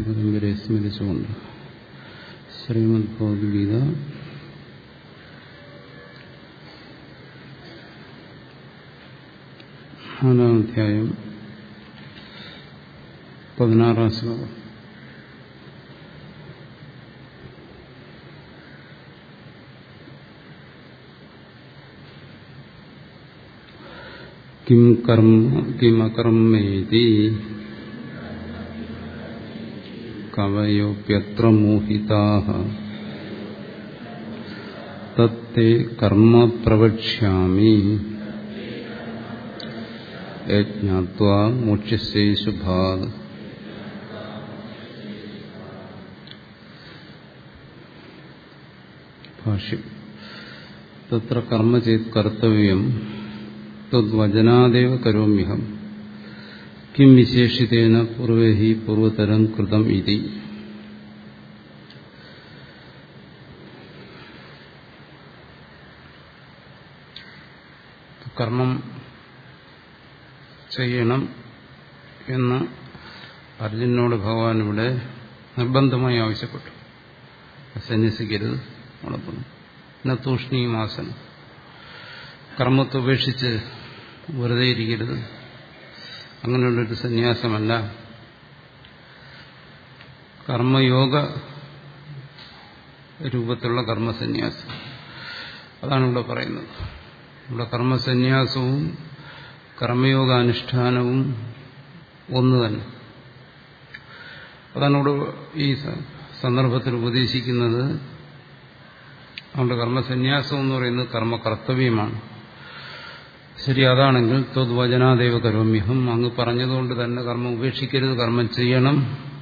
പരമ്പരയെ സ്മരിച്ചുകൊണ്ട് ശ്രീമദ് ഭഗവത്ഗീത നാലാം അധ്യായം പതിനാറാം ശ്ലോകം കിം കർമ്മ കിമകർമ്മേതി കവയോപ്യത്ര മോഹിതാഃ തത്തേ കർമ്മ പ്രവക്ഷ്യാമി യജ്ഞാത്വാ മോക്ഷ്യസേ ശുഭാത് ഭാഷ്യം തത്ര കർമ്മ ചേത് കർത്തവ്യം തദ്വചനാദേവ കരോമ്യഹം കിം വിശേഷിതേന പൂർവേ ഹി പൂർവതരം കൃതം ഇതി കർമ്മം ചെയ്യണം എന്ന് അർജുനോട് ഭഗവാൻ ഇവിടെ നിർബന്ധമായി ആവശ്യപ്പെട്ടു സന്യസിക്കരുത് ഉണർത്തുന്നു പിന്നെ തൂഷ്ണീമാസനം കർമ്മത്തെ ഉപേക്ഷിച്ച് വെറുതെ ഇരിക്കരുത് അങ്ങനെയുള്ളൊരു സന്യാസമല്ല കർമ്മയോഗ രൂപത്തിലുള്ള കർമ്മസന്യാസം അതാണ് ഇവിടെ പറയുന്നത് ഇവിടെ കർമ്മസന്യാസവും കർമ്മയോഗാനുഷ്ഠാനവും ഒന്ന് തന്നെ അതാണ് ഇവിടെ ഈ സന്ദർഭത്തിൽ ഉപദേശിക്കുന്നത് നമ്മുടെ കർമ്മസന്യാസം എന്ന് പറയുന്നത് കർമ്മകർത്തവ്യമാണ് ശരി അതാണെങ്കിൽ ത്വദ്വചനാദേവ കരോമ്യഹം അങ്ങ് പറഞ്ഞതുകൊണ്ട് തന്നെ കർമ്മം ഉപേക്ഷിക്കരുത് കർമ്മം ചെയ്യണം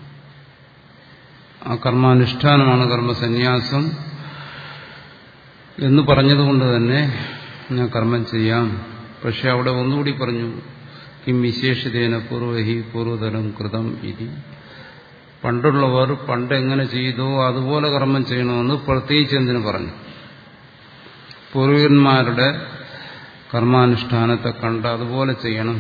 ആ കർമാനുഷ്ഠാനമാണ് കർമ്മസന്യാസം എന്ന് പറഞ്ഞതുകൊണ്ട് തന്നെ ഞാൻ കർമ്മം ചെയ്യാം പക്ഷെ അവിടെ ഒന്നുകൂടി പറഞ്ഞു കിം വിശേഷിതേന പൂർവഹി പൂർവതരം കൃതം ഇതി പണ്ടുള്ളവർ പണ്ട് എങ്ങനെ ചെയ്തോ അതുപോലെ കർമ്മം ചെയ്യണമെന്ന് പ്രത്യേകിച്ച് എന്തിനു പറഞ്ഞു പൂർവികന്മാരുടെ കർമാനുഷ്ഠാനത്തെ കണ്ട് അതുപോലെ ചെയ്യണം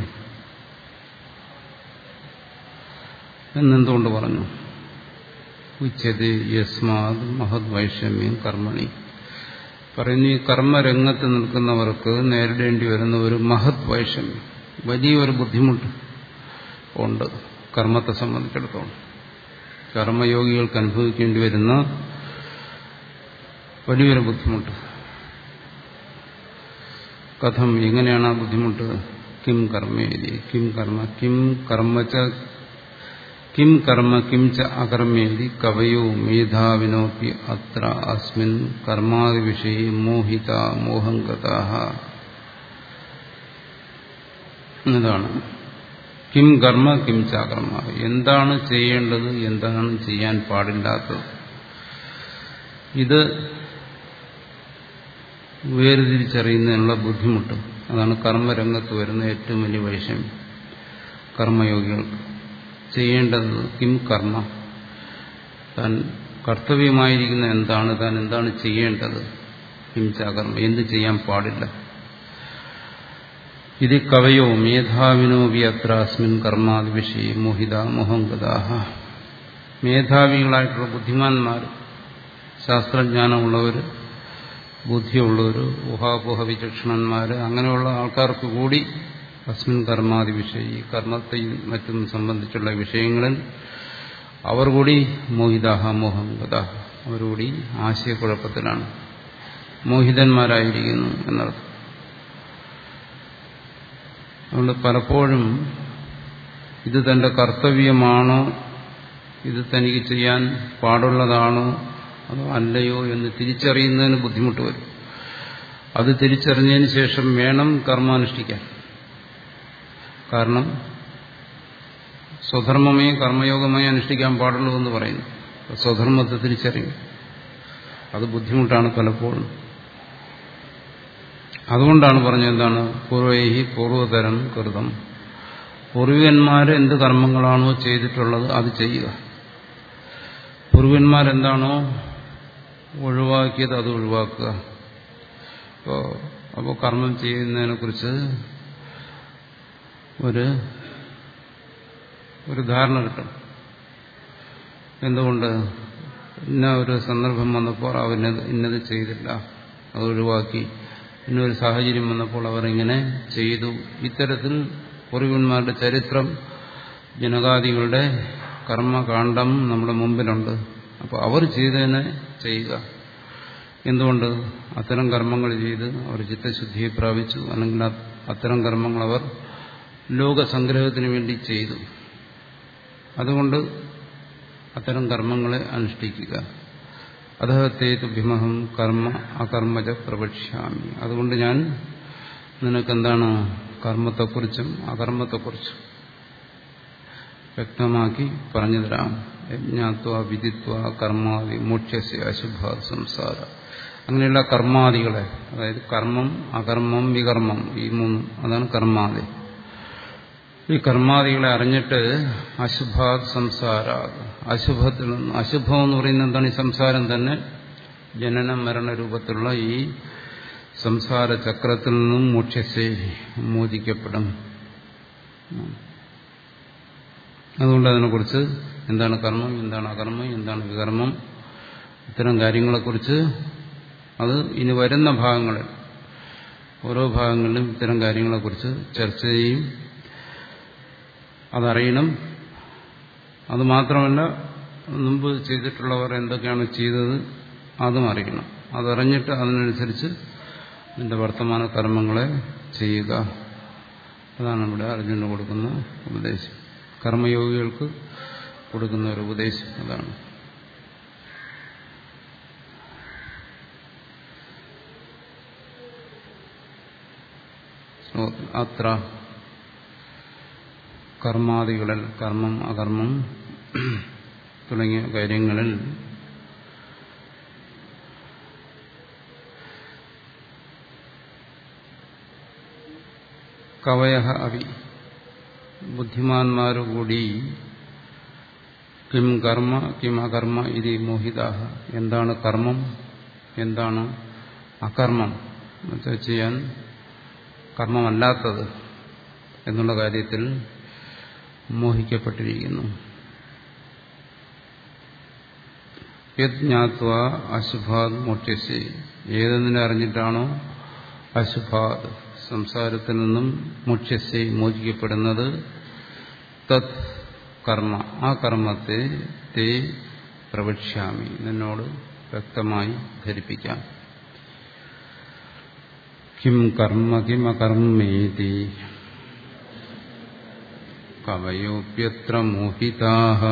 എന്നെന്തുകൊണ്ട് പറഞ്ഞു ഉച്ചത് യസ്മാത് മഹത് വൈഷമ്യം കർമ്മണി പറയുന്നു ഈ കർമ്മരംഗത്ത് നിൽക്കുന്നവർക്ക് നേരിടേണ്ടി വരുന്ന ഒരു മഹത് വൈഷമ്യം വലിയൊരു ബുദ്ധിമുട്ട് ഉണ്ട് കർമ്മത്തെ സംബന്ധിച്ചിടത്തോളം കർമ്മയോഗികൾക്ക് അനുഭവിക്കേണ്ടി വരുന്ന വലിയൊരു ബുദ്ധിമുട്ട് കഥം എങ്ങനെയാണ് ആ ബുദ്ധിമുട്ട് കിം കർമ്മേതി കിം കർമ്മ കിം കർമ്മച്ച കിം കർമ്മ കിം ച അകർമ്മേതി കവയോ മേധാവിനോപ്പി അത്ര അസ്മിൻ കർമാദി വിഷയ മോഹിത മോഹംഗത എന്നതാണ് കിം കർമ്മ കിം ചാകർമ്മ എന്താണ് ചെയ്യേണ്ടത് എന്താണ് ചെയ്യാൻ പാടില്ലാത്തത് ഇത് വേർതിരിച്ചറിയുന്നതിനുള്ള ബുദ്ധിമുട്ട് അതാണ് കർമ്മരംഗത്ത് വരുന്ന ഏറ്റവും വലിയ വൈഷമ്യം കർമ്മയോഗികൾക്ക് ചെയ്യേണ്ടത് കിം കർമ്മ താൻ കർത്തവ്യമായിരിക്കുന്ന എന്താണ് താൻ എന്താണ് ചെയ്യേണ്ടത് കിം ചാകർമ്മ എന്ത് ചെയ്യാൻ പാടില്ല ഇത് കവയോ മേധാവിനോ വി അത്രാസ്മിൻ കർമാദി വിഷയ മോഹിത മോഹംഗതാഹ മേധാവികളായിട്ടുള്ള ബുദ്ധിമാന്മാർ ശാസ്ത്രജ്ഞാനമുള്ളവർ ബുദ്ധിയുള്ളവർ ഊഹാപോഹ വിചക്ഷണന്മാർ അങ്ങനെയുള്ള ആൾക്കാർക്ക് കൂടി അസ്മിൻ കർമാദി വിഷയ ഈ കർമ്മത്തെയും മറ്റും സംബന്ധിച്ചുള്ള വിഷയങ്ങളിൽ അവർ കൂടി മോഹിതാഹ മോഹം ഗതാഹ അവരുകൂടി ആശയക്കുഴപ്പത്തിലാണ് മോഹിതന്മാരായിരിക്കുന്നു എന്നർത്ഥം അതുകൊണ്ട് പലപ്പോഴും ഇത് തന്റെ കർത്തവ്യമാണോ ഇത് തനിക്ക് ചെയ്യാൻ പാടുള്ളതാണോ അതോ അല്ലയോ എന്ന് തിരിച്ചറിയുന്നതിന് ബുദ്ധിമുട്ട് വരും അത് തിരിച്ചറിഞ്ഞതിന് ശേഷം വേണം കർമാനുഷ്ഠിക്കാൻ കാരണം സ്വധർമ്മമേ കർമ്മയോഗമായി അനുഷ്ഠിക്കാൻ പാടുള്ളൂ എന്ന് പറയുന്നു സ്വധർമ്മത്തെ തിരിച്ചറിയും അത് ബുദ്ധിമുട്ടാണ് പലപ്പോഴും അതുകൊണ്ടാണ് പറഞ്ഞത് എന്താണ് പൂർവൈഹി പൂർവതരം കൃതം പൂർവികന്മാർ എന്ത് കർമ്മങ്ങളാണോ ചെയ്തിട്ടുള്ളത് അത് ചെയ്യുക പൂർവികന്മാരെന്താണോ ഒഴിവാക്കിയത് അത് ഒഴിവാക്കുക അപ്പോൾ അപ്പോൾ കർമ്മം ചെയ്യുന്നതിനെക്കുറിച്ച് ഒരു ഒരു ധാരണ കിട്ടും എന്തുകൊണ്ട് ഇന്ന ഒരു സന്ദർഭം വന്നപ്പോൾ അവരിന്നത് ഇന്നത് ചെയ്തില്ല അത് ഒഴിവാക്കി ഇന്നൊരു സാഹചര്യം വന്നപ്പോൾ അവർ ഇങ്ങനെ ചെയ്തു ഇത്തരത്തിൽ പൂർവികന്മാരുടെ ചരിത്രം ജനകാദികളുടെ കർമ്മകാന്ഡം നമ്മുടെ മുമ്പിലുണ്ട് അപ്പോൾ അവർ ചെയ്തതിനെ ചെയ്യുക എന്തുകൊണ്ട് അത്തരം കർമ്മങ്ങൾ ചെയ്ത് അവർ ചിത്തശുദ്ധിയെ പ്രാപിച്ചു അല്ലെങ്കിൽ അത്തരം കർമ്മങ്ങൾ അവർ ലോകസംഗ്രഹത്തിന് വേണ്ടി ചെയ്തു അതുകൊണ്ട് അത്തരം കർമ്മങ്ങളെ അനുഷ്ഠിക്കുക അദ്ദേഹത്തേതു ഭീമഹം കർമ്മ അകർമ്മജ പ്രവക്ഷ്യാമി അതുകൊണ്ട് ഞാൻ നിനക്കെന്താണ് കർമ്മത്തെക്കുറിച്ചും അകർമ്മത്തെക്കുറിച്ചും വ്യക്തമാക്കി പറഞ്ഞു തരാം യജ്ഞാത്വ വിധിത്വ കർമാദി മോക്ഷ്യസ്യ അശുഭ സംസാര അങ്ങനെയുള്ള കർമാദികളെ അതായത് കർമ്മം അകർമ്മം വികർമ്മം ഈ മൂന്നും അതാണ് കർമാദി ഈ കർമാദികളെ അറിഞ്ഞിട്ട് അശുഭ സംസാര അശുഭത്തിൽ നിന്ന് അശുഭം എന്ന് പറയുന്നത് എന്താണ് ഈ സംസാരം തന്നെ ജനന മരണ രൂപത്തിലുള്ള ഈ സംസാര ചക്രത്തിൽ നിന്നും മോക്ഷസെ മോചിക്കപ്പെടും അതുകൊണ്ട് അതിനെക്കുറിച്ച് എന്താണ് കർമ്മം എന്താണ് അകർമ്മം എന്താണ് വികർമ്മം ഇത്തരം കാര്യങ്ങളെക്കുറിച്ച് അത് ഇനി വരുന്ന ഭാഗങ്ങളിൽ ഓരോ ഭാഗങ്ങളിലും ഇത്തരം കാര്യങ്ങളെക്കുറിച്ച് ചർച്ച ചെയ്യും അതറിയണം അതുമാത്രമല്ല മുമ്പ് ചെയ്തിട്ടുള്ളവർ എന്തൊക്കെയാണ് ചെയ്തത് അതും അറിയണം അതറിഞ്ഞിട്ട് അതിനനുസരിച്ച് നിന്റെ വർത്തമാന കർമ്മങ്ങളെ ചെയ്യുക അതാണ് ഇവിടെ അർജുനന് കൊടുക്കുന്ന ഉപദേശം കർമ്മയോഗികൾക്ക് കൊടുക്കുന്ന ഒരു ഉപദേശം അതാണ് അത്ര കർമാദികളിൽ കർമ്മം അകർമ്മം തുടങ്ങിയ കാര്യങ്ങളിൽ കവയ അഭി ബുദ്ധിമാന്മാരുകൂടി കിം കർമ്മ കിം അകർമ്മ ഇത് മോഹിത എന്താണ് കർമ്മം എന്താണ് അകർമ്മം എന്നുവെച്ചാൽ ചെയ്യാൻ കർമ്മമല്ലാത്തത് എന്നുള്ള കാര്യത്തിൽ മോഹിക്കപ്പെട്ടിരിക്കുന്നു യജ്ഞാത്വ അശുഭാത് മോക്ഷ്യസി ഏതെന്നിനെ അറിഞ്ഞിട്ടാണോ അശുഭാത് സംസാരത്തിൽ നിന്നും മോക്ഷ്യസി മോചിക്കപ്പെടുന്നത് തത് കർമ്മ ആ കർമ്മത്തെ തേ പ്രവക്ഷ്യാമി നിന്നോട് വ്യക്തമായി ധരിപ്പിക്കാം കിം കർമ്മ കിം അകർമ്മേതി കവയോപ്യത്ര മോഹിതാഹ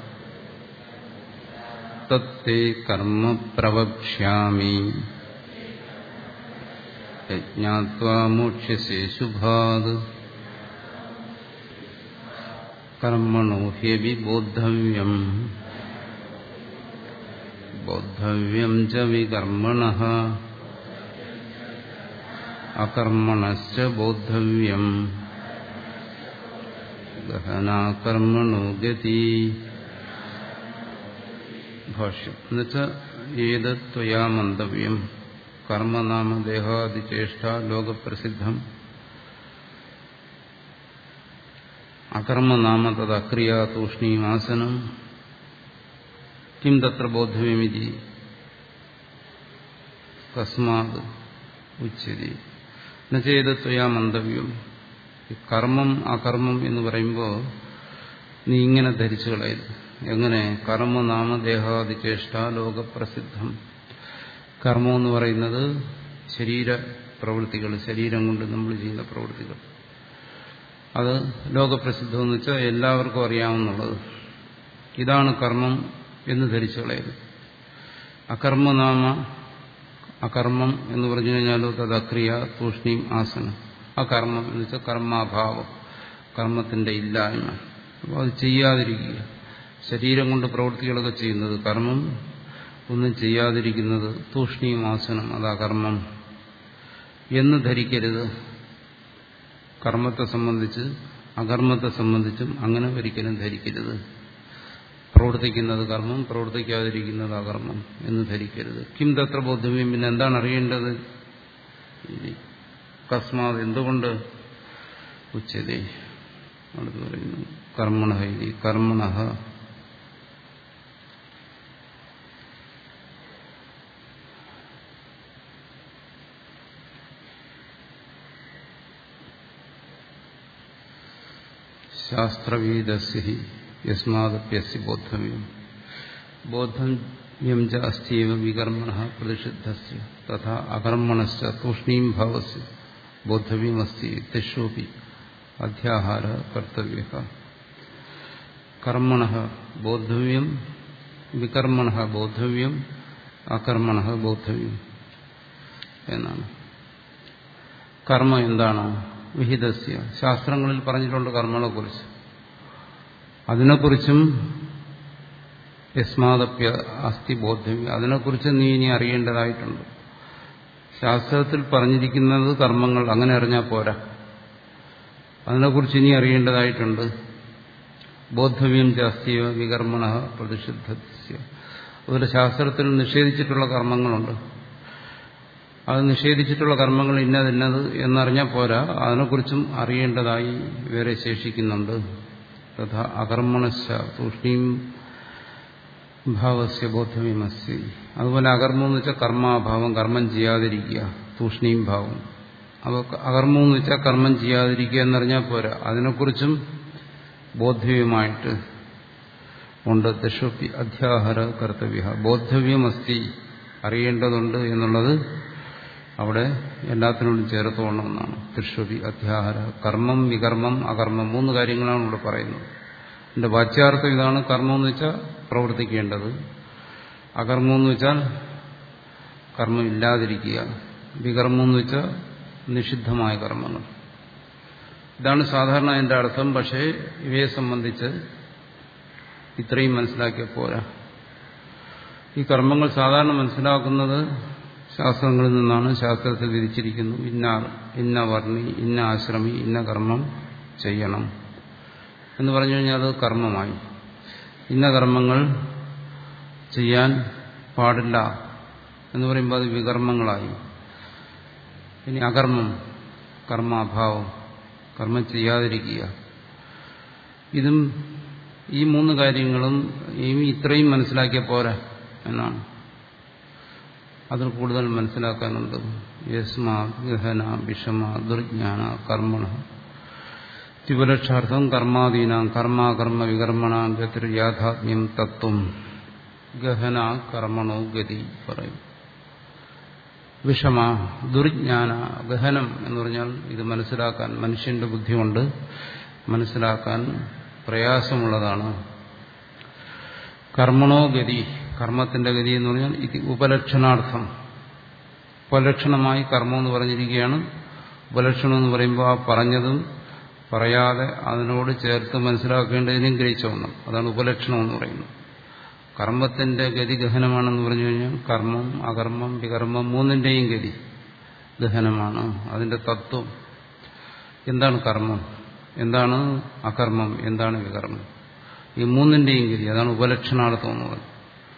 തത്തേ കർമ്മ പ്രവക്ഷ്യാമി യജ്ഞാത്വാ മോക്ഷ്യസേ ശുഭാത് കർമ്മണോ ഹ്യവി ബോദ്ധവ്യം ബോദ്ധവ്യം ച വികർമ്മണ അകർമ്മണശ്ച ബോദ്ധവ്യം ഗഹനാകർമ്മണോ ഗതി ഭാഷ്യം എന്നുവെച്ചാൽ ഏത് ത്വയാ മന്തവ്യം കർമ്മനാമ ദേഹാദിചേഷ്ട ലോകപ്രസിദ്ധം അകർമ്മനാമ തത് അക്രിയ തൂഷ്ണീമാസനം കിം തത്ര ബോധവ്യമിതി തസ്മാത് ഉച്ചതി എന്നുവെച്ചാൽ ത്വയാ മന്തവ്യം കർമ്മം അകർമ്മം എന്ന് പറയുമ്പോൾ നീ ഇങ്ങനെ ധരിച്ചു കളയരുത് എങ്ങനെ കർമ്മനാമ ദേഹാദിചേഷ്ട ലോകപ്രസിദ്ധം കർമ്മം എന്ന് പറയുന്നത് ശരീര പ്രവൃത്തികൾ ശരീരം കൊണ്ട് നമ്മൾ ചെയ്യുന്ന പ്രവൃത്തികൾ അത് ലോകപ്രസിദ്ധം എന്ന് വെച്ചാൽ എല്ലാവർക്കും അറിയാവുന്നുള്ളത് ഇതാണ് കർമ്മം എന്ന് ധരിച്ചു കളയരുത് അകർമ്മനാമ അകർമ്മം എന്ന് പറഞ്ഞു കഴിഞ്ഞാലോ തത് അക്രിയ തൂഷ്ണീം ആസനം അകർമ്മം എന്ന് വെച്ചാൽ കർമാഭാവം കർമ്മത്തിന്റെ ഇല്ലായ്മ അപ്പോൾ അത് ചെയ്യാതിരിക്കുക ശരീരം കൊണ്ട് പ്രവൃത്തികളൊക്കെ ചെയ്യുന്നത് കർമ്മം ഒന്നും ചെയ്യാതിരിക്കുന്നത് തൂഷ്ണീം ആസനം അത് അകർമ്മം എന്ന് ധരിക്കരുത് കർമ്മത്തെ സംബന്ധിച്ച് അകർമ്മത്തെ സംബന്ധിച്ചും അങ്ങനെ ഒരിക്കലും ധരിക്കരുത് പ്രവർത്തിക്കുന്നത് കർമ്മം പ്രവർത്തിക്കാതിരിക്കുന്നത് അകർമ്മം എന്ന് ധരിക്കരുത് കിം തത്ര ബോധ്യമയും പിന്നെ എന്താണ് അറിയേണ്ടത് കസ്മാത് എന്തുകൊണ്ട് ഉച്ചതേ അടുത്ത് പറയുന്നു കർമ്മണ ഇതി കർമ്മണ ശാസ്ത്രവീതസ്യ ഹി യസ്മാദപ്യസ്യ ബോദ്ധവ്യം ബോദ്ധവ്യം ച അസ്തിവ വികർമ്മണ പ്രതിഷിദ്ധസ്യ തഥാ അകർമ്മണശ്ച തൂഷ്ണീം ഭാവസ്യ ബോദ്ധവ്യമസ്തി തിഷോപി അധ്യാഹാര കർത്തവ്യ കർമ്മണ ബോദ്ധവ്യം വികർമ്മണ ബോദ്ധവ്യം അകർമ്മണ ബോദ്ധവ്യം എന്നാണ് കർമ്മ എന്താണ് വിഹിതസ്യ ശാസ്ത്രങ്ങളിൽ പറഞ്ഞിട്ടുണ്ട് കർമ്മങ്ങളെക്കുറിച്ച് അതിനെക്കുറിച്ചും യസ്മാദപ്യ അസ്ഥി ബോദ്ധവ്യം അതിനെക്കുറിച്ച് നീ ഇനി അറിയേണ്ടതായിട്ടുണ്ട് ശാസ്ത്രത്തിൽ പറഞ്ഞിരിക്കുന്നത് കർമ്മങ്ങൾ അങ്ങനെ അറിഞ്ഞാൽ പോരാ അതിനെക്കുറിച്ച് ഇനി അറിയേണ്ടതായിട്ടുണ്ട് ബോദ്ധവ്യം ജാസ്തിയോ വികർമ്മണ പ്രതിഷിദ്ധസ്യ അതുപോലെ ശാസ്ത്രത്തിൽ നിഷേധിച്ചിട്ടുള്ള കർമ്മങ്ങളുണ്ട് അത് നിഷേധിച്ചിട്ടുള്ള കർമ്മങ്ങൾ ഇന്നതിന്നത് എന്നറിഞ്ഞാൽ പോരാ അതിനെക്കുറിച്ചും അറിയേണ്ടതായി വേറെ ശേഷിക്കുന്നുണ്ട് തഥാ അകർമ്മണശ തൂഷ്ണീം ഭാവസ്യ ബോധവ്യമസ്യ അതുപോലെ അകർമ്മം എന്ന് വെച്ചാൽ കർമാഭാവം കർമ്മം ചെയ്യാതിരിക്കുക തൂഷ്ണീം ഭാവം അപ്പോൾ അകർമ്മം എന്ന് വെച്ചാൽ കർമ്മം ചെയ്യാതിരിക്കുക എന്നറിഞ്ഞാൽ പോരാ അതിനെക്കുറിച്ചും ബോധവ്യമായിട്ട് ഉണ്ട് ദശോപ്പി അധ്യാഹാര കർത്തവ്യ ബോദ്ധവ്യമസ്തി അറിയേണ്ടതുണ്ട് എന്നുള്ളത് അവിടെ എല്ലാത്തിനോടും ചേർത്തോണമെന്നാണ് തൃശ്വതി അധ്യാഹാര കർമ്മം വികർമ്മം അകർമ്മം മൂന്ന് കാര്യങ്ങളാണ് ഇവിടെ പറയുന്നത് എന്റെ വാച്യാർത്ഥം ഇതാണ് കർമ്മം എന്ന് വെച്ചാൽ പ്രവർത്തിക്കേണ്ടത് അകർമ്മം എന്ന് വെച്ചാൽ കർമ്മം ഇല്ലാതിരിക്കുക വികർമ്മം എന്ന് വെച്ചാൽ നിഷിദ്ധമായ കർമ്മങ്ങൾ ഇതാണ് സാധാരണ അതിന്റെ അർത്ഥം പക്ഷേ ഇവയെ സംബന്ധിച്ച് ഇത്രയും മനസ്സിലാക്കിയ പോരാ ഈ കർമ്മങ്ങൾ സാധാരണ മനസ്സിലാക്കുന്നത് ശാസ്ത്രങ്ങളിൽ നിന്നാണ് ശാസ്ത്രത്തിൽ വിധിച്ചിരിക്കുന്നു ഇന്ന ഇന്ന വർണ്ണി ഇന്ന ആശ്രമി ഇന്ന കർമ്മം ചെയ്യണം എന്ന് പറഞ്ഞു കഴിഞ്ഞാൽ അത് കർമ്മമായി ഇന്ന കർമ്മങ്ങൾ ചെയ്യാൻ പാടില്ല എന്ന് പറയുമ്പോൾ അത് വികർമ്മങ്ങളായി ഇനി അകർമ്മം കർമാഭാവം കർമ്മം ചെയ്യാതിരിക്കുക ഇതും ഈ മൂന്ന് കാര്യങ്ങളും ഈ ഇത്രയും മനസ്സിലാക്കിയ പോരാ എന്നാണ് അതിൽ കൂടുതൽ മനസ്സിലാക്കാനുണ്ട് യസ്മാ ഗഹന വിഷമ ദുർജ്ഞാന കർമ്മണ തിപലക്ഷാർത്ഥം കർമാദീനാം കർമാകർമ്മ വികർമ്മണാം ഗതിർ യാഥാത്മ്യം തത്വം ഗഹന കർമ്മണോ ഗതി പറയും വിഷമ ദുർജ്ഞാന ഗഹനം എന്ന് പറഞ്ഞാൽ ഇത് മനസ്സിലാക്കാൻ മനുഷ്യന്റെ ബുദ്ധി കൊണ്ട് മനസ്സിലാക്കാൻ പ്രയാസമുള്ളതാണ് കർമ്മണോ ഗതി കർമ്മത്തിന്റെ ഗതി എന്ന് പറഞ്ഞാൽ ഇത് ഉപലക്ഷണാർത്ഥം ഉപലക്ഷണമായി കർമ്മം എന്ന് പറഞ്ഞിരിക്കുകയാണ് ഉപലക്ഷണം എന്ന് പറയുമ്പോൾ ആ പറഞ്ഞതും പറയാതെ അതിനോട് ചേർത്ത് മനസ്സിലാക്കേണ്ടതിനും ഗ്രഹിച്ചോണം അതാണ് ഉപലക്ഷണം എന്ന് പറയുന്നത് കർമ്മത്തിന്റെ ഗതി ഗഹനമാണെന്ന് പറഞ്ഞു കഴിഞ്ഞാൽ കർമ്മം അകർമ്മം വികർമ്മം മൂന്നിന്റെയും ഗതി ഗഹനമാണ് അതിന്റെ തത്വം എന്താണ് കർമ്മം എന്താണ് അകർമ്മം എന്താണ് വികർമ്മം ഈ മൂന്നിന്റെയും ഗതി അതാണ് ഉപലക്ഷണാർത്ഥം എന്ന് പറയുന്നത്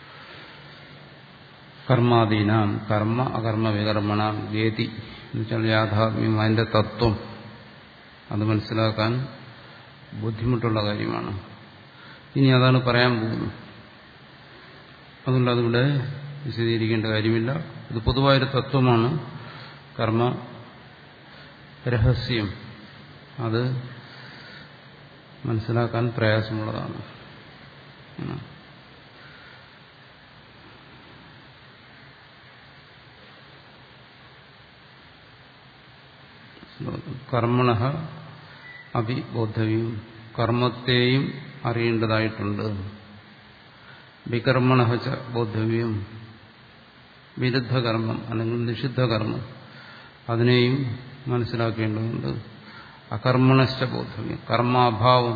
കർമാദീനാം കർമ്മ അകർമ്മ വികർമ്മണാം ഗേതി എന്നുവെച്ചാൽ യാഥാത്മ്യം അതിന്റെ തത്വം അത് മനസ്സിലാക്കാൻ ബുദ്ധിമുട്ടുള്ള കാര്യമാണ് ഇനി അതാണ് പറയാൻ പോകുന്നത് അതുകൊണ്ട് അതിവിടെ വിശദീകരിക്കേണ്ട കാര്യമില്ല ഇത് പൊതുവായൊരു തത്വമാണ് കർമ്മ രഹസ്യം അത് മനസ്സിലാക്കാൻ പ്രയാസമുള്ളതാണ് കർമ്മണ അഭിബോധവ്യം കർമ്മത്തെയും അറിയേണ്ടതായിട്ടുണ്ട് വികർമ്മണ ബോധവ്യം വിരുദ്ധ കർമ്മം അല്ലെങ്കിൽ നിഷിദ്ധ കർമ്മം അതിനെയും മനസ്സിലാക്കേണ്ടതുണ്ട് അകർമ്മണശ്ച ബോധവ്യം കർമാഭാവം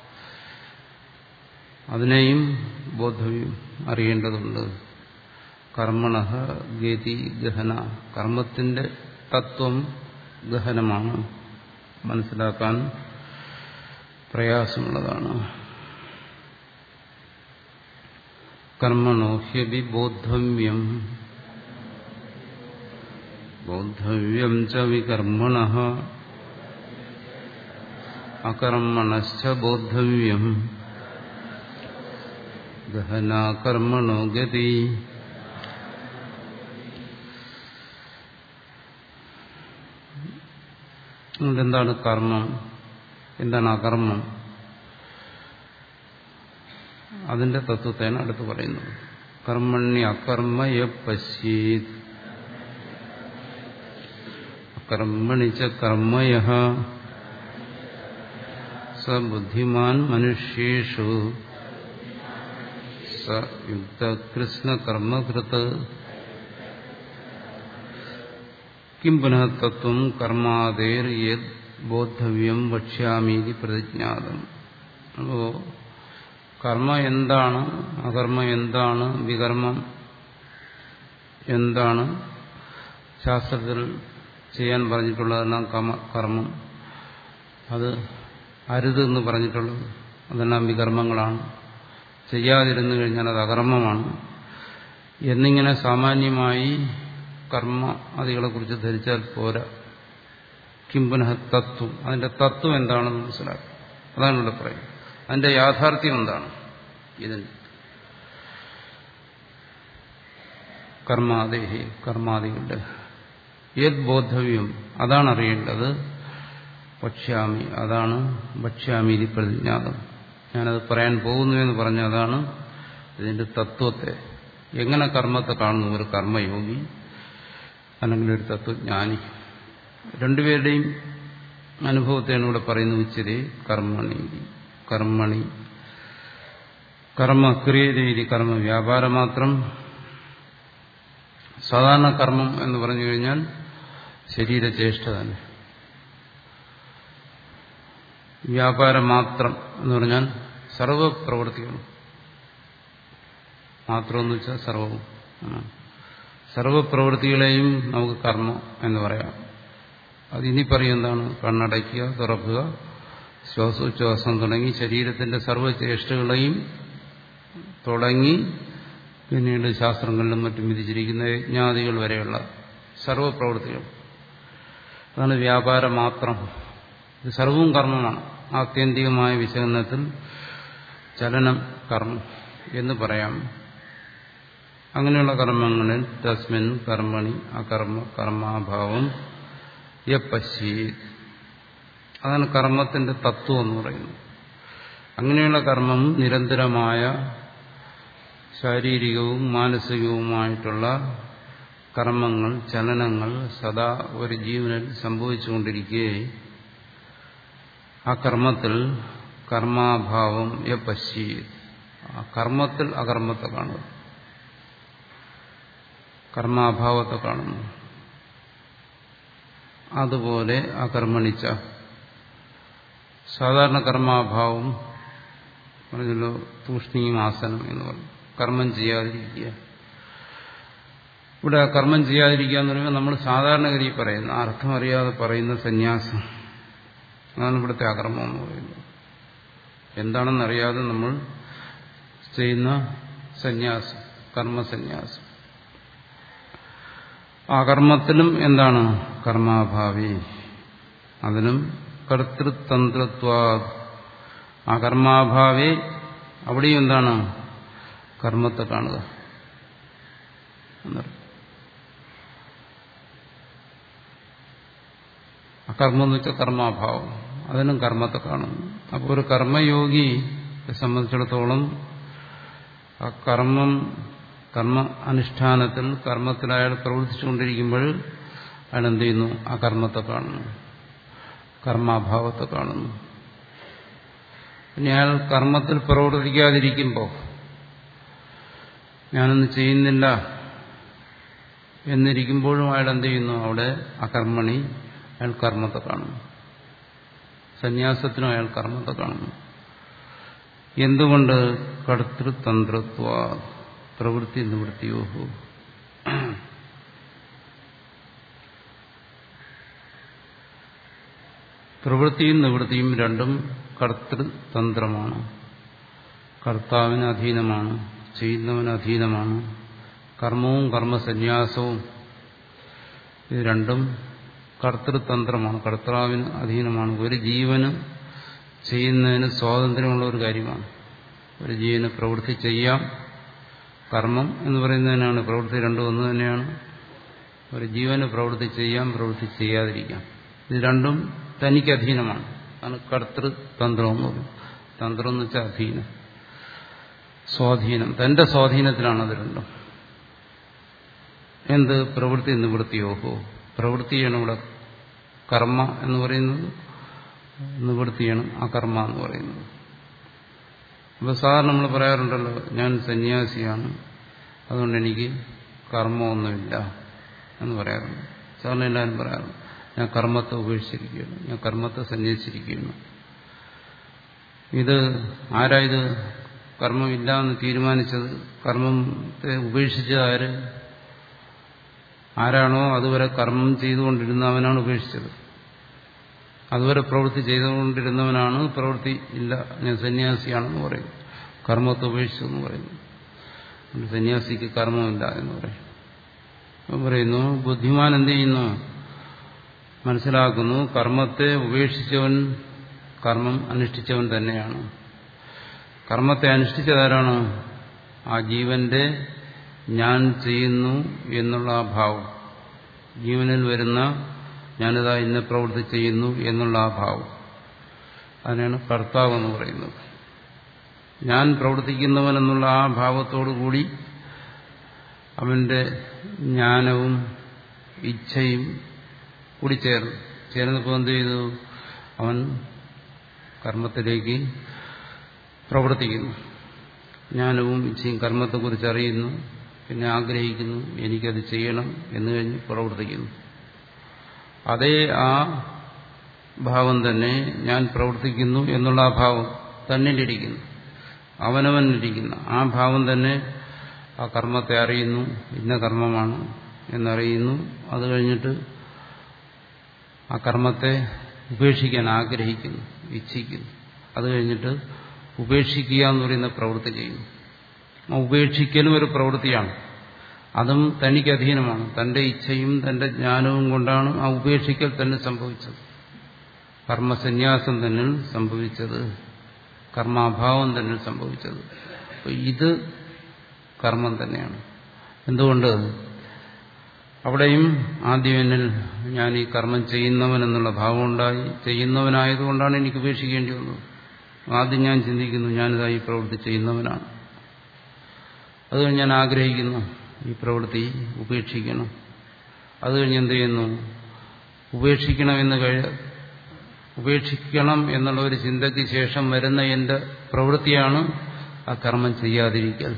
അതിനെയും ബോധവ്യം അറിയേണ്ടതുണ്ട് കർമ്മണ ഗതി ഗഹന കർമ്മത്തിന്റെ തത്വം ഗഹനമാണ് മനസ്സിലാക്കാൻ പ്രയാസമുള്ളതാണ് കർമ്മണോ ഹ്യപി ബോദ്ധവ്യം ബോദ്ധവ്യം ച വികർമ്മണ അകർമ്മണശ്ച ബോദ്ധവ്യം ഗഹനാകർമ്മണോ ഗതി എന്താണ് കർമ്മം എന്താണ് അകർമ്മം അതിന്റെ തത്വത്തെയാണ് അടുത്ത് പറയുന്നത് കർമ്മണ്യ അകർമ്മ യ പശ്യേത് അകർമ്മണി ച കർമ്മയ സ ബുദ്ധിമാൻ മനുഷ്യേഷു സ യുക്തകൃഷ്ണകർമ്മകൃത് കിം പുനഃ തത്വം കർമാദേർ യത് ബോദ്ധവ്യം വക്ഷ്യാമീതി പ്രതിജ്ഞാതം അപ്പോ കർമ്മ എന്താണ് അകർമ്മ എന്താണ് വികർമ്മം എന്താണ് ശാസ്ത്രത്തിൽ ചെയ്യാൻ പറഞ്ഞിട്ടുള്ളതെല്ലാം കർമ്മം അത് അരുത് എന്ന് പറഞ്ഞിട്ടുള്ളത് അതെല്ലാം വികർമ്മങ്ങളാണ് ചെയ്യാതിരുന്നു കഴിഞ്ഞാൽ അത് അകർമ്മമാണ് എന്നിങ്ങനെ സാമാന്യമായി കർമ്മ അതികളെക്കുറിച്ച് ധരിച്ചാൽ പോരാ കിംപുനഃ തത്വം അതിന്റെ തത്വം എന്താണെന്ന് മനസ്സിലാക്കും അതാണ് ഇവിടെ പറയുന്നത് അതിന്റെ യാഥാർത്ഥ്യം എന്താണ് ഇതിന് കർമാദേഹി കർമാദികളുടെ യത് ബോദ്ധവ്യം അതാണ് അറിയേണ്ടത് ഭക്ഷ്യാമി അതാണ് ഭക്ഷ്യാമി ഇതി പ്രതിജ്ഞാതം ഞാനത് പറയാൻ പോകുന്നു എന്ന് പറഞ്ഞ അതാണ് ഇതിന്റെ തത്വത്തെ എങ്ങനെ കർമ്മത്തെ കാണുന്നു ഒരു കർമ്മയോഗി അല്ലെങ്കിൽ ഒരു തത്വജ്ഞാനി രണ്ടുപേരുടെയും അനുഭവത്തെയാണ് ഇവിടെ പറയുന്നത് ഉച്ചരി കർമ്മണി കർമ്മണി കർമ്മ ക്രിയരീതി കർമ്മ വ്യാപാരം മാത്രം സാധാരണ കർമ്മം എന്ന് പറഞ്ഞു കഴിഞ്ഞാൽ ശരീരചേഷ്ട തന്നെ വ്യാപാരം മാത്രം എന്ന് പറഞ്ഞാൽ സർവപ്രവൃത്തികളും മാത്രമെന്ന് വെച്ചാൽ സർവവും സർവപ്രവൃത്തികളെയും നമുക്ക് കർമ്മം എന്ന് പറയാം അത് ഇനി പറയും എന്താണ് കണ്ണടയ്ക്കുക തുറക്കുക ശ്വാസോച്ഛ്വാസം തുടങ്ങി ശരീരത്തിന്റെ സർവ്വചേഷ്ടകളെയും തുടങ്ങി പിന്നീട് ശാസ്ത്രങ്ങളിലും മറ്റും വിധിച്ചിരിക്കുന്ന യജ്ഞാദികൾ വരെയുള്ള സർവപ്രവൃത്തികൾ അതാണ് വ്യാപാരം മാത്രം ഇത് സർവവും കർമ്മമാണ് ആത്യന്തികമായ വിശകലനത്തിൽ ചലനം കർമ്മം എന്ന് പറയാം അങ്ങനെയുള്ള കർമ്മങ്ങളിൽ തസ്മിൻ കർമ്മണി അകർമ്മ കർമാഭാവം യപ്പശ്യേത് അതാണ് കർമ്മത്തിന്റെ തത്വം എന്ന് പറയുന്നത് അങ്ങനെയുള്ള കർമ്മം നിരന്തരമായ ശാരീരികവും മാനസികവുമായിട്ടുള്ള കർമ്മങ്ങൾ ചലനങ്ങൾ സദാ ഒരു ജീവനിൽ സംഭവിച്ചുകൊണ്ടിരിക്കെ ആ കർമ്മത്തിൽ കർമാഭാവം യപ്പശ്യേത് ആ കർമ്മത്തിൽ അകർമ്മത്തെ കാണുക കർമാഭാവത്തെ കാണുന്നു അതുപോലെ അകർമ്മണിച്ച സാധാരണ കർമാഭാവം പറഞ്ഞല്ലോ തൂഷ്ണീം ആസനം എന്ന് പറഞ്ഞു കർമ്മം ചെയ്യാതിരിക്കുക ഇവിടെ കർമ്മം ചെയ്യാതിരിക്കുക എന്ന് പറയുമ്പോൾ നമ്മൾ സാധാരണഗതി പറയുന്ന അർത്ഥം അറിയാതെ പറയുന്ന സന്യാസം അതാണ് ഇവിടുത്തെ അകർമ്മം എന്ന് പറയുന്നത് എന്താണെന്നറിയാതെ നമ്മൾ ചെയ്യുന്ന സന്യാസം കർമ്മസന്യാസം ആ കർമ്മത്തിലും എന്താണ് കർമാഭാവി അതിനും കർത്തൃതന്ത്രത്വ ആ കർമാഭാവി അവിടെയും എന്താണ് കർമ്മത്തെ കാണുക എന്നർത്ഥം അകർമ്മം എന്ന് വെച്ചാൽ കർമാഭാവം അതിനും കർമ്മത്തെ കാണുന്നു അപ്പോൾ ഒരു കർമ്മയോഗിയെ സംബന്ധിച്ചിടത്തോളം ആ കർമ്മം കർമ്മ അനുഷ്ഠാനത്തിൽ കർമ്മത്തിൽ അയാൾ പ്രവർത്തിച്ചുകൊണ്ടിരിക്കുമ്പോൾ അയാൾ എന്ത് ചെയ്യുന്നു ആ കർമ്മത്തെ കാണുന്നു കർമാഭാവത്തെ കാണുന്നു പിന്നെ അയാൾ കർമ്മത്തിൽ പ്രവർത്തിക്കാതിരിക്കുമ്പോൾ ഞാനൊന്നും ചെയ്യുന്നില്ല എന്നിരിക്കുമ്പോഴും അയാൾ എന്ത് ചെയ്യുന്നു അവിടെ അകർമ്മണി അയാൾ കർമ്മത്തെ കാണുന്നു സന്യാസത്തിനും അയാൾ കർമ്മത്തെ കാണുന്നു എന്തുകൊണ്ട് കർത്തൃതന്ത്രത്വ പ്രവൃത്തി നിവൃത്തിയോഹു പ്രവൃത്തിയും നിവൃത്തിയും രണ്ടും കർത്തൃതന്ത്രമാണ് കർത്താവിന് അധീനമാണ് ചെയ്യുന്നവന് അധീനമാണ് കർമ്മവും കർമ്മസന്യാസവും ഇത് രണ്ടും കർത്തൃതന്ത്രമാണ് കർത്താവിന് അധീനമാണ് ഒരു ജീവന് ചെയ്യുന്നതിന് സ്വാതന്ത്ര്യമുള്ള ഒരു കാര്യമാണ് ഒരു ജീവന് പ്രവൃത്തി ചെയ്യാം കർമ്മം എന്ന് പറയുന്നതിനാണ് പ്രവൃത്തി രണ്ടും ഒന്ന് തന്നെയാണ് ഒരു ജീവന് പ്രവൃത്തി ചെയ്യാം പ്രവൃത്തി ചെയ്യാതിരിക്കാം ഇത് രണ്ടും തനിക്ക് അധീനമാണ് അതാണ് കർത്തൃതന്ത്രം എന്ന് പറയും തന്ത്രം എന്ന് വെച്ചാൽ അധീനം സ്വാധീനം തന്റെ സ്വാധീനത്തിലാണ് അത് രണ്ടും എന്ത് പ്രവൃത്തി നിവൃത്തിയോഹോ പ്രവൃത്തിയാണ് ഇവിടെ കർമ്മ എന്ന് പറയുന്നത് നിവൃത്തിയാണ് അകർമ്മ എന്ന് പറയുന്നത് അപ്പോൾ സാധാരണ നമ്മൾ പറയാറുണ്ടല്ലോ ഞാൻ സന്യാസിയാണ് അതുകൊണ്ട് എനിക്ക് കർമ്മമൊന്നുമില്ല എന്ന് പറയാറുണ്ട് സാധാരണ എല്ലാവരും പറയാറുണ്ട് ഞാൻ കർമ്മത്തെ ഉപേക്ഷിച്ചിരിക്കുകയാണ് ഞാൻ കർമ്മത്തെ സന്യസിച്ചിരിക്കുകയാണ് ഇത് ആരാ ഇത് കർമ്മമില്ല എന്ന് തീരുമാനിച്ചത് കർമ്മത്തെ ഉപേക്ഷിച്ചത് ആര് ആരാണോ അതുവരെ കർമ്മം ചെയ്തുകൊണ്ടിരുന്നവനാണ് ഉപേക്ഷിച്ചത് അതുവരെ പ്രവൃത്തി ചെയ്തുകൊണ്ടിരുന്നവനാണ് പ്രവൃത്തി ഇല്ല ഞാൻ സന്യാസിയാണെന്ന് പറയും കർമ്മത്തെ ഉപേക്ഷിച്ചു എന്ന് പറയുന്നു സന്യാസിക്ക് കർമ്മമില്ല എന്ന് പറയും അപ്പം പറയുന്നു ബുദ്ധിമാൻ എന്ത് ചെയ്യുന്നു മനസ്സിലാക്കുന്നു കർമ്മത്തെ ഉപേക്ഷിച്ചവൻ കർമ്മം അനുഷ്ഠിച്ചവൻ തന്നെയാണ് കർമ്മത്തെ അനുഷ്ഠിച്ചതാരാണ് ആ ജീവന്റെ ഞാൻ ചെയ്യുന്നു എന്നുള്ള ആ ഭാവം ജീവനിൽ വരുന്ന ഞാനിതാ ഇന്ന പ്രവൃത്തി ചെയ്യുന്നു എന്നുള്ള ആ ഭാവം അതിനാണ് കർത്താവ് എന്ന് പറയുന്നത് ഞാൻ പ്രവർത്തിക്കുന്നവൻ എന്നുള്ള ആ ഭാവത്തോടു കൂടി അവന്റെ ജ്ഞാനവും ഇച്ഛയും കൂടി ചേർന്നു ചേർന്നപ്പോൾ എന്ത് ചെയ്തു അവൻ കർമ്മത്തിലേക്ക് പ്രവർത്തിക്കുന്നു ജ്ഞാനവും ഇച്ഛയും കർമ്മത്തെക്കുറിച്ച് അറിയുന്നു പിന്നെ ആഗ്രഹിക്കുന്നു എനിക്കത് ചെയ്യണം എന്ന് കഴിഞ്ഞ് പ്രവർത്തിക്കുന്നു അതേ ആ ഭാവം തന്നെ ഞാൻ പ്രവർത്തിക്കുന്നു എന്നുള്ള ആ ഭാവം തന്നിലിരിക്കുന്നു അവനവനിരിക്കുന്ന ആ ഭാവം തന്നെ ആ കർമ്മത്തെ അറിയുന്നു ഇന്ന കർമ്മമാണ് എന്നറിയുന്നു അത് കഴിഞ്ഞിട്ട് ആ കർമ്മത്തെ ഉപേക്ഷിക്കാൻ ആഗ്രഹിക്കുന്നു ഇച്ഛിക്കുന്നു അത് കഴിഞ്ഞിട്ട് ഉപേക്ഷിക്കുക എന്ന് പറയുന്ന പ്രവൃത്തി ചെയ്യുന്നു ആ ഉപേക്ഷിക്കലും ഒരു പ്രവൃത്തിയാണ് അതും തനിക്ക് അധീനമാണ് തന്റെ ഇച്ഛയും തന്റെ ജ്ഞാനവും കൊണ്ടാണ് ആ ഉപേക്ഷിക്കൽ തന്നെ സംഭവിച്ചത് കർമ്മസന്യാസം തന്നിൽ സംഭവിച്ചത് കർമാഭാവം തന്നിൽ സംഭവിച്ചത് അപ്പോൾ ഇത് കർമ്മം തന്നെയാണ് എന്തുകൊണ്ട് അവിടെയും ആദ്യം എന്നിൽ ഞാൻ ഈ കർമ്മം ചെയ്യുന്നവൻ എന്നുള്ള ഭാവം ഉണ്ടായി ചെയ്യുന്നവനായതുകൊണ്ടാണ് എനിക്ക് ഉപേക്ഷിക്കേണ്ടി വന്നത് ആദ്യം ഞാൻ ചിന്തിക്കുന്നു ഞാനിതായി ഈ പ്രവൃത്തി ചെയ്യുന്നവനാണ് അത് കഴിഞ്ഞ് ഞാൻ ആഗ്രഹിക്കുന്നു ഈ പ്രവൃത്തി ഉപേക്ഷിക്കണം അത് കഴിഞ്ഞ് എന്ത് ചെയ്യുന്നു ഉപേക്ഷിക്കണമെന്ന് കഴി ഉപേക്ഷിക്കണം എന്നുള്ള ഒരു ചിന്തയ്ക്ക് ശേഷം വരുന്ന എന്റെ പ്രവൃത്തിയാണ് ആ കർമ്മം ചെയ്യാതിരിക്കൽ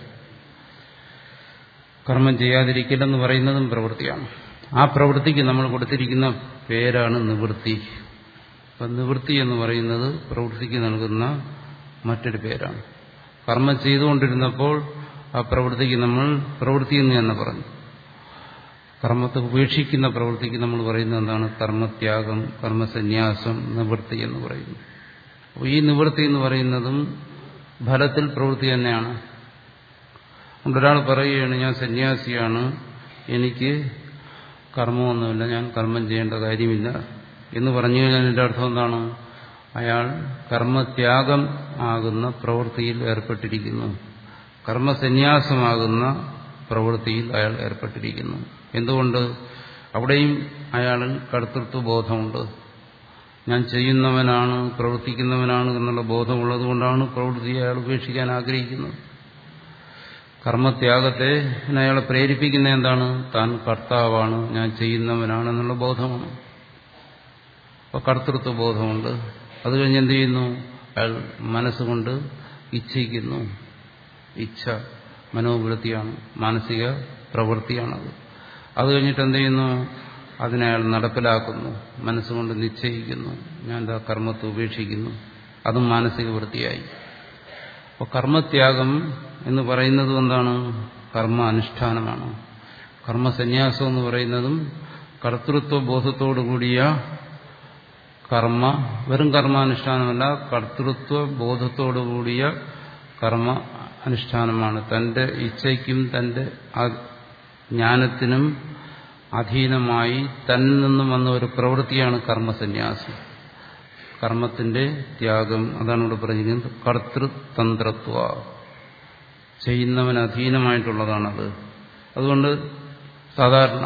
കർമ്മം ചെയ്യാതിരിക്കൽ എന്ന് പറയുന്നതും പ്രവൃത്തിയാണ് ആ പ്രവൃത്തിക്ക് നമ്മൾ കൊടുത്തിരിക്കുന്ന പേരാണ് നിവൃത്തി അപ്പം നിവൃത്തി എന്ന് പറയുന്നത് പ്രവൃത്തിക്ക് നൽകുന്ന മറ്റൊരു പേരാണ് കർമ്മം ചെയ്തുകൊണ്ടിരുന്നപ്പോൾ ആ പ്രവൃത്തിക്ക് നമ്മൾ പ്രവൃത്തി എന്ന് തന്നെ പറഞ്ഞു കർമ്മത്തെ ഉപേക്ഷിക്കുന്ന പ്രവൃത്തിക്ക് നമ്മൾ പറയുന്നത് എന്താണ് കർമ്മത്യാഗം കർമ്മസന്യാസം നിവൃത്തി എന്ന് പറയുന്നു അപ്പോൾ ഈ നിവൃത്തി എന്ന് പറയുന്നതും ഫലത്തിൽ പ്രവൃത്തി തന്നെയാണ് അതുകൊണ്ട് ഒരാൾ പറയുകയാണ് ഞാൻ സന്യാസിയാണ് എനിക്ക് കർമ്മമൊന്നുമില്ല ഞാൻ കർമ്മം ചെയ്യേണ്ട കാര്യമില്ല എന്ന് പറഞ്ഞു കഴിഞ്ഞാൽ എൻ്റെ അർത്ഥം എന്താണ് അയാൾ കർമ്മത്യാഗം ആകുന്ന പ്രവൃത്തിയിൽ ഏർപ്പെട്ടിരിക്കുന്നു കർമ്മസന്യാസമാകുന്ന പ്രവൃത്തിയിൽ അയാൾ ഏർപ്പെട്ടിരിക്കുന്നു എന്തുകൊണ്ട് അവിടെയും അയാളിൽ കർത്തൃത്വ ബോധമുണ്ട് ഞാൻ ചെയ്യുന്നവനാണ് പ്രവർത്തിക്കുന്നവനാണ് എന്നുള്ള ബോധമുള്ളത് കൊണ്ടാണ് പ്രവൃത്തി അയാൾ ഉപേക്ഷിക്കാൻ ആഗ്രഹിക്കുന്നത് കർമ്മത്യാഗത്തെ അയാളെ പ്രേരിപ്പിക്കുന്ന എന്താണ് താൻ കർത്താവാണ് ഞാൻ ചെയ്യുന്നവനാണെന്നുള്ള ബോധമാണ് അപ്പോൾ കർത്തൃത്വ ബോധമുണ്ട് അത് കഴിഞ്ഞ് എന്ത് ചെയ്യുന്നു അയാൾ മനസ്സുകൊണ്ട് ഇച്ഛിക്കുന്നു ഇച്ഛ മനോവൃത്തിയാണ് മാനസിക പ്രവൃത്തിയാണത് അത് കഴിഞ്ഞിട്ട് എന്ത് ചെയ്യുന്നു അതിനെ അയാൾ നടപ്പിലാക്കുന്നു മനസ്സുകൊണ്ട് നിശ്ചയിക്കുന്നു ഞാൻ എന്താ കർമ്മത്തെ ഉപേക്ഷിക്കുന്നു അതും മാനസിക വൃത്തിയായി അപ്പോൾ കർമ്മത്യാഗം എന്ന് പറയുന്നതും എന്താണ് കർമ്മ അനുഷ്ഠാനമാണ് കർമ്മസന്യാസം എന്ന് പറയുന്നതും കർത്തൃത്വ ബോധത്തോടുകൂടിയ കർമ്മ വെറും കർമാനുഷ്ഠാനമല്ല കർത്തൃത്വ ബോധത്തോടുകൂടിയ കർമ്മ അനുഷ്ഠാനമാണ് തന്റെ ഇച്ഛയ്ക്കും തന്റെ ജ്ഞാനത്തിനും അധീനമായി തന്നിൽ നിന്നും വന്ന ഒരു പ്രവൃത്തിയാണ് കർമ്മസന്യാസം കർമ്മത്തിന്റെ ത്യാഗം അതാണ് ഇവിടെ പറഞ്ഞിരിക്കുന്നത് കർത്തൃതന്ത്രത്വ ചെയ്യുന്നവന് അധീനമായിട്ടുള്ളതാണത് അതുകൊണ്ട് സാധാരണ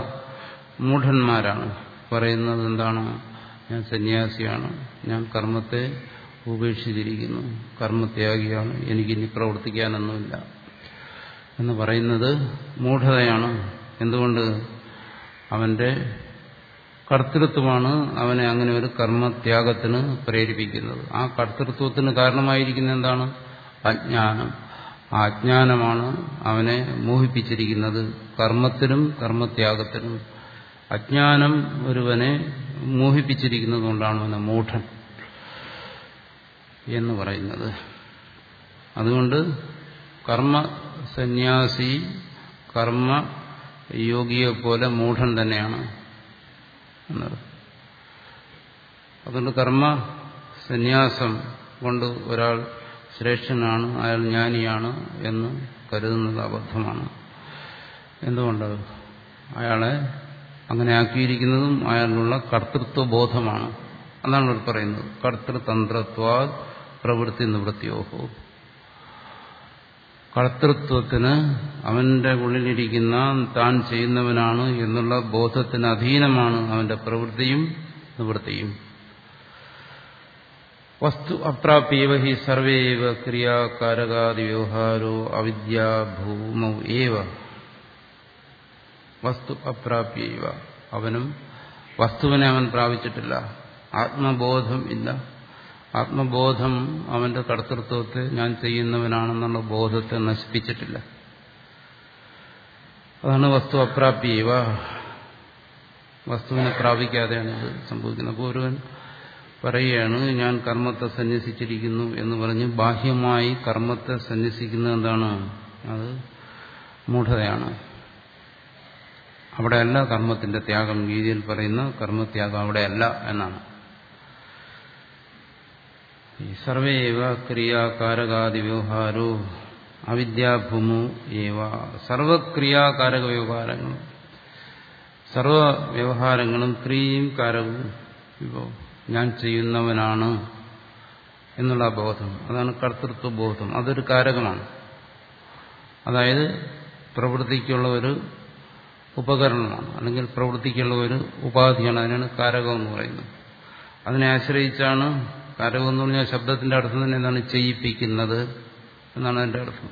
മൂഢന്മാരാണ് പറയുന്നത് എന്താണ് ഞാൻ സന്യാസിയാണ് ഞാൻ കർമ്മത്തെ ഉപേക്ഷിച്ചിരിക്കുന്നു കർമ്മത്യാഗിയാണ് എനിക്കിനി പ്രവർത്തിക്കാനൊന്നുമില്ല എന്ന് പറയുന്നത് മൂഢതയാണ് എന്തുകൊണ്ട് അവന്റെ കർത്തൃത്വമാണ് അവനെ അങ്ങനെ ഒരു കർമ്മത്യാഗത്തിന് പ്രേരിപ്പിക്കുന്നത് ആ കർത്തൃത്വത്തിന് കാരണമായിരിക്കുന്ന എന്താണ് അജ്ഞാനം ആ അജ്ഞാനമാണ് അവനെ മോഹിപ്പിച്ചിരിക്കുന്നത് കർമ്മത്തിനും കർമ്മത്യാഗത്തിനും അജ്ഞാനം ഒരുവനെ മോഹിപ്പിച്ചിരിക്കുന്നത് കൊണ്ടാണ് അവനെ മൂഢൻ എന്ന് പറയുന്നത് അതുകൊണ്ട് കർമ്മ സന്യാസി കർമ്മ യോഗിയെ പോലെ മൂഢൻ തന്നെയാണ് എന്നത് അതുകൊണ്ട് കർമ്മ സന്യാസം കൊണ്ട് ഒരാൾ ശ്രേഷ്ഠനാണ് അയാൾ ജ്ഞാനിയാണ് എന്ന് കരുതുന്നത് അബദ്ധമാണ് എന്തുകൊണ്ട് അയാളെ അങ്ങനെ ആക്കിയിരിക്കുന്നതും അയാളിലുള്ള കർത്തൃത്വ ബോധമാണ് അതാണ് അവർ പറയുന്നത് കർത്തൃതന്ത്രത്വാ പ്രവൃത്തി നിവൃത്തിയോഹോ കർത്തൃത്വത്തിന് അവന്റെ ഉള്ളിലിരിക്കുന്ന താൻ ചെയ്യുന്നവനാണ് എന്നുള്ള ബോധത്തിന് അധീനമാണ് അവന്റെ പ്രവൃത്തിയും നിവൃത്തിയും വസ്തു അപ്രാപ്യവ ഹി സർവേവ ക്രിയാകാരകാദി വ്യവഹാരോ അവിദ്യാഭൂമൗ ഏവ വസ്തു അപ്രാപ്യവ അവനും വസ്തുവിനെ അവൻ പ്രാപിച്ചിട്ടില്ല ആത്മബോധം ഇല്ല ആത്മബോധം അവന്റെ കർത്തൃത്വത്തെ ഞാൻ ചെയ്യുന്നവനാണെന്നുള്ള ബോധത്തെ നശിപ്പിച്ചിട്ടില്ല അതാണ് വസ്തു അപ്രാപ്യവ വസ്തുവിനെ പ്രാപിക്കാതെയാണ് ഇത് സംഭവിക്കുന്നത് അപ്പോൾ ഒരുവൻ പറയുകയാണ് ഞാൻ കർമ്മത്തെ സന്യസിച്ചിരിക്കുന്നു എന്ന് പറഞ്ഞ് ബാഹ്യമായി കർമ്മത്തെ സന്യസിക്കുന്നത് എന്താണ് അത് മൂഢതയാണ് അവിടെയല്ല കർമ്മത്തിന്റെ ത്യാഗം ഗീതയിൽ പറയുന്ന കർമ്മത്യാഗം അവിടെയല്ല എന്നാണ് സർവേവ ക്രിയാകാരകാദി വ്യവഹാരോ അവിദ്യാഭൂമോ ഏവ സർവക്രിയാകാരക വ്യവഹാരങ്ങളും സർവ വ്യവഹാരങ്ങളും ക്രിയയും കാരകവും ഇപ്പോൾ ഞാൻ ചെയ്യുന്നവനാണ് എന്നുള്ള ബോധം അതാണ് കർത്തൃത്വ ബോധം അതൊരു കാരകമാണ് അതായത് പ്രവൃത്തിക്കുള്ള ഒരു ഉപകരണമാണ് അല്ലെങ്കിൽ പ്രവൃത്തിക്കുള്ള ഒരു ഉപാധിയാണ് അതിനാണ് കാരകം എന്ന് പറയുന്നത് അതിനെ ആശ്രയിച്ചാണ് കാരകം എന്ന് പറഞ്ഞാൽ ശബ്ദത്തിന്റെ അർത്ഥം തന്നെ എന്താണ് ചെയ്യിപ്പിക്കുന്നത് എന്നാണ് അതിന്റെ അർത്ഥം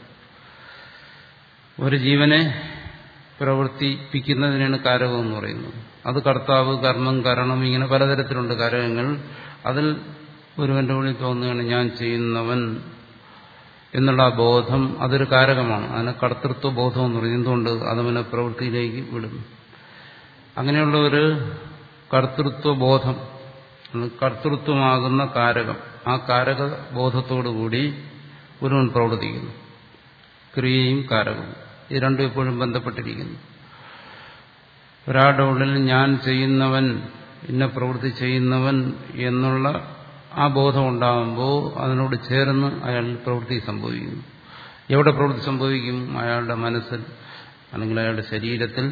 ഒരു ജീവനെ പ്രവർത്തിപ്പിക്കുന്നതിനാണ് കാരകം എന്ന് പറയുന്നത് അത് കർത്താവ് കർമ്മം കരണം ഇങ്ങനെ പലതരത്തിലുണ്ട് കാരകങ്ങൾ അതിൽ ഒരുവന്റെ ഉള്ളിൽ തോന്നുകയാണ് ഞാൻ ചെയ്യുന്നവൻ എന്നുള്ള ബോധം അതൊരു കാരകമാണ് അതിനെ കർത്തൃത്വ ബോധം എന്ന് പറയുന്നത് എന്തുകൊണ്ട് അതവനെ പ്രവൃത്തിയിലേക്ക് വിടും അങ്ങനെയുള്ള ഒരു കർത്തൃത്വ ബോധം കർത്തൃത്വമാകുന്ന കാരകം ആ കാരക ബോധത്തോടുകൂടി ഒരുവൻ പ്രവർത്തിക്കുന്നു ക്രിയയും കാരകവും ഈ രണ്ടും എപ്പോഴും ബന്ധപ്പെട്ടിരിക്കുന്നു ഒരാളുടെ ഉള്ളിൽ ഞാൻ ചെയ്യുന്നവൻ ഇന്ന പ്രവൃത്തി ചെയ്യുന്നവൻ എന്നുള്ള ആ ബോധം ഉണ്ടാകുമ്പോൾ അതിനോട് ചേർന്ന് അയാൾ പ്രവൃത്തി സംഭവിക്കുന്നു എവിടെ പ്രവൃത്തി സംഭവിക്കും അയാളുടെ മനസ്സിൽ അല്ലെങ്കിൽ അയാളുടെ ശരീരത്തിൽ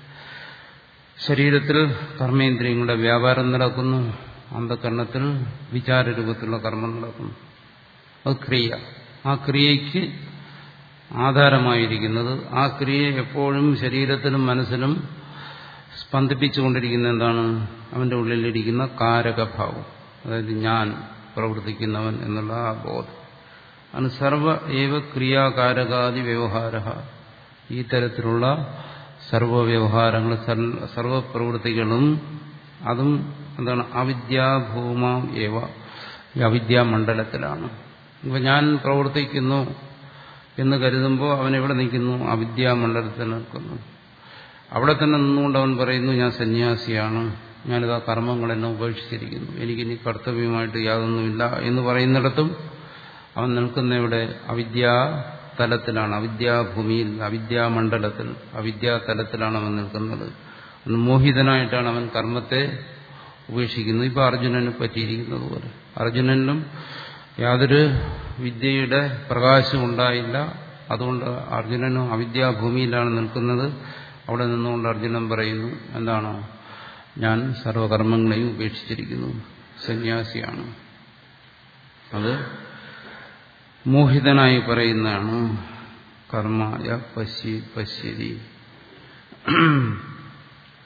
ശരീരത്തിൽ കർമ്മേന്ദ്രിയങ്ങളുടെ വ്യാപാരം നടക്കുന്നു അന്ധകരണത്തിൽ വിചാരരൂപത്തിലുള്ള കർമ്മം നടക്കുന്നു അത് ക്രിയ ആ ക്രിയയ്ക്ക് ആധാരമായിരിക്കുന്നത് ആ ക്രിയ എപ്പോഴും ശരീരത്തിലും മനസ്സിലും സ്പന്ദിപ്പിച്ചുകൊണ്ടിരിക്കുന്ന എന്താണ് അവന്റെ ഉള്ളിലിരിക്കുന്ന കാരകഭാവം അതായത് ഞാൻ പ്രവർത്തിക്കുന്നവൻ എന്നുള്ള ആ ബോധം ആണ് സർവ ഏവ ക്രിയാകാരകാദി വ്യവഹാര ഈ തരത്തിലുള്ള സർവവ്യവഹാരങ്ങൾ സർവപ്രവൃത്തികളും അതും എന്താണ് അവിദ്യാഭൂമ ഏവ ഈ അവിദ്യാമണ്ഡലത്തിലാണ് ഇപ്പൊ ഞാൻ പ്രവർത്തിക്കുന്നു എന്ന് കരുതുമ്പോൾ അവൻ എവിടെ നിൽക്കുന്നു അവിദ്യാമണ്ഡലത്തിൽ നിൽക്കുന്നു അവിടെ തന്നെ നിന്നുകൊണ്ട് അവൻ പറയുന്നു ഞാൻ സന്യാസിയാണ് ഞാനിതാ കർമ്മങ്ങളെല്ലാം ഉപേക്ഷിച്ചിരിക്കുന്നു എനിക്കിനി കർത്തവ്യമായിട്ട് യാതൊന്നുമില്ല എന്ന് പറയുന്നിടത്തും അവൻ നിൽക്കുന്ന ഇവിടെ അവിദ്യാ തലത്തിലാണ് അവിദ്യാഭൂമിയിൽ അവിദ്യാമണ്ഡലത്തിൽ അവിദ്യാതലത്തിലാണ് അവൻ നിൽക്കുന്നത് അന്ന് മോഹിതനായിട്ടാണ് അവൻ കർമ്മത്തെ ഉപേക്ഷിക്കുന്നത് ഇപ്പൊ അർജുനന് പറ്റിയിരിക്കുന്നത് പോലെ അർജുനനും യാതൊരു വിദ്യയുടെ പ്രകാശം ഉണ്ടായില്ല അതുകൊണ്ട് അർജുനനും അവിദ്യാഭൂമിയിലാണ് നിൽക്കുന്നത് അവിടെ നിന്നുകൊണ്ട് അർജുനൻ പറയുന്നു എന്താണ് ഞാൻ സർവകർമ്മങ്ങളെയും ഉപേക്ഷിച്ചിരിക്കുന്നു സന്യാസിയാണ് അത് മോഹിതനായി പറയുന്നതാണ് കർമായ പശ്യ പശ്യതി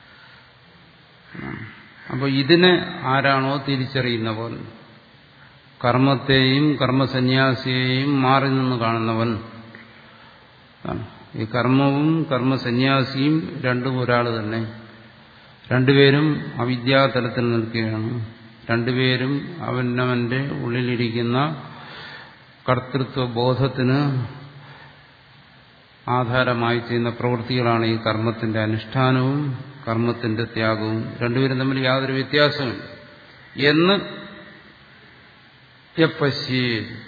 അപ്പോൾ ഇതിനെ ആരാണോ തിരിച്ചറിയുന്നവൻ കർമ്മത്തെയും കർമ്മസന്യാസിയെയും മാറി നിന്ന് കാണുന്നവൻ ഈ കർമ്മവും കർമ്മസന്യാസിയും രണ്ടും ഒരാൾ തന്നെ രണ്ടുപേരും അവിദ്യാതലത്തിൽ നിൽക്കുകയാണ് രണ്ടുപേരും അവനവന്റെ ഉള്ളിലിരിക്കുന്ന കർത്തൃത്വ ബോധത്തിന് ആധാരമായി ചെയ്യുന്ന പ്രവൃത്തികളാണ് ഈ കർമ്മത്തിന്റെ അനുഷ്ഠാനവും കർമ്മത്തിന്റെ ത്യാഗവും രണ്ടുപേരും തമ്മിൽ യാതൊരു വ്യത്യാസമില്ല എന്ന് യപ്പശ്യേ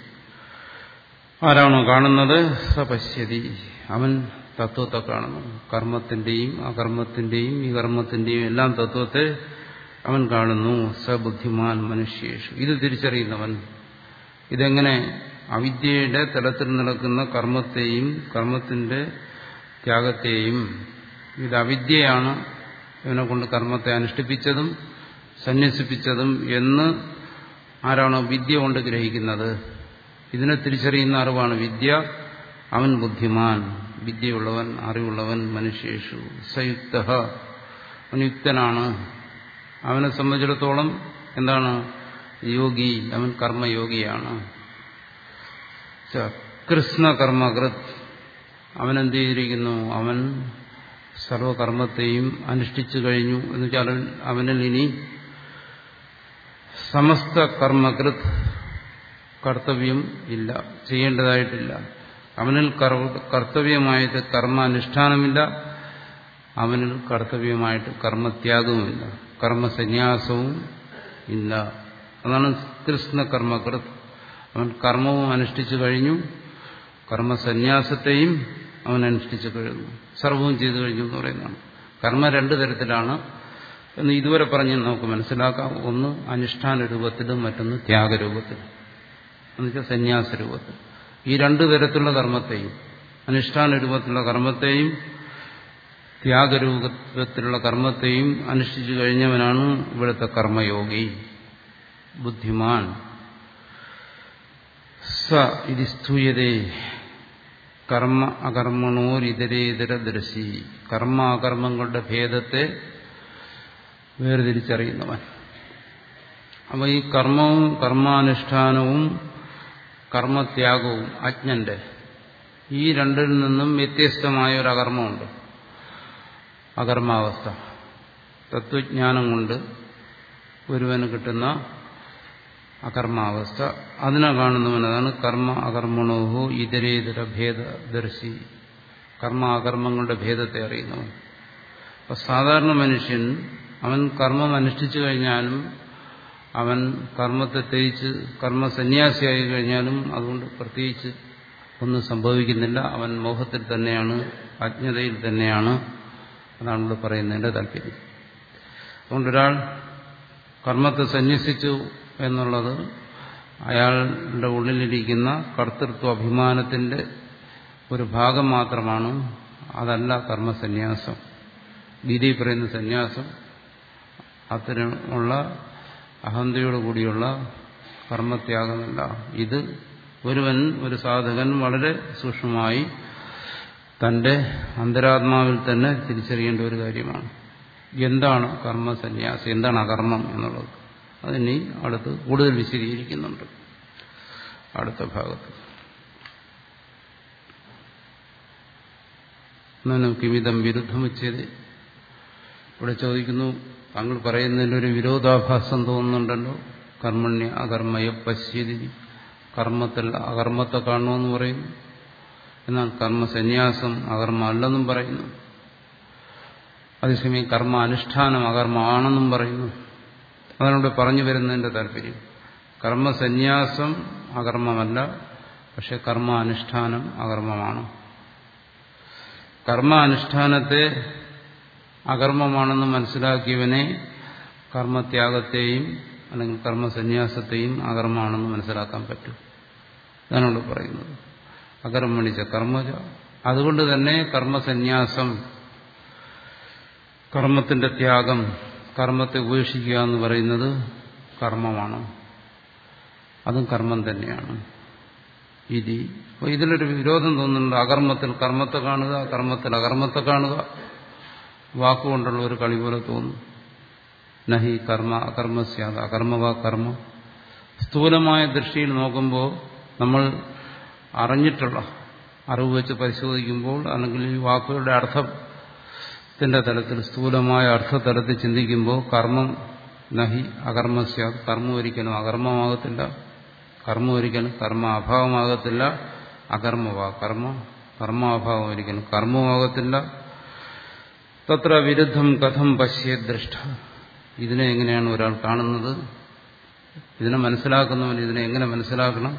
ആരാണോ കാണുന്നത് സപശ്യതി അവൻ തത്വത്തെ കാണുന്നു കർമ്മത്തിന്റെയും അകർമ്മത്തിന്റെയും ഈ കർമ്മത്തിന്റെയും എല്ലാം തത്വത്തെ അവൻ കാണുന്നു സബുദ്ധിമാൻ മനുഷ്യേഷു ഇത് തിരിച്ചറിയുന്നവൻ ഇതെങ്ങനെ അവിദ്യയുടെ തലത്തിൽ നടക്കുന്ന കർമ്മത്തെയും കർമ്മത്തിന്റെ ത്യാഗത്തെയും ഇത് അവിദ്യയാണ് ഇവനെ കൊണ്ട് കർമ്മത്തെ അനുഷ്ഠിപ്പിച്ചതും സന്യസിപ്പിച്ചതും എന്ന് ആരാണോ വിദ്യ കൊണ്ട് ഗ്രഹിക്കുന്നത് ഇതിനെ തിരിച്ചറിയുന്ന അറിവാണ് വിദ്യ അവൻ ബുദ്ധിമാൻ വിദ്യയുള്ളവൻ അറിവുള്ളവൻ മനുഷ്യേഷു സയുക്ത അവൻ യുക്തനാണ് അവനെ സംബന്ധിച്ചിടത്തോളം എന്താണ് യോഗി അവൻ കർമ്മയോഗിയാണ് കൃഷ്ണകർമ്മകൃത് അവൻ എന്ത് ചെയ്തിരിക്കുന്നു അവൻ സർവകർമ്മത്തെയും അനുഷ്ഠിച്ചു കഴിഞ്ഞു എന്ന് വെച്ചാൽ അവനിൽ ഇനി സമസ്ത കർമ്മകൃത് കർത്തവ്യം ഇല്ല ചെയ്യേണ്ടതായിട്ടില്ല അവനിൽ കർത്തവ്യമായിട്ട് കർമാനുഷ്ഠാനമില്ല അവനിൽ കർത്തവ്യമായിട്ട് കർമ്മത്യാഗവുമില്ല കർമ്മസന്യാസവും ഇല്ല അതാണ് കൃഷ്ണകർമ്മകൃത് അവൻ കർമ്മവും അനുഷ്ഠിച്ചു കഴിഞ്ഞു കർമ്മസന്യാസത്തെയും അവൻ അനുഷ്ഠിച്ചു കഴിഞ്ഞു സർവവും ചെയ്തു കഴിഞ്ഞു എന്ന് പറയുന്നതാണ് കർമ്മ രണ്ടു തരത്തിലാണ് എന്ന് ഇതുവരെ പറഞ്ഞ് നമുക്ക് മനസ്സിലാക്കാം ഒന്ന് അനുഷ്ഠാന രൂപത്തിലും മറ്റൊന്ന് ത്യാഗരൂപത്തിലും എന്നുവെച്ചാൽ സന്യാസ രൂപത്തിൽ ഈ രണ്ടു തരത്തിലുള്ള കർമ്മത്തെയും അനുഷ്ഠാന രൂപത്തിലുള്ള കർമ്മത്തെയും ത്യാഗരൂപത്തിലുള്ള കർമ്മത്തെയും അനുഷ്ഠിച്ചു കഴിഞ്ഞവനാണ് ഇവിടുത്തെ കർമ്മയോഗി ബുദ്ധിമാൻ സ ഇത് സ്തൂയതേ കർമ്മ അകർമ്മണോരിതരേതര ദർശി കർമ്മ അകർമ്മങ്ങളുടെ ഭേദത്തെ വേർതിരിച്ചറിയുന്നവൻ അപ്പോൾ ഈ കർമ്മവും കർമാനുഷ്ഠാനവും കർമ്മത്യാഗവും അജ്ഞന്റെ ഈ രണ്ടിൽ നിന്നും വ്യത്യസ്തമായ ഒരു അകർമ്മമുണ്ട് അകർമാവസ്ഥ തത്വജ്ഞാനം കൊണ്ട് ഒരുവന് കിട്ടുന്ന അകർമാവസ്ഥ അതിനെ കാണുന്നവനതാണ് കർമ്മ അകർമ്മണോഹോ ഇതരേതര ഭേദദർശി കർമ്മ അകർമ്മങ്ങളുടെ ഭേദത്തെ അറിയുന്നവൻ അപ്പൊ സാധാരണ മനുഷ്യൻ അവൻ കർമ്മം അനുഷ്ഠിച്ചു കഴിഞ്ഞാലും അവൻ കർമ്മത്തെ തേച്ച് കർമ്മസന്യാസിയായി കഴിഞ്ഞാലും അതുകൊണ്ട് പ്രത്യേകിച്ച് ഒന്നും സംഭവിക്കുന്നില്ല അവൻ മോഹത്തിൽ തന്നെയാണ് അജ്ഞതയിൽ തന്നെയാണ് അതാണ് ഇവിടെ പറയുന്നതിന്റെ താല്പര്യം അതുകൊണ്ട് ഒരാൾ കർമ്മത്തെ സന്യസിച്ചു എന്നുള്ളത് അയാളുടെ ഉള്ളിലിരിക്കുന്ന കർത്തൃത്വ അഭിമാനത്തിന്റെ ഒരു ഭാഗം മാത്രമാണ് അതല്ല കർമ്മസന്യാസം ഗീതയിൽ പറയുന്ന സന്യാസം അത്തരമുള്ള അഹന്തയോടുകൂടിയുള്ള കർമ്മത്യാഗമല്ല ഇത് ഒരുവൻ ഒരു സാധകൻ വളരെ സൂക്ഷ്മമായി തന്റെ അന്തരാത്മാവിൽ തന്നെ തിരിച്ചറിയേണ്ട ഒരു കാര്യമാണ് എന്താണ് കർമ്മസന്യാസം എന്താണ് അകർമ്മം എന്നുള്ളത് അതിനി അടുത്ത് കൂടുതൽ വിശദീകരിക്കുന്നുണ്ട് അടുത്ത ഭാഗത്ത് കിമിതം വിരുദ്ധമുച്ചത് ഇവിടെ ചോദിക്കുന്നു താങ്കൾ പറയുന്നതിലൊരു വിരോധാഭാസം തോന്നുന്നുണ്ടല്ലോ കർമ്മണ്യ അകർമ്മയ പശ്യതി കർമ്മത്തിൽ അകർമ്മത്തെ കാണണമെന്ന് പറയുന്നു എന്നാൽ കർമ്മസന്യാസം അകർമ്മ അല്ലെന്നും പറയുന്നു അതേസമയം കർമ്മ അനുഷ്ഠാനം അകർമ്മമാണെന്നും പറയുന്നു അതാണ് ഇവിടെ പറഞ്ഞു വരുന്നതിന്റെ താല്പര്യം കർമ്മസന്യാസം അകർമ്മമല്ല പക്ഷെ കർമ്മ അനുഷ്ഠാനം അകർമ്മമാണ് കർമ്മ അനുഷ്ഠാനത്തെ അകർമ്മമാണെന്ന് മനസ്സിലാക്കിയവനെ കർമ്മത്യാഗത്തെയും അല്ലെങ്കിൽ കർമ്മസന്യാസത്തെയും അകർമ്മമാണെന്ന് മനസ്സിലാക്കാൻ പറ്റും അതാണ് ഇവിടെ പറയുന്നത് അകർമ്മണിച്ച കർമ്മജ അതുകൊണ്ട് തന്നെ കർമ്മസന്യാസം കർമ്മത്തിന്റെ ത്യാഗം കർമ്മത്തെ ഉപേക്ഷിക്കുക എന്ന് പറയുന്നത് കർമ്മമാണ് അതും കർമ്മം തന്നെയാണ് ഇതി അപ്പോൾ ഇതിലൊരു വിരോധം തോന്നുന്നുണ്ട് അകർമ്മത്തിൽ കർമ്മത്തെ കാണുക കർമ്മത്തിൽ അകർമ്മത്തെ കാണുക വാക്കുകൊണ്ടുള്ള ഒരു കളി പോലെ തോന്നും നഹി കർമ്മ അകർമ്മസ്യാത അകർമ്മ വാ കർമ്മ സ്ഥൂലമായ ദൃഷ്ടിയിൽ നോക്കുമ്പോൾ നമ്മൾ അറിഞ്ഞിട്ടുള്ള അറിവ് വെച്ച് പരിശോധിക്കുമ്പോൾ അല്ലെങ്കിൽ ഈ വാക്കുകളുടെ അർത്ഥത്തിന്റെ തലത്തിൽ സ്ഥൂലമായ അർത്ഥതലത്തിൽ ചിന്തിക്കുമ്പോൾ കർമ്മം നഹി അകർമ്മസ്യ കർമ്മം ഒരിക്കലും അകർമ്മമാകത്തില്ല കർമ്മം ഒരിക്കലും കർമ്മ അഭാവമാകത്തില്ല അകർമ്മവാ കർമ്മ കർമാഭാവം ഒരിക്കലും കർമ്മമാകത്തില്ല തത്ര വിരുദ്ധം കഥം പശ്യ ദൃഷ്ട ഇതിനെ എങ്ങനെയാണ് ഒരാൾ കാണുന്നത് ഇതിനെ മനസ്സിലാക്കുന്നവൻ ഇതിനെ എങ്ങനെ മനസ്സിലാക്കണം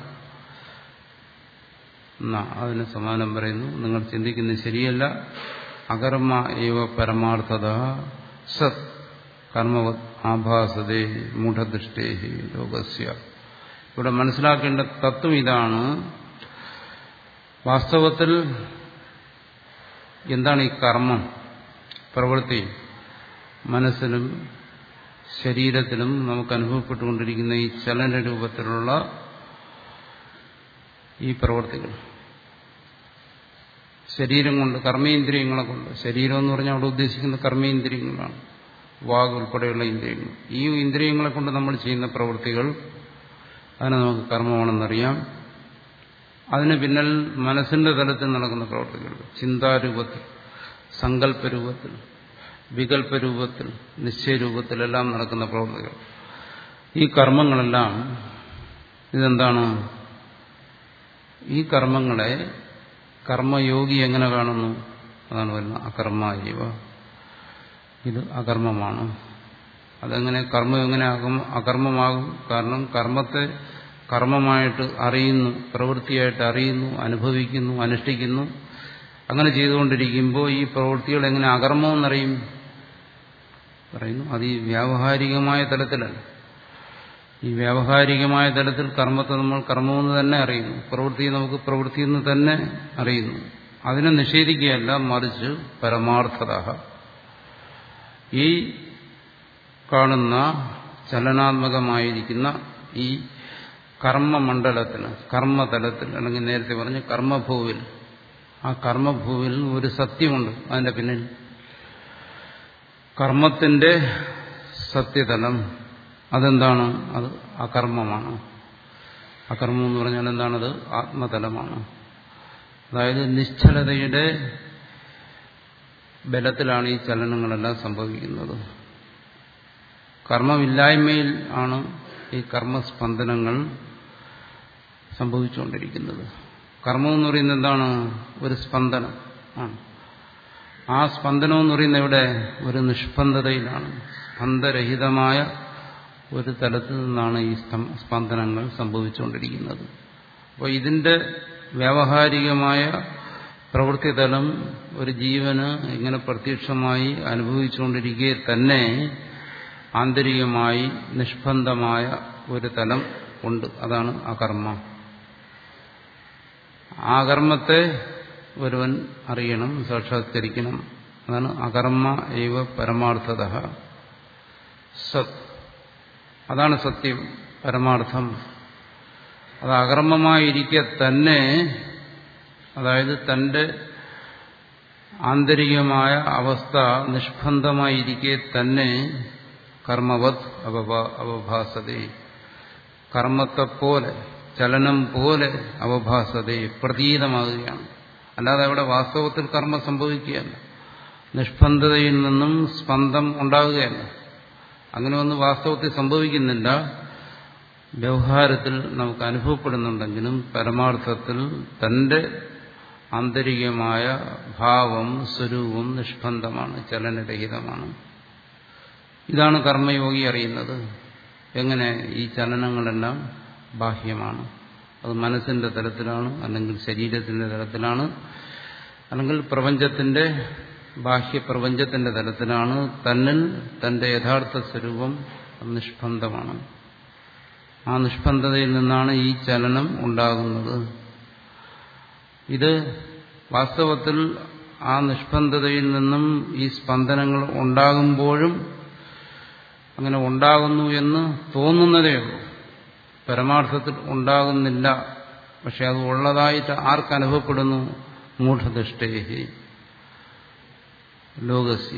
എന്നാ അതിന് സമാനം പറയുന്നു നിങ്ങൾ ചിന്തിക്കുന്നത് ശരിയല്ല അകർമ്മ ഏവ പരമാർത്ഥത സത് കർമ്മവത് ആഭാസതേ മൂഢദൃഷ്ടേ ലോകസ്യ ഇവിടെ മനസ്സിലാക്കേണ്ട തത്വം ഇതാണ് വാസ്തവത്തിൽ എന്താണ് ഈ കർമ്മം പ്രവൃത്തി മനസ്സിലും ശരീരത്തിലും നമുക്ക് അനുഭവപ്പെട്ടുകൊണ്ടിരിക്കുന്ന ഈ ചലന രൂപത്തിലുള്ള ഈ പ്രവൃത്തികൾ ശരീരം കൊണ്ട് കർമ്മേന്ദ്രിയങ്ങളെ കൊണ്ട് ശരീരം എന്ന് പറഞ്ഞാൽ അവിടെ ഉദ്ദേശിക്കുന്ന കർമ്മേന്ദ്രിയങ്ങളാണ് വാഗ് ഉൾപ്പെടെയുള്ള ഇന്ദ്രിയങ്ങൾ ഈ ഇന്ദ്രിയങ്ങളെ കൊണ്ട് നമ്മൾ ചെയ്യുന്ന പ്രവൃത്തികൾ അതിനെ നമുക്ക് കർമ്മമാണെന്നറിയാം അതിന് പിന്നിൽ മനസ്സിന്റെ തലത്തിൽ നടക്കുന്ന പ്രവൃത്തികൾ ചിന്താരൂപത്തിൽ സങ്കല്പരൂപത്തിൽ വികല്പരൂപത്തിൽ നിശ്ചയരൂപത്തിലെല്ലാം നടക്കുന്ന പ്രവൃത്തികൾ ഈ കർമ്മങ്ങളെല്ലാം ഇതെന്താണ് ഈ കർമ്മങ്ങളെ കർമ്മയോഗി എങ്ങനെ കാണുന്നു അതാണ് വരുന്നത് അകർമ്മ ഇത് അകർമ്മമാണ് അതെങ്ങനെ കർമ്മം എങ്ങനെ അകർമ്മമാകും കാരണം കർമ്മത്തെ കർമ്മമായിട്ട് അറിയുന്നു പ്രവൃത്തിയായിട്ട് അറിയുന്നു അനുഭവിക്കുന്നു അനുഷ്ഠിക്കുന്നു അങ്ങനെ ചെയ്തുകൊണ്ടിരിക്കുമ്പോൾ ഈ പ്രവൃത്തികൾ എങ്ങനെ അകർമ്മമെന്നറിയും പറയുന്നു അത് ഈ വ്യാവഹാരികമായ തലത്തിലല്ല ഈ വ്യാവഹാരികമായ തലത്തിൽ കർമ്മത്തെ നമ്മൾ കർമ്മമെന്ന് തന്നെ അറിയുന്നു പ്രവൃത്തിയെ നമുക്ക് പ്രവൃത്തിയെന്ന് തന്നെ അറിയുന്നു അതിനെ നിഷേധിക്കുകയല്ല മറിച്ച് പരമാർത്ഥത ഈ കാണുന്ന ചലനാത്മകമായിരിക്കുന്ന ഈ കർമ്മമണ്ഡലത്തിന് കർമ്മതലത്തിൽ അല്ലെങ്കിൽ നേരത്തെ പറഞ്ഞ കർമ്മഭൂവിൽ ആ കർമ്മഭൂവിൽ ഒരു സത്യമുണ്ട് അതിന്റെ പിന്നിൽ കർമ്മത്തിന്റെ സത്യതലം അതെന്താണ് അത് അകർമ്മമാണ് അകർമ്മം എന്ന് പറഞ്ഞാൽ എന്താണത് ആത്മതലമാണ് അതായത് നിശ്ചലതയുടെ ബലത്തിലാണ് ഈ ചലനങ്ങളെല്ലാം സംഭവിക്കുന്നത് കർമ്മമില്ലായ്മയിൽ ആണ് ഈ കർമ്മസ്പന്ദനങ്ങൾ സംഭവിച്ചുകൊണ്ടിരിക്കുന്നത് കർമ്മം എന്ന് പറയുന്നത് എന്താണ് ഒരു സ്പന്ദനം ആണ് ആ സ്പന്ദനം എന്ന് പറയുന്നത് ഇവിടെ ഒരു നിഷ്പന്ദതയിലാണ് സ്പന്ദരഹിതമായ ഒരു തലത്തിൽ നിന്നാണ് ഈ സ്പന്ദനങ്ങൾ സംഭവിച്ചുകൊണ്ടിരിക്കുന്നത് അപ്പോൾ ഇതിന്റെ വ്യാവഹാരികമായ പ്രവൃത്തിതലം ഒരു ജീവന് ഇങ്ങനെ പ്രത്യക്ഷമായി അനുഭവിച്ചുകൊണ്ടിരിക്കെ തന്നെ ആന്തരികമായി നിഷ്പന്ദമായ ഒരു തലം ഉണ്ട് അതാണ് അകർമ്മ ആ കർമ്മത്തെ ഒരുവൻ അറിയണം സാക്ഷാത്കരിക്കണം അതാണ് അകർമ്മ ഏവ പരമാർത്ഥത സത് അതാണ് സത്യം പരമാർത്ഥം അത് അകർമ്മമായിരിക്കെ തന്നെ അതായത് തന്റെ ആന്തരികമായ അവസ്ഥ നിഷ്പന്ദമായിരിക്കെ തന്നെ കർമ്മവത് അവഭാസതേ കർമ്മത്തെപ്പോലെ ചലനം പോലെ അവഭാസതേ പ്രതീതമാകുകയാണ് അല്ലാതെ അവിടെ വാസ്തവത്തിൽ കർമ്മം സംഭവിക്കുകയല്ല നിഷ്പന്ദതയിൽ നിന്നും സ്പന്ദം ഉണ്ടാകുകയല്ല അങ്ങനെ ഒന്നും വാസ്തവത്തിൽ സംഭവിക്കുന്നില്ല വ്യവഹാരത്തിൽ നമുക്ക് അനുഭവപ്പെടുന്നുണ്ടെങ്കിലും പരമാർത്ഥത്തിൽ തന്റെ ആന്തരികമായ ഭാവം സ്വരൂപം നിഷ്പന്ദമാണ് ചലനരഹിതമാണ് ഇതാണ് കർമ്മയോഗി അറിയുന്നത് എങ്ങനെ ഈ ചലനങ്ങളെല്ലാം ബാഹ്യമാണ് അത് മനസ്സിന്റെ തലത്തിലാണ് അല്ലെങ്കിൽ ശരീരത്തിന്റെ തലത്തിലാണ് അല്ലെങ്കിൽ പ്രപഞ്ചത്തിന്റെ ബാഹ്യപ്രപഞ്ചത്തിന്റെ തലത്തിലാണ് തന്നിൽ തന്റെ യഥാർത്ഥ സ്വരൂപം നിഷ്പന്ദമാണ് ആ നിഷ്പന്ദതയിൽ നിന്നാണ് ഈ ചലനം ഉണ്ടാകുന്നത് ഇത് വാസ്തവത്തിൽ ആ നിഷ്പന്ദതയിൽ നിന്നും ഈ സ്പന്ദനങ്ങൾ ഉണ്ടാകുമ്പോഴും അങ്ങനെ ഉണ്ടാകുന്നു എന്ന് തോന്നുന്നതേ ഉള്ളൂ പരമാർത്ഥത്തിൽ ഉണ്ടാകുന്നില്ല പക്ഷെ അത് ഉള്ളതായിട്ട് ആർക്കനുഭവപ്പെടുന്നു മൂഢദൃഷ്ടേഹി ലോകസ്യ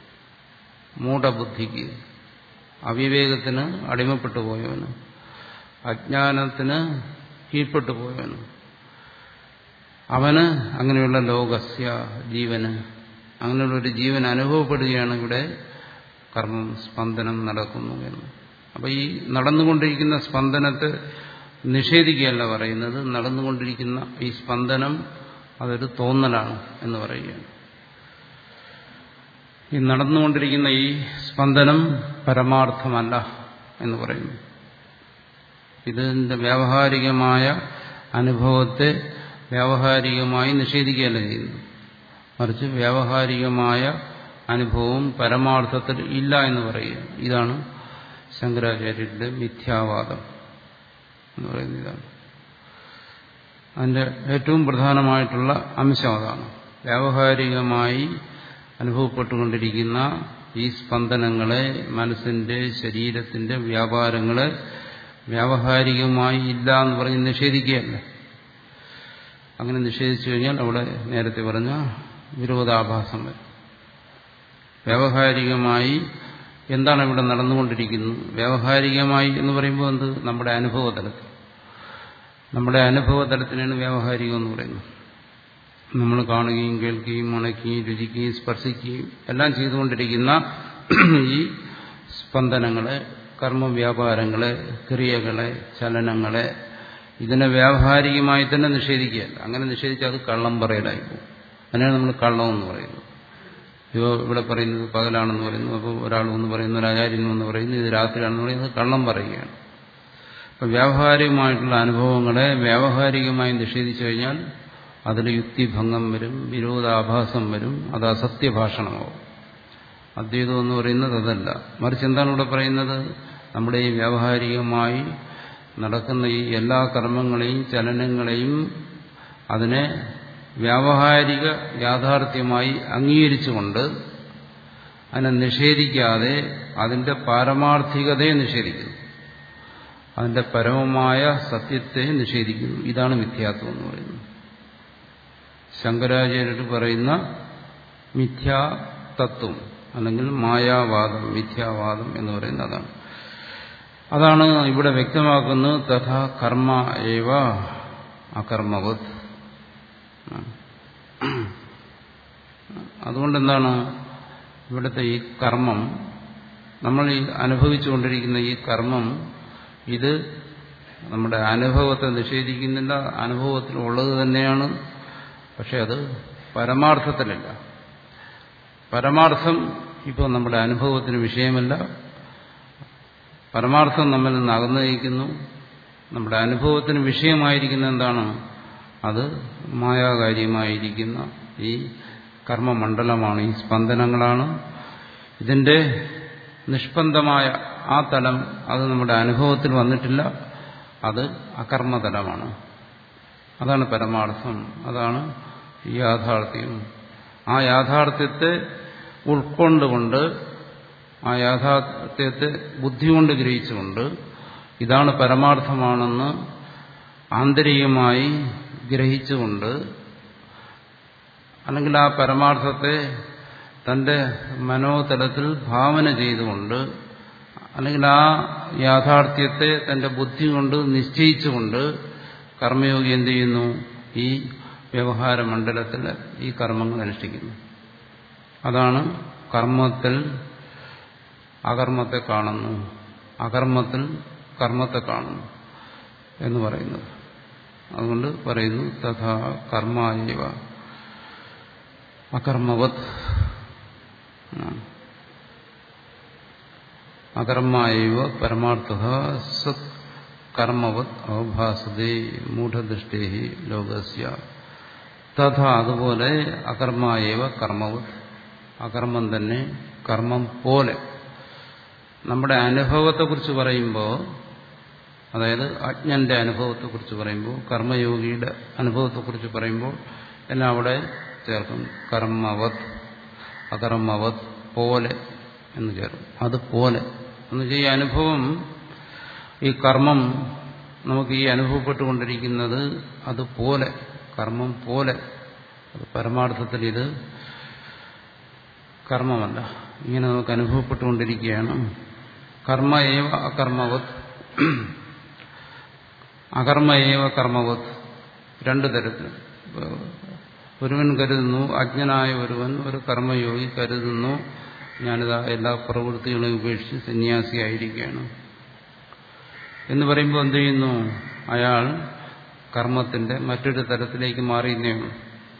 മൂഢബുദ്ധിക്ക് അവിവേകത്തിന് അടിമപ്പെട്ടു പോയവന് അജ്ഞാനത്തിന് കീഴ്പ്പെട്ടു പോയവന് അവന് അങ്ങനെയുള്ള ലോകസ്യ ജീവന് അങ്ങനെയുള്ള ഒരു ജീവൻ അനുഭവപ്പെടുകയാണ് ഇവിടെ കർമ്മം സ്പന്ദനം നടക്കുന്നു എന്ന് അപ്പൊ ഈ നടന്നുകൊണ്ടിരിക്കുന്ന സ്പന്ദനത്തെ നിഷേധിക്കുകയല്ല പറയുന്നത് നടന്നുകൊണ്ടിരിക്കുന്ന ഈ സ്പന്ദനം അതൊരു തോന്നലാണ് എന്ന് പറയുകയാണ് ഈ നടന്നുകൊണ്ടിരിക്കുന്ന ഈ സ്പന്ദനം പരമാർത്ഥമല്ല എന്ന് പറയുന്നു ഇതിന്റെ വ്യാവഹാരികമായ അനുഭവത്തെ വ്യാവഹാരികമായി നിഷേധിക്കുകയല്ല ചെയ്യുന്നു മറിച്ച് വ്യാവഹാരികമായ അനുഭവം പരമാർത്ഥത്തിൽ ഇല്ല എന്ന് പറയുക ഇതാണ് ശങ്കരാചാര്യരുടെ മിഥ്യാവാദം എന്ന് പറയുന്ന ഇതാണ് അതിന്റെ ഏറ്റവും പ്രധാനമായിട്ടുള്ള അംശം അതാണ് വ്യാവഹാരികമായി അനുഭവപ്പെട്ടുകൊണ്ടിരിക്കുന്ന ഈ സ്പന്ദനങ്ങളെ മനസ്സിന്റെ ശരീരത്തിന്റെ വ്യാപാരങ്ങളെ വ്യാവഹാരികമായി ഇല്ല എന്ന് പറഞ്ഞ് നിഷേധിക്കുകയല്ല അങ്ങനെ നിഷേധിച്ചു കഴിഞ്ഞാൽ അവിടെ നേരത്തെ പറഞ്ഞ വിരോധാഭാസം വരും വ്യാവഹാരികമായി എന്താണ് ഇവിടെ നടന്നുകൊണ്ടിരിക്കുന്നത് വ്യാവഹാരികമായി എന്ന് പറയുമ്പോൾ എന്ത് നമ്മുടെ അനുഭവതലത്തിൽ നമ്മുടെ അനുഭവതലത്തിനാണ് വ്യാവഹാരികം എന്ന് പറയുന്നത് നമ്മൾ കാണുകയും കേൾക്കുകയും മണക്കുകയും രുചിക്കുകയും സ്പർശിക്കുകയും എല്ലാം ചെയ്തുകൊണ്ടിരിക്കുന്ന ഈ സ്പന്ദനങ്ങളെ കർമ്മവ്യാപാരങ്ങളെ ക്രിയകളെ ചലനങ്ങളെ ഇതിനെ വ്യാവഹാരികമായി തന്നെ നിഷേധിക്കുകയല്ല അങ്ങനെ നിഷേധിച്ചാൽ അത് കള്ളം പറയലായി പോകും അതിനാണ് നമ്മൾ കള്ളം എന്ന് പറയുന്നത് ഇവ ഇവിടെ പറയുന്നത് പകലാണെന്ന് പറയുന്നു അപ്പോൾ ഒരാൾ എന്ന് പറയുന്നു ഒരു ആചാര്യൻ എന്ന് പറയുന്നു ഇത് രാത്രിയാണെന്ന് പറയുന്നത് കള്ളം പറയുകയാണ് അപ്പം വ്യാവഹാരികമായിട്ടുള്ള അനുഭവങ്ങളെ വ്യാവഹാരികമായി നിഷേധിച്ചു കഴിഞ്ഞാൽ അതിൽ യുക്തിഭംഗം വരും വിരോധാഭാസം വരും അത് അസത്യഭാഷണമാവും അദ്വൈതം എന്ന് പറയുന്നത് അതല്ല മറിച്ച് എന്താണ് ഇവിടെ പറയുന്നത് നമ്മുടെ ഈ വ്യാവഹാരികമായി നടക്കുന്ന ഈ എല്ലാ കർമ്മങ്ങളെയും ചലനങ്ങളെയും അതിനെ വ്യാവഹാരിക യാഥാർത്ഥ്യമായി അംഗീകരിച്ചുകൊണ്ട് അതിനെ നിഷേധിക്കാതെ അതിന്റെ പാരമാർത്ഥികതയെ നിഷേധിക്കുന്നു അതിന്റെ പരമമായ സത്യത്തെ നിഷേധിക്കുന്നു ഇതാണ് മിഥ്യാത്വം എന്ന് പറയുന്നത് ശങ്കരാചാര്യർ പറയുന്ന മിഥ്യാതത്വം അല്ലെങ്കിൽ മായാവാദം മിഥ്യാവാദം എന്ന് പറയുന്ന അതാണ് അതാണ് ഇവിടെ വ്യക്തമാക്കുന്നത് തഥാ കർമ്മ ഏവ അകർമ്മവത് അതുകൊണ്ടെന്താണ് ഇവിടുത്തെ ഈ കർമ്മം നമ്മൾ ഈ അനുഭവിച്ചുകൊണ്ടിരിക്കുന്ന ഈ കർമ്മം ഇത് നമ്മുടെ അനുഭവത്തെ നിഷേധിക്കുന്നില്ല അനുഭവത്തിൽ ഉള്ളത് തന്നെയാണ് പക്ഷെ അത് പരമാർത്ഥത്തിലല്ല പരമാർത്ഥം ഇപ്പോൾ നമ്മുടെ അനുഭവത്തിന് വിഷയമല്ല പരമാർത്ഥം നമ്മിൽ നിന്ന് അകന്നു നയിക്കുന്നു നമ്മുടെ അനുഭവത്തിന് വിഷയമായിരിക്കുന്ന എന്താണ് അത് മായാകാര്യമായിരിക്കുന്ന ഈ കർമ്മമണ്ഡലമാണ് ഈ സ്പന്ദനങ്ങളാണ് ഇതിന്റെ നിഷ്പന്ദമായ ആ തലം അത് നമ്മുടെ അനുഭവത്തിൽ വന്നിട്ടില്ല അത് അകർമ്മതലമാണ് അതാണ് പരമാർത്ഥം അതാണ് യാഥാർത്ഥ്യം ആ യാഥാർത്ഥ്യത്തെ ഉൾക്കൊണ്ടുകൊണ്ട് ആ യാഥാർത്ഥ്യത്തെ ബുദ്ധി കൊണ്ട് ഗ്രഹിച്ചുകൊണ്ട് ഇതാണ് പരമാർത്ഥമാണെന്ന് ആന്തരികമായി ഗ്രഹിച്ചുകൊണ്ട് അല്ലെങ്കിൽ ആ പരമാർത്ഥത്തെ തന്റെ മനോതലത്തിൽ ഭാവന ചെയ്തുകൊണ്ട് അല്ലെങ്കിൽ ആ യാഥാർത്ഥ്യത്തെ തന്റെ ബുദ്ധി കൊണ്ട് നിശ്ചയിച്ചുകൊണ്ട് കർമ്മയോഗി എന്ത് ചെയ്യുന്നു ഈ വ്യവഹാര മണ്ഡലത്തിൽ ഈ കർമ്മങ്ങൾ അനുഷ്ഠിക്കുന്നു അതാണ് കർമ്മത്തിൽ അകർമ്മത്തെ കാണുന്നു അകർമ്മത്തിൽ കർമ്മത്തെ കാണുന്നു എന്ന് പറയുന്നത് അതുകൊണ്ട് പറയുന്നു തഥാ കർമ്മ അകർമ്മവത് അകർമ്മ പരമാർത്ഥ സത് കർമ്മവത് അവഭാസതേ മൂഢദൃഷ്ടേ ലോകസ്യ തഥാ അതുപോലെ അകർമ്മ കർമ്മവത് അകർമ്മം തന്നെ കർമ്മം പോലെ നമ്മുടെ അനുഭവത്തെക്കുറിച്ച് പറയുമ്പോൾ അതായത് അജ്ഞന്റെ അനുഭവത്തെക്കുറിച്ച് പറയുമ്പോൾ കർമ്മയോഗിയുടെ അനുഭവത്തെക്കുറിച്ച് പറയുമ്പോൾ എല്ലാം അവിടെ ചേർക്കും കർമ്മവത് അകർമ്മവത് പോലെ എന്ന് ചേർക്കും അതുപോലെ എന്ന് വെച്ചാൽ ഈ അനുഭവം ഈ കർമ്മം നമുക്ക് ഈ അനുഭവപ്പെട്ടുകൊണ്ടിരിക്കുന്നത് അതുപോലെ കർമ്മം പോലെ അത് പരമാർത്ഥത്തിൽ ഇത് കർമ്മമല്ല ഇങ്ങനെ നമുക്ക് അനുഭവപ്പെട്ടുകൊണ്ടിരിക്കുകയാണ് കർമ്മ ഏവ അകർമ്മവത് അകർമ്മയേവ കർമ്മവത് രണ്ടു തരത്തിൽ ഒരുവൻ കരുതുന്നു അജ്ഞനായ ഒരുവൻ ഒരു കർമ്മയോഗി കരുതുന്നു ഞാനിതാ എല്ലാ പ്രവൃത്തികളെയും ഉപേക്ഷിച്ച് സന്യാസിയായിരിക്കുകയാണ് എന്ന് പറയുമ്പോൾ എന്ത് ചെയ്യുന്നു അയാൾ കർമ്മത്തിന്റെ മറ്റൊരു തരത്തിലേക്ക് മാറിയെന്നേ ഉള്ളൂ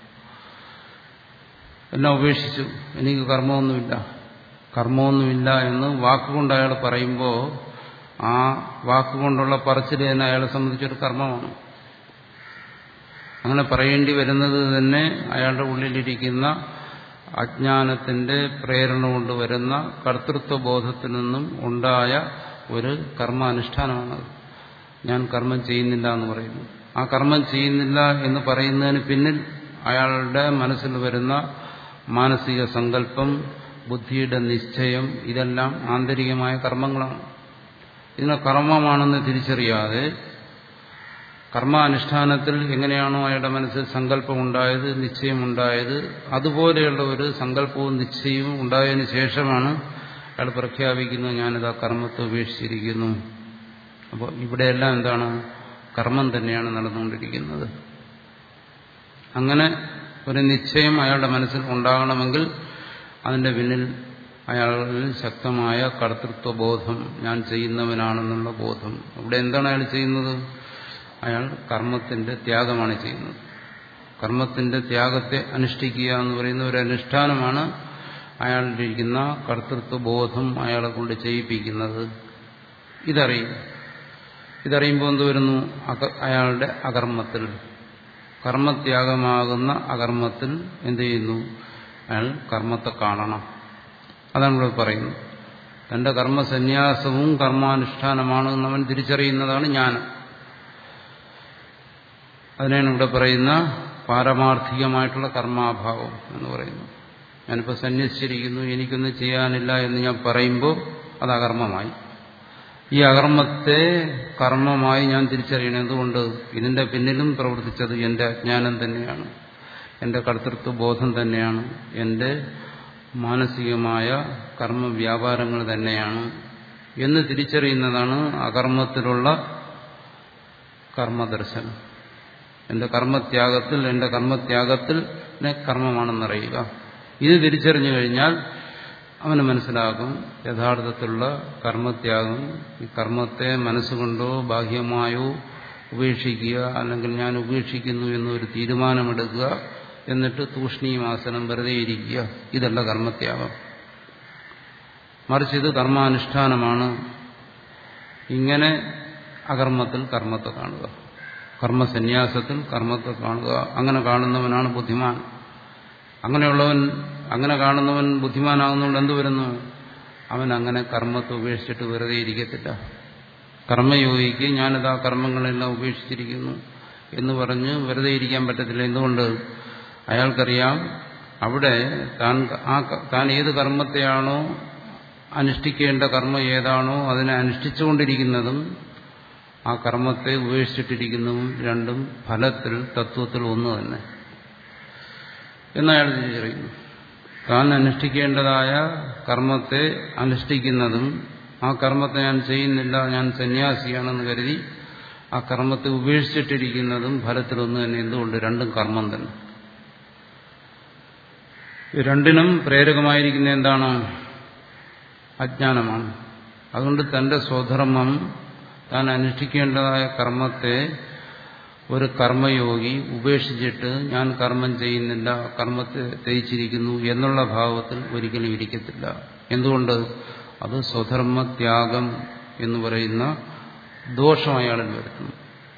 എല്ലാം ഉപേക്ഷിച്ചു എനിക്ക് കർമ്മമൊന്നുമില്ല കർമ്മമൊന്നുമില്ല എന്ന് വാക്കുകൊണ്ട് അയാൾ പറയുമ്പോൾ ആ വാക്കുകൊണ്ടുള്ള പറച്ചിൽ തന്നെ അയാളെ സംബന്ധിച്ചൊരു കർമ്മമാണ് അങ്ങനെ പറയേണ്ടി വരുന്നത് തന്നെ അയാളുടെ ഉള്ളിലിരിക്കുന്ന അജ്ഞാനത്തിന്റെ പ്രേരണ കൊണ്ട് വരുന്ന കർത്തൃത്വ ബോധത്തിൽ നിന്നും ഉണ്ടായ ഒരു കർമാനുഷ്ഠാനമാണത് ഞാൻ കർമ്മം ചെയ്യുന്നില്ല എന്ന് പറയുന്നു ആ കർമ്മം ചെയ്യുന്നില്ല എന്ന് പറയുന്നതിന് പിന്നിൽ അയാളുടെ മനസ്സിൽ വരുന്ന മാനസിക സങ്കല്പം ബുദ്ധിയുടെ നിശ്ചയം ഇതെല്ലാം ആന്തരികമായ കർമ്മങ്ങളാണ് ഇതിനെ കർമ്മമാണെന്ന് തിരിച്ചറിയാതെ കർമാനുഷ്ഠാനത്തിൽ എങ്ങനെയാണോ അയാളുടെ മനസ്സിൽ സങ്കല്പമുണ്ടായത് നിശ്ചയമുണ്ടായത് അതുപോലെയുള്ള ഒരു സങ്കല്പവും നിശ്ചയവും ഉണ്ടായതിനു ശേഷമാണ് അയാൾ പ്രഖ്യാപിക്കുന്നത് ഞാനിത് ആ കർമ്മത്തെ ഉപേക്ഷിച്ചിരിക്കുന്നു അപ്പോൾ ഇവിടെയെല്ലാം എന്താണ് കർമ്മം തന്നെയാണ് നടന്നുകൊണ്ടിരിക്കുന്നത് അങ്ങനെ ഒരു നിശ്ചയം അയാളുടെ മനസ്സിൽ ഉണ്ടാകണമെങ്കിൽ അതിന്റെ പിന്നിൽ അയാളിൽ ശക്തമായ കർത്തൃത്വ ബോധം ഞാൻ ചെയ്യുന്നവനാണെന്നുള്ള ബോധം അവിടെ എന്താണ് അയാൾ ചെയ്യുന്നത് അയാൾ കർമ്മത്തിന്റെ ത്യാഗമാണ് ചെയ്യുന്നത് കർമ്മത്തിന്റെ ത്യാഗത്തെ അനുഷ്ഠിക്കുക എന്ന് പറയുന്ന ഒരു അനുഷ്ഠാനമാണ് അയാളിലിരിക്കുന്ന കർത്തൃത്വ ബോധം അയാളെ കൊണ്ട് ചെയ്യിപ്പിക്കുന്നത് ഇതറിയും ഇതറിയുമ്പോൾ എന്ത് വരുന്നു അയാളുടെ അകർമ്മത്തിൽ കർമ്മത്യാഗമാകുന്ന അകർമ്മത്തിൽ എന്ത് ചെയ്യുന്നു അയാൾ കർമ്മത്തെ കാണണം അതാണ് ഇവിടെ പറയുന്നത് തന്റെ കർമ്മസന്യാസവും കർമാനുഷ്ഠാനമാണെന്ന് അവൻ തിരിച്ചറിയുന്നതാണ് ജ്ഞാനം അതിനാണ് ഇവിടെ പറയുന്ന പാരമാർത്ഥികമായിട്ടുള്ള കർമാഭാവം എന്ന് പറയുന്നു ഞാനിപ്പോൾ സന്യസിച്ചിരിക്കുന്നു എനിക്കൊന്നും ചെയ്യാനില്ല എന്ന് ഞാൻ പറയുമ്പോൾ അത് അകർമ്മമായി ഈ അകർമ്മത്തെ കർമ്മമായി ഞാൻ തിരിച്ചറിയണം എന്തുകൊണ്ട് ഇതിന്റെ പിന്നിലും പ്രവർത്തിച്ചത് എന്റെ അജ്ഞാനം തന്നെയാണ് എന്റെ കർത്തൃത്വ ബോധം തന്നെയാണ് എന്റെ മാനസികമായ കർമ്മ വ്യാപാരങ്ങൾ തന്നെയാണ് എന്ന് തിരിച്ചറിയുന്നതാണ് അകർമ്മത്തിലുള്ള കർമ്മദർശനം എന്റെ കർമ്മത്യാഗത്തിൽ എന്റെ കർമ്മത്യാഗത്തിൽ കർമ്മമാണെന്നറിയുക ഇത് തിരിച്ചറിഞ്ഞു കഴിഞ്ഞാൽ അവന് മനസ്സിലാകും യഥാർത്ഥത്തിലുള്ള കർമ്മത്യാഗം ഈ കർമ്മത്തെ മനസ്സുകൊണ്ടോ ബാഹ്യമായോ ഉപേക്ഷിക്കുക അല്ലെങ്കിൽ ഞാൻ ഉപേക്ഷിക്കുന്നു എന്നൊരു തീരുമാനമെടുക്കുക എന്നിട്ട് തൂഷ്ണീമാസനം വെറുതെ ഇരിക്കുക ഇതല്ല കർമ്മത്യാഗം മറിച്ച് ഇത് കർമാനുഷ്ഠാനമാണ് ഇങ്ങനെ അകർമ്മത്തിൽ കർമ്മത്തെ കാണുക കർമ്മസന്യാസത്തിൽ കർമ്മത്തെ കാണുക അങ്ങനെ കാണുന്നവനാണ് ബുദ്ധിമാൻ അങ്ങനെയുള്ളവൻ അങ്ങനെ കാണുന്നവൻ ബുദ്ധിമാനാകുന്നതുകൊണ്ട് എന്തു വരുന്നു അവൻ അങ്ങനെ കർമ്മത്തെ ഉപേക്ഷിച്ചിട്ട് വെറുതെ ഇരിക്കത്തില്ല കർമ്മയോഗിക്ക് ഞാനിതാ കർമ്മങ്ങളെല്ലാം ഉപേക്ഷിച്ചിരിക്കുന്നു എന്ന് പറഞ്ഞ് വെറുതെ ഇരിക്കാൻ പറ്റത്തില്ല എന്തുകൊണ്ട് അയാൾക്കറിയാം അവിടെ താൻ ആ താൻ ഏത് കർമ്മത്തെയാണോ അനുഷ്ഠിക്കേണ്ട കർമ്മം ഏതാണോ അതിനെ അനുഷ്ഠിച്ചുകൊണ്ടിരിക്കുന്നതും ആ കർമ്മത്തെ ഉപേക്ഷിച്ചിട്ടിരിക്കുന്നതും രണ്ടും ഫലത്തിൽ തത്വത്തിൽ ഒന്ന് തന്നെ എന്നയാൾ തിരിച്ചറിയുന്നു താൻ അനുഷ്ഠിക്കേണ്ടതായ കർമ്മത്തെ അനുഷ്ഠിക്കുന്നതും ആ കർമ്മത്തെ ഞാൻ ചെയ്യുന്നില്ല ഞാൻ സന്യാസിയാണെന്ന് കരുതി ആ കർമ്മത്തെ ഉപേക്ഷിച്ചിട്ടിരിക്കുന്നതും ഫലത്തിലൊന്ന് തന്നെ എന്തുകൊണ്ട് രണ്ടും കർമ്മം തന്നെ രണ്ടിനും പ്രേരകമായിരിക്കുന്ന എന്താണ് അജ്ഞാനമാണ് അതുകൊണ്ട് തന്റെ സ്വധർമ്മം താൻ അനുഷ്ഠിക്കേണ്ടതായ കർമ്മത്തെ ഒരു കർമ്മയോഗി ഉപേക്ഷിച്ചിട്ട് ഞാൻ കർമ്മം ചെയ്യുന്നില്ല കർമ്മത്തെ തേച്ചിരിക്കുന്നു എന്നുള്ള ഭാവത്തിൽ ഒരിക്കലും ഇരിക്കത്തില്ല എന്തുകൊണ്ട് അത് സ്വധർമ്മത്യാഗം എന്ന് പറയുന്ന ദോഷം അയാളിൽ വരുത്തുന്നു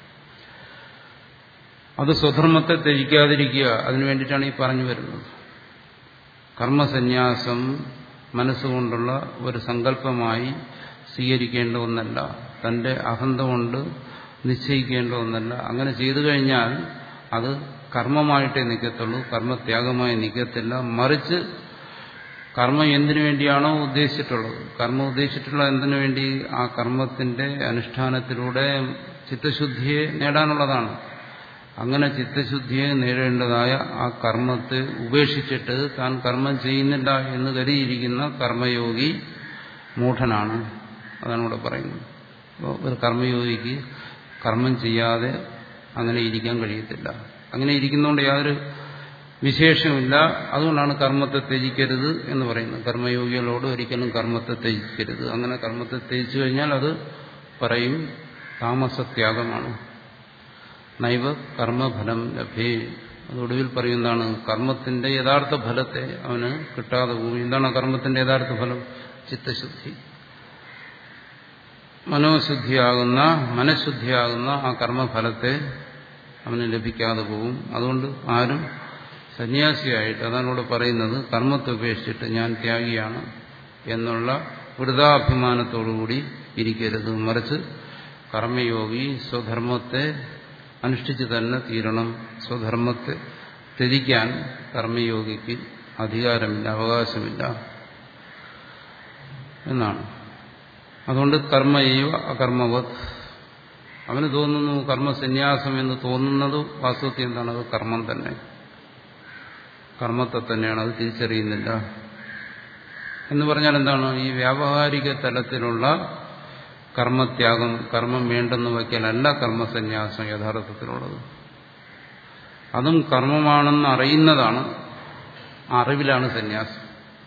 അത് സ്വധർമ്മത്തെ ത്യജിക്കാതിരിക്കുക അതിനു വേണ്ടിയിട്ടാണ് ഈ പറഞ്ഞു വരുന്നത് കർമ്മസന്യാസം മനസ്സുകൊണ്ടുള്ള ഒരു സങ്കല്പമായി സ്വീകരിക്കേണ്ട ഒന്നല്ല തന്റെ അഹന്ത കൊണ്ട് നിശ്ചയിക്കേണ്ട ഒന്നല്ല അങ്ങനെ ചെയ്തു കഴിഞ്ഞാൽ അത് കർമ്മമായിട്ടേ നിൽക്കത്തുള്ളൂ കർമ്മത്യാഗമായി നിൽക്കത്തില്ല മറിച്ച് കർമ്മം എന്തിനു വേണ്ടിയാണോ ഉദ്ദേശിച്ചിട്ടുള്ളത് കർമ്മം ഉദ്ദേശിച്ചിട്ടുള്ള എന്തിനു വേണ്ടി ആ കർമ്മത്തിന്റെ അനുഷ്ഠാനത്തിലൂടെ ചിത്തശുദ്ധിയെ നേടാനുള്ളതാണ് അങ്ങനെ ചിത്തശുദ്ധിയെ നേടേണ്ടതായ ആ കർമ്മത്തെ ഉപേക്ഷിച്ചിട്ട് താൻ കർമ്മം ചെയ്യുന്നില്ല എന്ന് കരുതിയിരിക്കുന്ന കർമ്മയോഗി മൂഢനാണ് അതാണ് ഇവിടെ പറയുന്നത് ഒരു കർമ്മയോഗിക്ക് കർമ്മം ചെയ്യാതെ അങ്ങനെ ഇരിക്കാൻ കഴിയത്തില്ല അങ്ങനെ ഇരിക്കുന്നതുകൊണ്ട് യാതൊരു വിശേഷമില്ല അതുകൊണ്ടാണ് കർമ്മത്തെ ത്യജിക്കരുത് എന്ന് പറയുന്നത് കർമ്മയോഗികളോട് ഒരിക്കലും കർമ്മത്തെ ത്യജിക്കരുത് അങ്ങനെ കർമ്മത്തെ ത്യജിച്ചു കഴിഞ്ഞാൽ അത് പറയും താമസത്യാഗമാണ് നൈവ കർമ്മഫലം ലഭ്യേ അതൊടുവിൽ പറയുന്നതാണ് കർമ്മത്തിന്റെ യഥാർത്ഥ ഫലത്തെ അവന് കിട്ടാതെ പോകും എന്താണ് കർമ്മത്തിന്റെ യഥാർത്ഥ ഫലം ചിത്തശുദ്ധി മനോശുദ്ധിയാകുന്ന മനഃശുദ്ധിയാകുന്ന ആ കർമ്മഫലത്തെ അവന് ലഭിക്കാതെ പോകും അതുകൊണ്ട് ആരും സന്യാസിയായിട്ട് അതാണ് ഇവിടെ പറയുന്നത് കർമ്മത്തെ ഉപേക്ഷിച്ചിട്ട് ഞാൻ ത്യാഗിയാണ് എന്നുള്ള വൃതാഭിമാനത്തോടുകൂടി ഇരിക്കരുത് മറിച്ച് കർമ്മയോഗി സ്വധർമ്മത്തെ അനുഷ്ഠിച്ച് തന്നെ തീരണം സ്വധർമ്മത്തെ ത്യജിക്കാൻ കർമ്മയോഗിക്ക് അധികാരമില്ല അവകാശമില്ല എന്നാണ് അതുകൊണ്ട് കർമ്മയോ അകർമ്മവത് അവന് തോന്നുന്നു കർമ്മസന്യാസം എന്ന് തോന്നുന്നത് വാസ്തവത്തിൽ എന്താണ് അത് കർമ്മം തന്നെ കർമ്മത്തെ തന്നെയാണ് അത് തിരിച്ചറിയുന്നില്ല എന്ന് പറഞ്ഞാൽ എന്താണ് ഈ വ്യാവഹാരിക തലത്തിലുള്ള കർമ്മത്യാഗം കർമ്മം വേണ്ടെന്ന് വയ്ക്കലല്ല കർമ്മസന്യാസം യഥാർത്ഥത്തിലുള്ളത് അതും കർമ്മമാണെന്ന് അറിയുന്നതാണ് അറിവിലാണ് സന്യാസം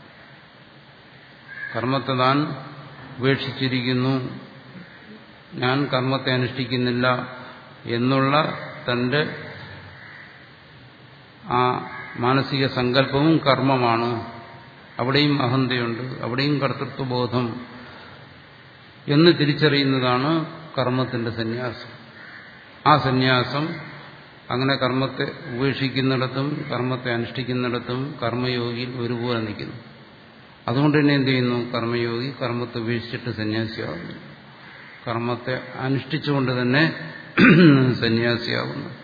കർമ്മത്തെ താൻ ഉപേക്ഷിച്ചിരിക്കുന്നു ഞാൻ കർമ്മത്തെ അനുഷ്ഠിക്കുന്നില്ല എന്നുള്ള തന്റെ ആ മാനസിക സങ്കല്പവും കർമ്മമാണ് അവിടെയും അഹന്തയുണ്ട് അവിടെയും കർത്തൃത്വബോധം എന്ന് തിരിച്ചറിയുന്നതാണ് കർമ്മത്തിന്റെ സന്യാസം ആ സന്യാസം അങ്ങനെ കർമ്മത്തെ ഉപേക്ഷിക്കുന്നിടത്തും കർമ്മത്തെ അനുഷ്ഠിക്കുന്നിടത്തും കർമ്മയോഗിയിൽ ഒരുപോലെ നിൽക്കുന്നു അതുകൊണ്ട് തന്നെ എന്ത് ചെയ്യുന്നു കർമ്മയോഗി കർമ്മത്തെ ഉപേക്ഷിച്ചിട്ട് സന്യാസിയാകുന്നു കർമ്മത്തെ അനുഷ്ഠിച്ചുകൊണ്ട് തന്നെ സന്യാസിയാകുന്നു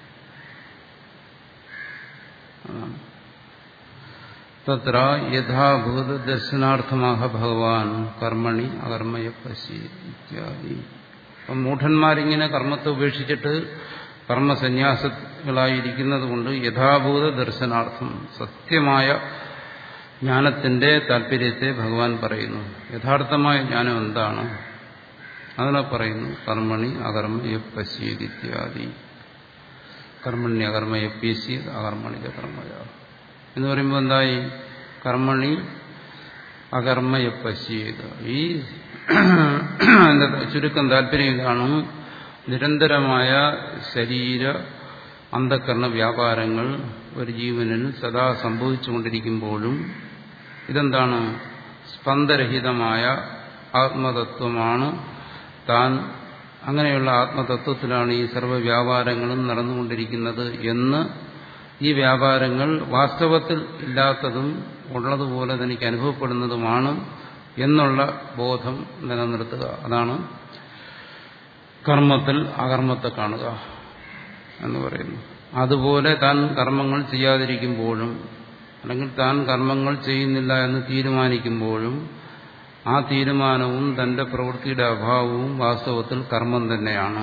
തത്ര യഥാഭൂത ദർശനാർത്ഥമാഹ ഭഗവാൻ കർമ്മണി അകർമ്മയ പശി ഇത്യാദി അപ്പം മൂഢന്മാരിങ്ങനെ കർമ്മത്തെ ഉപേക്ഷിച്ചിട്ട് കർമ്മസന്യാസികളായിരിക്കുന്നത് കൊണ്ട് യഥാഭൂത ദർശനാർത്ഥം സത്യമായ ജ്ഞാനത്തിന്റെ താല്പര്യത്തെ ഭഗവാൻ പറയുന്നു യഥാർത്ഥമായ ജ്ഞാനം എന്താണ് അതിനെ പറയുന്നു കർമ്മണി അകർമ്മയ പശ്യേത് ഇത്യാദി കർമ്മണി അകർമ്മയ പീശ്യത് അകർമ്മണി കർമ്മയ എന്ന് പറയുമ്പോൾ എന്തായി കർമ്മണി അകർമ്മയ പശ്യേത് ഈ എന്താ ചുരുക്കം താല്പര്യം ഇതാണ് നിരന്തരമായ ശരീര അന്ധകരണ വ്യാപാരങ്ങൾ ഒരു ജീവനിന് സദാ സംഭവിച്ചുകൊണ്ടിരിക്കുമ്പോഴും ഇതെന്താണ് സ്പന്ദരഹിതമായ ആത്മതത്വമാണ് താൻ അങ്ങനെയുള്ള ആത്മതത്വത്തിലാണ് ഈ സർവ്വ വ്യാപാരങ്ങളും നടന്നുകൊണ്ടിരിക്കുന്നത് എന്ന് ഈ വ്യാപാരങ്ങൾ വാസ്തവത്തിൽ ഇല്ലാത്തതും ഉള്ളതുപോലെ തനിക്ക് അനുഭവപ്പെടുന്നതുമാണ് എന്നുള്ള ബോധം നിലനിർത്തുക അതാണ് കർമ്മത്തിൽ അകർമ്മത്തെ കാണുക എന്ന് പറയുന്നു അതുപോലെ താൻ കർമ്മങ്ങൾ ചെയ്യാതിരിക്കുമ്പോഴും അല്ലെങ്കിൽ താൻ കർമ്മങ്ങൾ ചെയ്യുന്നില്ല എന്ന് തീരുമാനിക്കുമ്പോഴും ആ തീരുമാനവും തന്റെ പ്രവൃത്തിയുടെ അഭാവവും വാസ്തവത്തിൽ കർമ്മം തന്നെയാണ്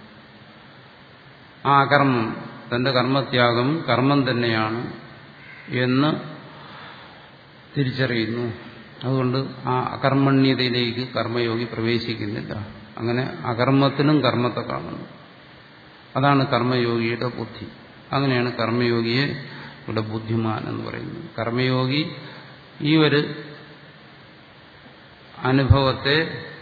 ആ അകർമ്മം തന്റെ കർമ്മത്യാഗം കർമ്മം തന്നെയാണ് എന്ന് തിരിച്ചറിയുന്നു അതുകൊണ്ട് ആ അകർമ്മണ്യതയിലേക്ക് കർമ്മയോഗി പ്രവേശിക്കുന്നില്ല അങ്ങനെ അകർമ്മത്തിനും കർമ്മത്തെ കാണുന്നു അതാണ് കർമ്മയോഗിയുടെ ബുദ്ധി അങ്ങനെയാണ് കർമ്മയോഗിയെ ഇവിടെ ബുദ്ധിമാൻ എന്ന് പറയുന്നത് കർമ്മയോഗി ഈ ഒരു അനുഭവത്തെ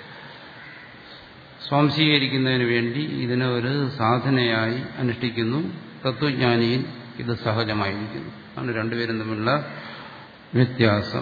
സ്വാംശീകരിക്കുന്നതിന് വേണ്ടി ഇതിനെ ഒരു സാധനയായി അനുഷ്ഠിക്കുന്നു തത്വജ്ഞാനിയിൽ ഇത് സഹജമായിരിക്കുന്നു ആണ് രണ്ടുപേരും തമ്മിലുള്ള വ്യത്യാസം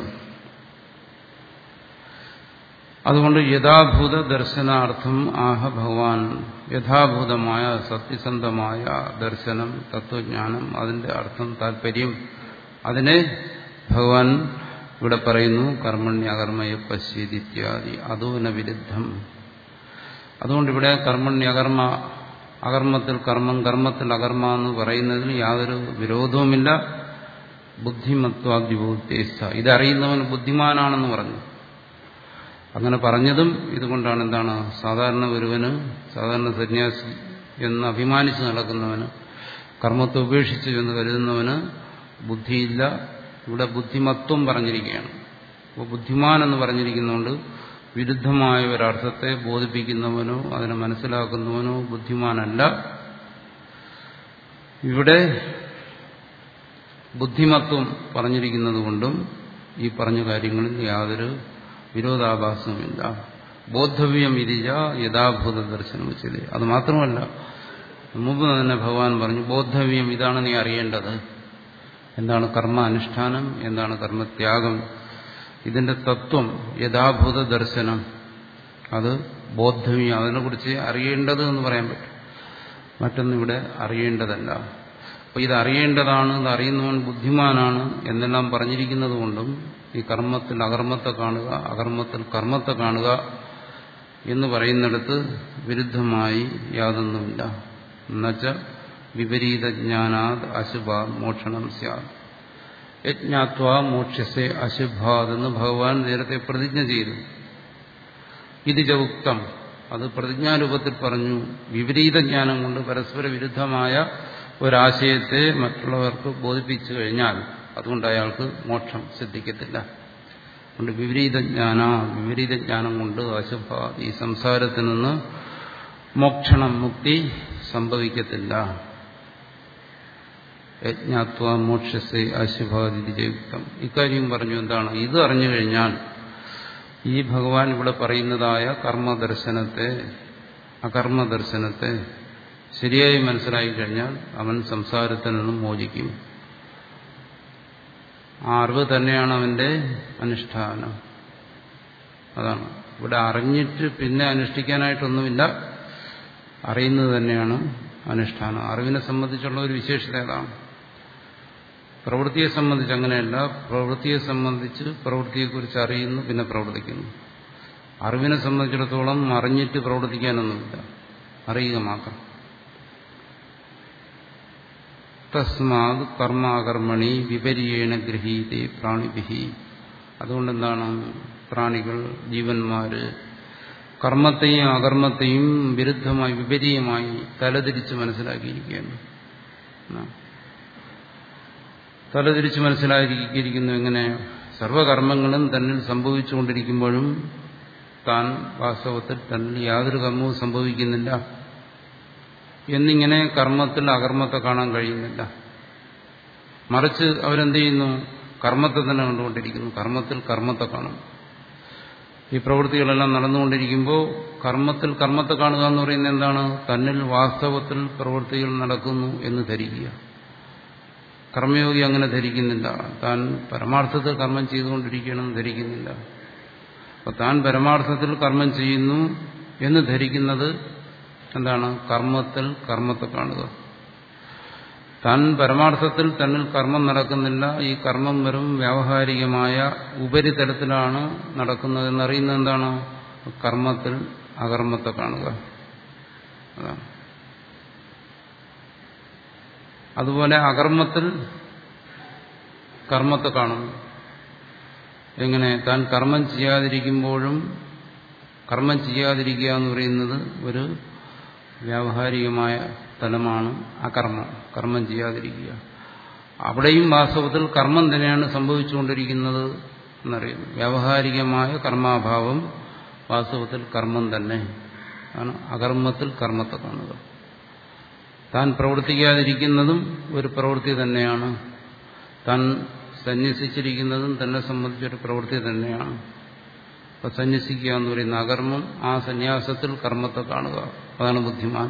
അതുകൊണ്ട് യഥാഭൂത ദർശനാർത്ഥം ആഹ ഭഗവാൻ യഥാഭൂതമായ സത്യസന്ധമായ ദർശനം തത്വജ്ഞാനം അതിന്റെ അർത്ഥം താല്പര്യം അതിനെ ഭഗവാൻ ഇവിടെ പറയുന്നു കർമ്മണ്യകർമ്മയ പശ്യതിത്യാദി അതുവിന വിരുദ്ധം അതുകൊണ്ട് ഇവിടെ കർമ്മണ്യകർമ്മ അകർമ്മത്തിൽ കർമ്മം കർമ്മത്തിൽ അകർമ്മ എന്ന് പറയുന്നതിന് യാതൊരു വിരോധവുമില്ല ബുദ്ധിമത്വാദ്യുബോധേസ്ഥ ഇതറിയുന്നവൻ ബുദ്ധിമാനാണെന്ന് പറഞ്ഞു അങ്ങനെ പറഞ്ഞതും ഇതുകൊണ്ടാണ് എന്താണ് സാധാരണ ഒരുവന് സാധാരണ സന്യാസി എന്ന് അഭിമാനിച്ച് നടക്കുന്നവന് കർമ്മത്തെ ഉപേക്ഷിച്ചു എന്ന് കരുതുന്നവന് ബുദ്ധിയില്ല ഇവിടെ ബുദ്ധിമത്വം പറഞ്ഞിരിക്കുകയാണ് അപ്പോൾ ബുദ്ധിമാൻ എന്ന് പറഞ്ഞിരിക്കുന്നതുകൊണ്ട് വിരുദ്ധമായ ഒരർത്ഥത്തെ ബോധിപ്പിക്കുന്നവനോ അതിനെ മനസ്സിലാക്കുന്നവനോ ബുദ്ധിമാനല്ല ഇവിടെ ബുദ്ധിമത്വം പറഞ്ഞിരിക്കുന്നത് കൊണ്ടും ഈ പറഞ്ഞ കാര്യങ്ങളിൽ യാതൊരു വിരോധാഭാസവുമില്ല ബോദ്ധവ്യം ഇരിജ യഥാഭൂത ദർശനം വെച്ചത് അത് മാത്രമല്ല മുമ്പ് തന്നെ ഭഗവാൻ പറഞ്ഞു ബോദ്ധവ്യം ഇതാണ് നീ അറിയേണ്ടത് എന്താണ് കർമ്മ അനുഷ്ഠാനം എന്താണ് കർമ്മത്യാഗം ഇതിന്റെ തത്വം യഥാഭൂത ദർശനം അത് ബോദ്ധവ്യം അതിനെക്കുറിച്ച് അറിയേണ്ടത് എന്ന് പറയാൻ പറ്റും മറ്റൊന്നും ഇവിടെ അറിയേണ്ടതല്ല അപ്പോൾ ഇത് അറിയേണ്ടതാണ് ഇത് അറിയുന്നവൻ ബുദ്ധിമാനാണ് എന്നെല്ലാം പറഞ്ഞിരിക്കുന്നത് കൊണ്ടും ഈ കർമ്മത്തിൽ അകർമ്മത്തെ കാണുക അകർമ്മത്തിൽ കർമ്മത്തെ കാണുക എന്ന് പറയുന്നിടത്ത് വിരുദ്ധമായി യാതൊന്നുമില്ല എന്നുവച്ച വിപരീത ജ്ഞാനാത് അശുഭാത് മോക്ഷണം സ്യാത് യജ്ഞാത്വ മോക്ഷസെ അശുഭാത് എന്ന് ഭഗവാൻ നേരത്തെ പ്രതിജ്ഞ ചെയ്തു ഇത് ചൗക്തം അത് പ്രതിജ്ഞാരൂപത്തിൽ പറഞ്ഞു വിപരീത ജ്ഞാനം കൊണ്ട് പരസ്പര വിരുദ്ധമായ ഒരാശയത്തെ മറ്റുള്ളവർക്ക് ബോധിപ്പിച്ചു കഴിഞ്ഞാൽ അതുകൊണ്ട് അയാൾക്ക് മോക്ഷം സിദ്ധിക്കത്തില്ല അതുകൊണ്ട് വിപരീത ജ്ഞാന വിപരീത ജ്ഞാനം കൊണ്ട് അശുഭ ഈ സംസാരത്തിൽ നിന്ന് മോക്ഷണം മുക്തി സംഭവിക്കത്തില്ല യജ്ഞാത്വ മോക്ഷസെ അശുഭാതിയുക്തം ഇക്കാര്യം പറഞ്ഞു എന്താണ് ഇത് അറിഞ്ഞു കഴിഞ്ഞാൽ ഈ ഭഗവാൻ ഇവിടെ പറയുന്നതായ കർമ്മദർശനത്തെ അകർമ്മദർശനത്തെ ശരിയായി മനസ്സിലാക്കി കഴിഞ്ഞാൽ അവൻ സംസാരത്തിൽ നിന്നും മോചിക്കും ആ അറിവ് തന്നെയാണ് അവന്റെ അനുഷ്ഠാനം അതാണ് ഇവിടെ അറിഞ്ഞിട്ട് പിന്നെ അനുഷ്ഠിക്കാനായിട്ടൊന്നുമില്ല അറിയുന്നത് തന്നെയാണ് അനുഷ്ഠാനം അറിവിനെ സംബന്ധിച്ചുള്ള ഒരു വിശേഷത ഏതാണ് പ്രവൃത്തിയെ സംബന്ധിച്ച് അങ്ങനെയല്ല പ്രവൃത്തിയെ സംബന്ധിച്ച് പ്രവൃത്തിയെക്കുറിച്ച് അറിയുന്നു പിന്നെ പ്രവർത്തിക്കുന്നു അറിവിനെ സംബന്ധിച്ചിടത്തോളം അറിഞ്ഞിട്ട് പ്രവർത്തിക്കാനൊന്നുമില്ല അറിയുക മാത്രം തസ്മാത് കർമാകർമ്മണി വിപരീണ ഗൃഹീതേ പ്രാണിഭിഹി അതുകൊണ്ടെന്താണ് പ്രാണികൾ ജീവന്മാര് കർമ്മത്തെയും അകർമ്മത്തെയും വിരുദ്ധമായി വിപരീയമായി തലതിരിച്ച് മനസ്സിലാക്കിയിരിക്കുകയാണ് തലതിരിച്ച് മനസ്സിലാക്കിയിരിക്കുന്നു എങ്ങനെ സർവകർമ്മങ്ങളും തന്നിൽ സംഭവിച്ചുകൊണ്ടിരിക്കുമ്പോഴും താൻ വാസ്തവത്തിൽ തന്നിൽ യാതൊരു കർമ്മവും സംഭവിക്കുന്നില്ല എന്നിങ്ങനെ കർമ്മത്തിൽ അകർമ്മത്തെ കാണാൻ കഴിയുന്നില്ല മറിച്ച് അവരെന്ത് ചെയ്യുന്നു കർമ്മത്തെ തന്നെ കണ്ടുകൊണ്ടിരിക്കുന്നു കർമ്മത്തിൽ കർമ്മത്തെ കാണും ഈ പ്രവൃത്തികളെല്ലാം നടന്നുകൊണ്ടിരിക്കുമ്പോൾ കർമ്മത്തിൽ കർമ്മത്തെ കാണുക എന്ന് പറയുന്നത് എന്താണ് തന്നിൽ വാസ്തവത്തിൽ പ്രവൃത്തികൾ നടക്കുന്നു എന്ന് ധരിക്കുക കർമ്മയോഗി അങ്ങനെ ധരിക്കുന്നില്ല താൻ പരമാർത്ഥത്തിൽ കർമ്മം ചെയ്തുകൊണ്ടിരിക്കണമെന്ന് ധരിക്കുന്നില്ല അപ്പൊ താൻ പരമാർത്ഥത്തിൽ കർമ്മം ചെയ്യുന്നു എന്ന് ധരിക്കുന്നത് എന്താണ് കർമ്മത്തിൽ കർമ്മത്തെ കാണുക താൻ പരമാർത്ഥത്തിൽ തന്നിൽ കർമ്മം നടക്കുന്നില്ല ഈ കർമ്മം വെറും വ്യാവഹാരികമായ ഉപരിതലത്തിലാണ് നടക്കുന്നതെന്നറിയുന്നത് എന്താണ് കർമ്മത്തിൽ അകർമ്മത്തെ കാണുക അതാണ് അതുപോലെ അകർമ്മത്തിൽ കർമ്മത്തെ കാണുന്നു എങ്ങനെ താൻ കർമ്മം ചെയ്യാതിരിക്കുമ്പോഴും കർമ്മം ചെയ്യാതിരിക്കുക എന്ന് പറയുന്നത് ഒരു വ്യാവഹാരികമായ തലമാണ് അകർമ്മം കർമ്മം ചെയ്യാതിരിക്കുക അവിടെയും വാസ്തവത്തിൽ കർമ്മം തന്നെയാണ് സംഭവിച്ചുകൊണ്ടിരിക്കുന്നത് എന്നറിയുന്നു വ്യാവഹാരികമായ കർമാഭാവം വാസ്തവത്തിൽ കർമ്മം തന്നെ ആണ് അകർമ്മത്തിൽ കർമ്മത്തെ കാണുക താൻ പ്രവർത്തിക്കാതിരിക്കുന്നതും ഒരു പ്രവൃത്തി തന്നെയാണ് താൻ സന്യസിച്ചിരിക്കുന്നതും തന്നെ സംബന്ധിച്ചൊരു പ്രവൃത്തി തന്നെയാണ് അപ്പൊ സന്യസിക്കുക എന്ന് പറയുന്ന അകർമ്മം ആ സന്യാസത്തിൽ കർമ്മത്തെ കാണുക അതാണ് ബുദ്ധിമാൻ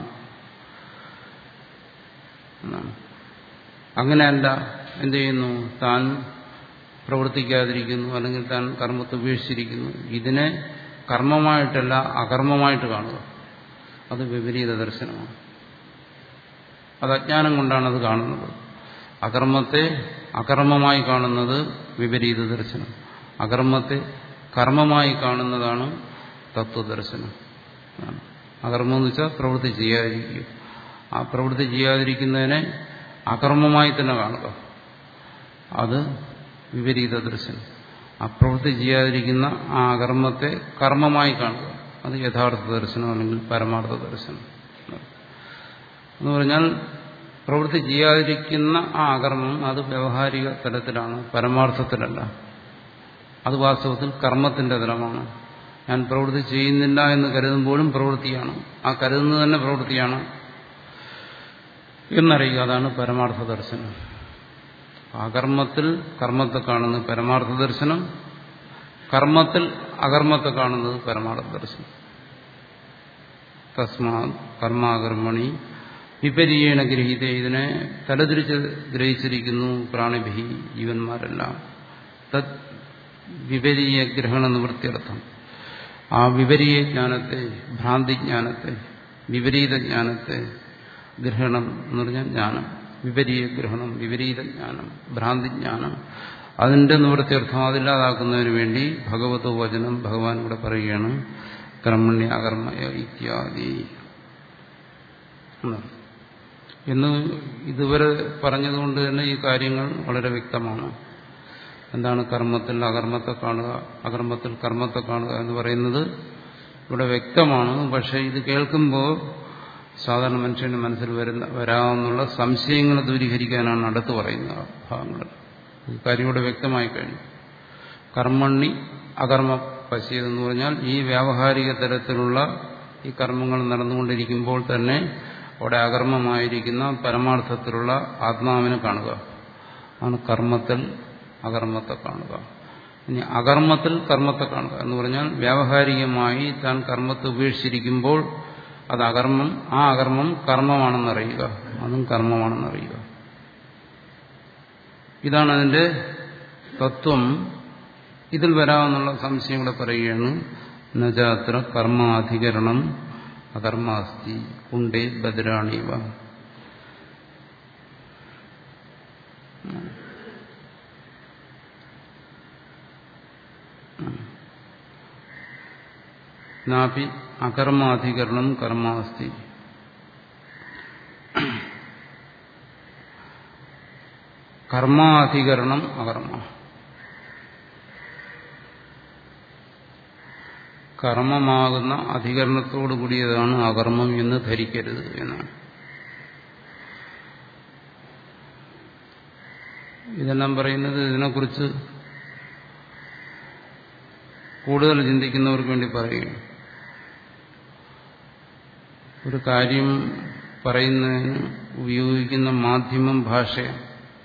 എന്നാണ് അങ്ങനെയല്ല എന്ത് ചെയ്യുന്നു താൻ പ്രവർത്തിക്കാതിരിക്കുന്നു അല്ലെങ്കിൽ താൻ കർമ്മത്തെ ഉപേക്ഷിച്ചിരിക്കുന്നു ഇതിനെ കർമ്മമായിട്ടല്ല അകർമ്മമായിട്ട് കാണുക അത് വിപരീത ദർശനമാണ് അത് അജ്ഞാനം കൊണ്ടാണ് അത് കാണുന്നത് അകർമ്മത്തെ അകർമ്മമായി കാണുന്നത് വിപരീത ദർശനം അകർമ്മത്തെ കർമ്മമായി കാണുന്നതാണ് തത്വദർശനം അകർമ്മം എന്ന് വെച്ചാൽ പ്രവൃത്തി ചെയ്യാതിരിക്കുക ആ പ്രവൃത്തി ചെയ്യാതിരിക്കുന്നതിനെ അകർമ്മമായി തന്നെ കാണുക അത് വിപരീത ദർശനം ആ പ്രവൃത്തി ചെയ്യാതിരിക്കുന്ന ആ അകർമ്മത്തെ കർമ്മമായി കാണുക അത് യഥാർത്ഥ ദർശനം അല്ലെങ്കിൽ പരമാർത്ഥ ദർശനം എന്ന് പറഞ്ഞാൽ പ്രവൃത്തി ചെയ്യാതിരിക്കുന്ന ആ അകർമ്മം അത് വ്യവഹാരിക തലത്തിലാണ് പരമാർത്ഥത്തിലല്ല അത് വാസ്തവത്തിൽ കർമ്മത്തിന്റെ തലമാണ് ഞാൻ പ്രവൃത്തി ചെയ്യുന്നില്ല എന്ന് കരുതുമ്പോഴും പ്രവൃത്തിയാണ് ആ കരുതുന്നത് തന്നെ പ്രവൃത്തിയാണ് എന്നറിയുക അതാണ് പരമാർത്ഥ ദർശനം അകർമ്മത്തിൽ കർമ്മത്തെ കാണുന്നത് പരമാർത്ഥ ദർശനം കർമ്മത്തിൽ അകർമ്മത്തെ കാണുന്നത് പരമാർത്ഥ ദർശനം തസ്മാ കർമാകർമ്മണി വിപരീണ ഗ്രഹീത ഇതിനെ തലതിരിച്ച് ഗ്രഹിച്ചിരിക്കുന്നു പ്രാണിഭി ജീവന്മാരെല്ലാം തത് വിപരീയ ഗ്രഹണ നിവൃത്തിയർത്ഥം ആ വിപരീയ ജ്ഞാനത്തെ ഭ്രാന്തിജ്ഞാനത്തെ വിപരീത ജ്ഞാനത്തെ ഗ്രഹണം എന്ന് പറഞ്ഞാൽ ജ്ഞാനം വിപരീയ ഗ്രഹണം വിപരീത ജ്ഞാനം ഭ്രാന്തിജ്ഞാനം അതിന്റെ നിവൃത്തിയർത്ഥം അതില്ലാതാക്കുന്നതിന് വേണ്ടി ഭഗവത് വചനം ഭഗവാൻ ഇവിടെ പറയുകയാണ് കർമ്മണ്യ അകർമ്മയ ഇത്യാദി എന്ന് ഇതുവരെ പറഞ്ഞതുകൊണ്ട് തന്നെ ഈ കാര്യങ്ങൾ വളരെ വ്യക്തമാണ് എന്താണ് കർമ്മത്തിൽ അകർമ്മത്തെ കാണുക അകർമ്മത്തിൽ കർമ്മത്തെ കാണുക എന്ന് പറയുന്നത് ഇവിടെ വ്യക്തമാണ് പക്ഷെ ഇത് കേൾക്കുമ്പോൾ സാധാരണ മനുഷ്യന്റെ മനസ്സിൽ വരുന്ന വരാമെന്നുള്ള സംശയങ്ങൾ ദൂരീകരിക്കാനാണ് അടുത്ത് പറയുന്ന ഭാഗങ്ങൾ ഈ കാര്യം ഇവിടെ വ്യക്തമായി കഴിഞ്ഞു കർമ്മണ്ണി അകർമ്മ പശ്യതെന്ന് പറഞ്ഞാൽ ഈ വ്യാവഹാരിക തരത്തിലുള്ള ഈ കർമ്മങ്ങൾ നടന്നുകൊണ്ടിരിക്കുമ്പോൾ തന്നെ അവിടെ അകർമ്മമായിരിക്കുന്ന പരമാർത്ഥത്തിലുള്ള ആത്മാവിനെ കാണുക ആണ് കർമ്മത്തിൽ അകർമ്മത്തെ കാണുക ഇനി അകർമ്മത്തിൽ കർമ്മത്തെ കാണുക എന്ന് പറഞ്ഞാൽ വ്യാവഹാരികമായി താൻ കർമ്മത്തെ ഉപേക്ഷിച്ചിരിക്കുമ്പോൾ അത് അകർമ്മം ആ അകർമ്മം കർമ്മമാണെന്നറിയുക അതും കർമ്മമാണെന്നറിയുക ഇതാണ് അതിന്റെ തത്വം ഇതിൽ വരാമെന്നുള്ള സംശയങ്ങളെ പറയുകയാണ് നജാത്ര കർമാധികരണം അകർമാസ്തി കുണ്ടേ ബദരാണിവ നാപി അകർമാധികരണം കർമാസ്തി കർമാധികരണം അകർമ്മ കർമ്മമാകുന്ന അധികരണത്തോടു കൂടിയതാണ് അകർമ്മം എന്ന് ധരിക്കരുത് എന്നാണ് ഇതെല്ലാം പറയുന്നത് ഇതിനെക്കുറിച്ച് കൂടുതൽ ചിന്തിക്കുന്നവർക്ക് വേണ്ടി പറയുകയാണ് ഒരു കാര്യം പറയുന്നതിന് ഉപയോഗിക്കുന്ന മാധ്യമം ഭാഷയാണ്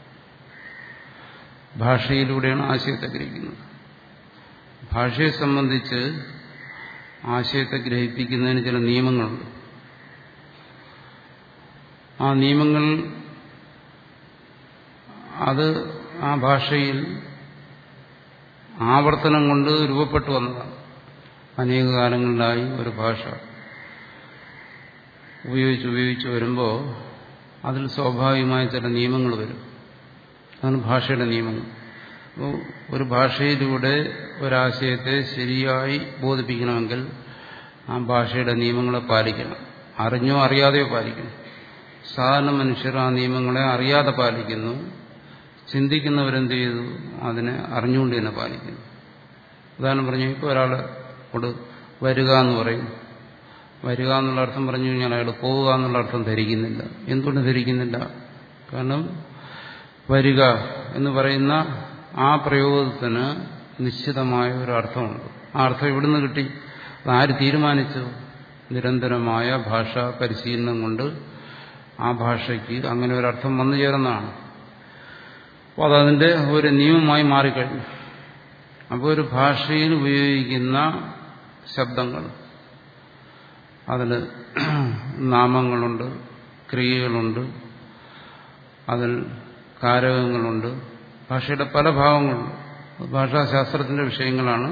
ഭാഷയിലൂടെയാണ് ആശയത്തെ ഗ്രഹിക്കുന്നത് ഭാഷയെ സംബന്ധിച്ച് ആശയത്തെ ഗ്രഹിപ്പിക്കുന്നതിന് ചില നിയമങ്ങളുണ്ട് ആ നിയമങ്ങൾ അത് ആ ഭാഷയിൽ ആവർത്തനം കൊണ്ട് രൂപപ്പെട്ടു വന്നതാണ് അനേക കാലങ്ങളിലായി ഒരു ഭാഷ ഉപയോഗിച്ച് ഉപയോഗിച്ച് വരുമ്പോൾ അതിൽ സ്വാഭാവികമായ ചില നിയമങ്ങൾ വരും അതാണ് ഭാഷയുടെ നിയമങ്ങൾ അപ്പോൾ ഒരു ഭാഷയിലൂടെ ഒരാശയത്തെ ശരിയായി ബോധിപ്പിക്കണമെങ്കിൽ ആ ഭാഷയുടെ നിയമങ്ങളെ പാലിക്കണം അറിഞ്ഞോ അറിയാതെയോ പാലിക്കണം സാധാരണ മനുഷ്യർ ആ നിയമങ്ങളെ അറിയാതെ പാലിക്കുന്നു ചിന്തിക്കുന്നവരെന്ത് ചെയ്തു അതിനെ അറിഞ്ഞുകൊണ്ട് തന്നെ പാലിക്കുന്നു ഉദാഹരണം പറഞ്ഞു ഇപ്പോൾ ഒരാളോട് വരിക എന്ന് പറയും വരിക എന്നുള്ള അർത്ഥം പറഞ്ഞു കഴിഞ്ഞാൽ അയാൾ പോവുക എന്നുള്ള അർത്ഥം ധരിക്കുന്നില്ല എന്തുകൊണ്ട് ധരിക്കുന്നില്ല കാരണം വരിക എന്ന് പറയുന്ന ആ പ്രയോഗത്തിന് നിശ്ചിതമായ ഒരു അർത്ഥമുണ്ട് ആ അർത്ഥം എവിടുന്ന് കിട്ടി ആര് തീരുമാനിച്ചു നിരന്തരമായ ഭാഷാ പരിശീലനം കൊണ്ട് ആ ഭാഷയ്ക്ക് അങ്ങനെ ഒരു അർത്ഥം വന്നു ചേർന്നതാണ് അപ്പോൾ അതതിൻ്റെ ഒരു നിയമമായി മാറിക്കഴിഞ്ഞു അപ്പോൾ ഒരു ഭാഷയിൽ ഉപയോഗിക്കുന്ന ശബ്ദങ്ങൾ അതിൽ നാമങ്ങളുണ്ട് ക്രിയകളുണ്ട് അതിൽ കാരകങ്ങളുണ്ട് ഭാഷയുടെ പല ഭാവങ്ങളുണ്ട് ഭാഷാശാസ്ത്രത്തിന്റെ വിഷയങ്ങളാണ്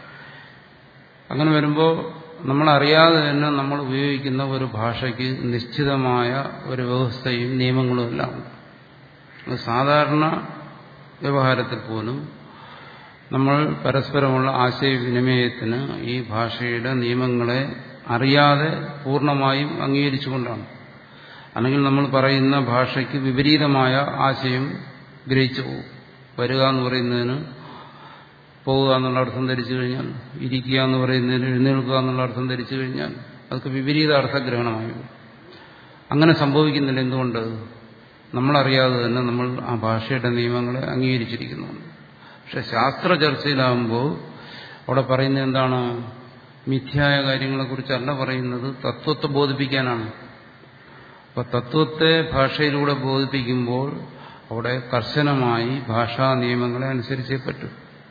അങ്ങനെ വരുമ്പോൾ നമ്മളറിയാതെ തന്നെ നമ്മൾ ഉപയോഗിക്കുന്ന ഒരു ഭാഷയ്ക്ക് നിശ്ചിതമായ ഒരു വ്യവസ്ഥയും നിയമങ്ങളും എല്ലാം ഉണ്ട് സാധാരണ വ്യവഹാരത്തിൽ പോലും നമ്മൾ പരസ്പരമുള്ള ആശയവിനിമയത്തിന് ഈ ഭാഷയുടെ നിയമങ്ങളെ അറിയാതെ പൂർണ്ണമായും അംഗീകരിച്ചുകൊണ്ടാണ് അല്ലെങ്കിൽ നമ്മൾ പറയുന്ന ഭാഷയ്ക്ക് വിപരീതമായ ആശയം ഗ്രഹിച്ചു പോകും വരിക എന്ന് പറയുന്നതിന് പോവുക എന്നുള്ള അർത്ഥം ധരിച്ചു കഴിഞ്ഞാൽ ഇരിക്കുക എന്ന് പറയുന്നതിന് എഴുന്നേൽക്കുക എന്നുള്ള അർത്ഥം ധരിച്ചു കഴിഞ്ഞാൽ അതൊക്കെ വിപരീത അർത്ഥഗ്രഹണമായി അങ്ങനെ സംഭവിക്കുന്നില്ല എന്തുകൊണ്ട് നമ്മളറിയാതെ തന്നെ നമ്മൾ ആ ഭാഷയുടെ നിയമങ്ങളെ അംഗീകരിച്ചിരിക്കുന്നുണ്ട് പക്ഷെ ശാസ്ത്ര ചർച്ചയിലാകുമ്പോൾ അവിടെ പറയുന്നത് എന്താണ് മിഥ്യായ കാര്യങ്ങളെക്കുറിച്ചല്ല പറയുന്നത് തത്വത്തെ ബോധിപ്പിക്കാനാണ് അപ്പൊ തത്വത്തെ ഭാഷയിലൂടെ ബോധിപ്പിക്കുമ്പോൾ അവിടെ കർശനമായി ഭാഷാ നിയമങ്ങളെ അനുസരിച്ചേ പറ്റൂ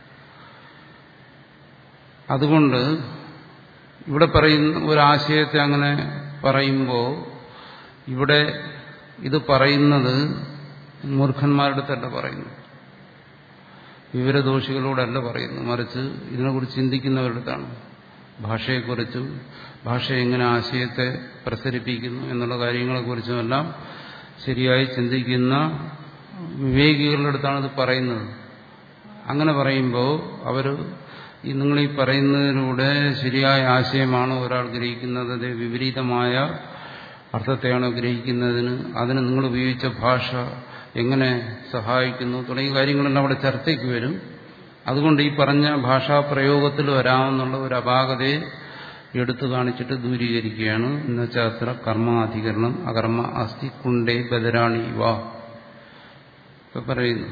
അതുകൊണ്ട് ഇവിടെ പറയുന്ന ഒരാശയത്തെ അങ്ങനെ പറയുമ്പോൾ ഇവിടെ ഇത് പറയുന്നത് മൂർഖന്മാരുടെ തന്നെ പറയുന്നു വിവരദോഷികളോടല്ല പറയുന്നു മറിച്ച് ഇതിനെക്കുറിച്ച് ചിന്തിക്കുന്നവരുടെതാണ് ഭാഷയെക്കുറിച്ചും ഭാഷ എങ്ങനെ ആശയത്തെ പ്രസരിപ്പിക്കുന്നു എന്നുള്ള കാര്യങ്ങളെക്കുറിച്ചുമെല്ലാം ശരിയായി ചിന്തിക്കുന്ന വിവേകികളുടെ അടുത്താണ് ഇത് പറയുന്നത് അങ്ങനെ പറയുമ്പോൾ അവർ ഈ നിങ്ങൾ ഈ പറയുന്നതിലൂടെ ശരിയായ ആശയമാണോ ഒരാൾ ഗ്രഹിക്കുന്നത് അത് വിപരീതമായ അർത്ഥത്തെയാണോ ഗ്രഹിക്കുന്നതിന് അതിന് നിങ്ങൾ ഉപയോഗിച്ച ഭാഷ എങ്ങനെ സഹായിക്കുന്നു തുടങ്ങിയ കാര്യങ്ങളെല്ലാം അവിടെ ചർച്ചയ്ക്ക് വരും അതുകൊണ്ട് ഈ പറഞ്ഞ ഭാഷാപ്രയോഗത്തിൽ വരാമെന്നുള്ള ഒരു അപാകതയെ എടുത്തു കാണിച്ചിട്ട് ദൂരീകരിക്കുകയാണ് എന്നുവെച്ചാൽ അത്ര കർമാധികരണം അകർമ്മ അസ്ഥി കുണ്ടേ ബദരാണി വാ ഇപ്പൊ പറയുന്നു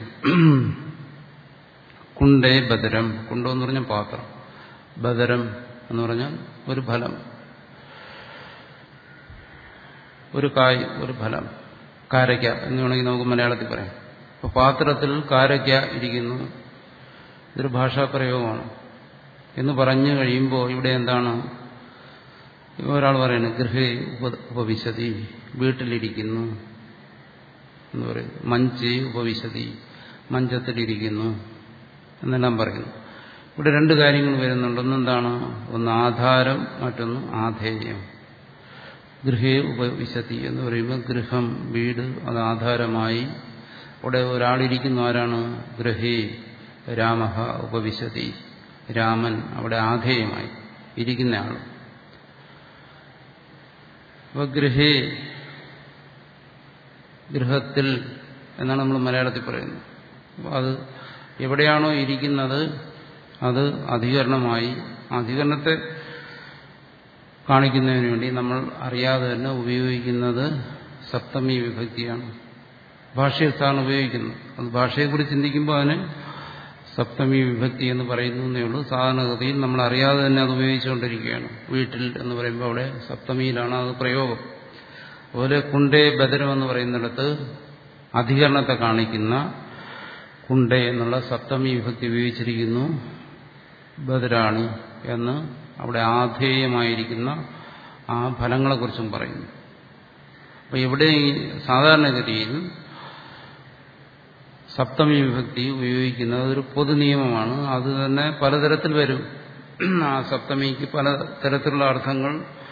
കുണ്ടേ ബദരം കുണ്ടോ എന്ന് പറഞ്ഞാൽ പാത്രം ബദരം എന്ന് പറഞ്ഞാൽ ഒരു ഫലം ഒരു കായ് ഒരു ഫലം കാരയ്ക്ക എന്ന് വേണമെങ്കിൽ നമുക്ക് മലയാളത്തിൽ പറയാം അപ്പൊ പാത്രത്തിൽ കാരയ്ക്ക ഇരിക്കുന്നു ഇതൊരു ഭാഷാപ്രയോഗമാണ് എന്ന് പറഞ്ഞു കഴിയുമ്പോൾ ഇവിടെ എന്താണ് ഒരാൾ പറയുന്നത് ഗൃഹേ ഉപ ഉപവിശതി വീട്ടിലിരിക്കുന്നു എന്ന് പറയുന്നു മഞ്ചേ ഉപവിശതി മഞ്ചത്തിലിരിക്കുന്നു എന്നെല്ലാം പറയുന്നു ഇവിടെ രണ്ട് കാര്യങ്ങൾ വരുന്നുണ്ട് ഒന്നെന്താണ് ഒന്ന് ആധാരം മറ്റൊന്ന് ആധേയം ഗൃഹേ ഉപവിശതി എന്ന് പറയുമ്പോൾ ഗൃഹം വീട് അത് ആധാരമായി അവിടെ ഒരാളിരിക്കുന്നു ആരാണ് ഗൃഹേ രാമ ഉപവിശതി രാമൻ അവിടെ ആധേയമായി ഇരിക്കുന്ന ആൾ അപ്പൊ ഗൃഹേ ഗൃഹത്തിൽ എന്നാണ് നമ്മൾ മലയാളത്തിൽ പറയുന്നത് അത് എവിടെയാണോ ഇരിക്കുന്നത് അത് അധികരണമായി അധികരണത്തെ കാണിക്കുന്നതിന് വേണ്ടി നമ്മൾ അറിയാതെ തന്നെ ഉപയോഗിക്കുന്നത് സപ്തമി വിഭക്തിയാണ് ഭാഷയിൽ സാറിന് ഉപയോഗിക്കുന്നത് അത് ഭാഷയെക്കുറിച്ച് ചിന്തിക്കുമ്പോൾ അതിന് സപ്തമി വിഭക്തി എന്ന് പറയുന്നു എന്നേ ഉള്ളൂ സാധാരണഗതിയിൽ നമ്മൾ അറിയാതെ തന്നെ അത് ഉപയോഗിച്ചുകൊണ്ടിരിക്കുകയാണ് വീട്ടിൽ എന്ന് പറയുമ്പോൾ അവിടെ സപ്തമിയിലാണ് അത് പ്രയോഗം അതുപോലെ കുണ്ടേ ബദരം എന്ന് പറയുന്നിടത്ത് അധികരണത്തെ കാണിക്കുന്ന കുണ്ടേ എന്നുള്ള സപ്തമി വിഭക്തി ഉപയോഗിച്ചിരിക്കുന്നു ബദരാണി എന്ന് അവിടെ ആധേയമായിരിക്കുന്ന ആ ഫലങ്ങളെക്കുറിച്ചും പറയുന്നു അപ്പോൾ ഇവിടെ സാധാരണഗതിയിൽ സപ്തമി വിഭക്തി ഉപയോഗിക്കുന്നത് ഒരു പൊതു നിയമമാണ് അത് തന്നെ പലതരത്തിൽ വരും ആ സപ്തമിക്ക് പല തരത്തിലുള്ള അർത്ഥങ്ങൾ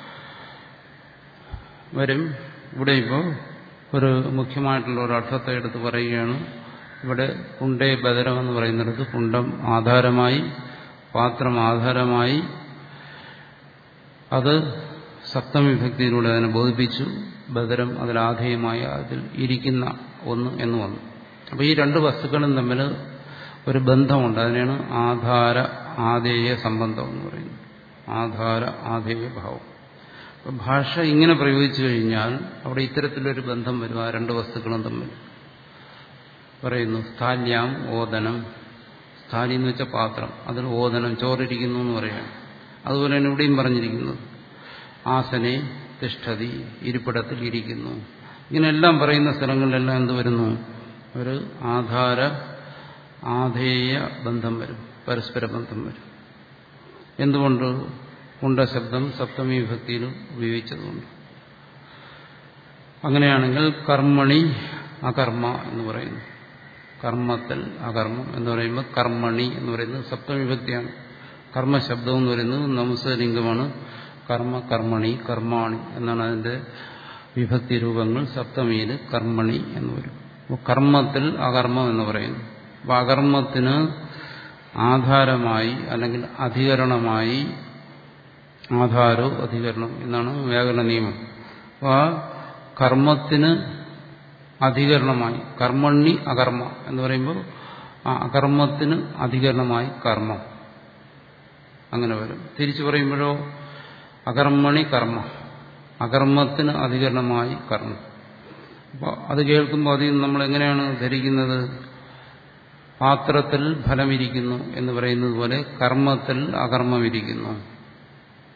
വരും ഇവിടെ ഇപ്പോൾ ഒരു മുഖ്യമായിട്ടുള്ള ഒരു അർത്ഥത്തെ എടുത്ത് പറയുകയാണ് ഇവിടെ കുണ്ടേ ബദരം എന്ന് പറയുന്നിടത്ത് കുണ്ടം ആധാരമായി പാത്രം ആധാരമായി അത് സപ്തമിഭക്തിയിലൂടെ അതിനെ ബോധിപ്പിച്ചു ബദരം അതിലാധേയമായി അതിൽ ഇരിക്കുന്ന ഒന്ന് എന്ന് വന്നു അപ്പോൾ ഈ രണ്ട് വസ്തുക്കളും തമ്മിൽ ഒരു ബന്ധമുണ്ട് അതിനാണ് ആധാര ആധേയ സംബന്ധം എന്ന് പറയുന്നത് ആധാര ആധേയ ഭാവം അപ്പം ഭാഷ ഇങ്ങനെ പ്രയോഗിച്ചു കഴിഞ്ഞാൽ അവിടെ ഇത്തരത്തിലൊരു ബന്ധം വരും ആ രണ്ട് വസ്തുക്കളും തമ്മിൽ പറയുന്നു സ്ഥാല്യാം ഓദനം സ്ഥാലി എന്ന് വെച്ച പാത്രം അതിൽ ഓദനം ചോറിരിക്കുന്നു എന്ന് പറയുകയാണ് അതുപോലെ തന്നെ ഇവിടെയും പറഞ്ഞിരിക്കുന്നത് ആസനെ തിഷ്ഠതി ഇരിപ്പിടത്തിൽ ഇരിക്കുന്നു ഇങ്ങനെയെല്ലാം പറയുന്ന സ്ഥലങ്ങളിലെല്ലാം എന്ത് വരുന്നു ഒരു ആധാര ആധേയ ബന്ധം വരും പരസ്പര ബന്ധം വരും എന്തുകൊണ്ട് കുണ്ടശബ്ദം സപ്തമി വിഭക്തിയിൽ ഉപയോഗിച്ചതുകൊണ്ട് അങ്ങനെയാണെങ്കിൽ കർമ്മണി അകർമ്മ എന്ന് പറയുന്നു കർമ്മത്തിൽ അകർമ്മം എന്ന് പറയുമ്പോൾ കർമ്മണി എന്ന് പറയുന്നത് സപ്തമി വിഭക്തിയാണ് കർമ്മശബ്ദം എന്ന് പറയുന്നത് നമസ്ലിംഗമാണ് കർമ്മ കർമ്മണി കർമാണി എന്നാണ് അതിന്റെ വിഭക്തി രൂപങ്ങൾ സപ്തമിയിൽ കർമ്മണി എന്ന് വരും അപ്പോൾ കർമ്മത്തിൽ അകർമ്മം എന്ന് പറയുന്നു അപ്പോൾ അകർമ്മത്തിന് ആധാരമായി അല്ലെങ്കിൽ അധികരണമായി ആധാരോ അധികരണം എന്നാണ് വ്യാകരണ നിയമം അപ്പോൾ ആ കർമ്മത്തിന് അധികരണമായി കർമ്മണ്ണി അകർമ്മ എന്ന് പറയുമ്പോൾ ആ അകർമ്മത്തിന് അധികരണമായി കർമ്മം അങ്ങനെ വരും തിരിച്ചു പറയുമ്പോഴോ അകർമ്മണി കർമ്മ അകർമ്മത്തിന് അധികരണമായി കർമ്മം അപ്പോൾ അത് കേൾക്കുമ്പോൾ അതിൽ നമ്മൾ എങ്ങനെയാണ് ധരിക്കുന്നത് പാത്രത്തിൽ ഫലമിരിക്കുന്നു എന്ന് പറയുന്നത് പോലെ കർമ്മത്തിൽ അകർമ്മമിരിക്കുന്നു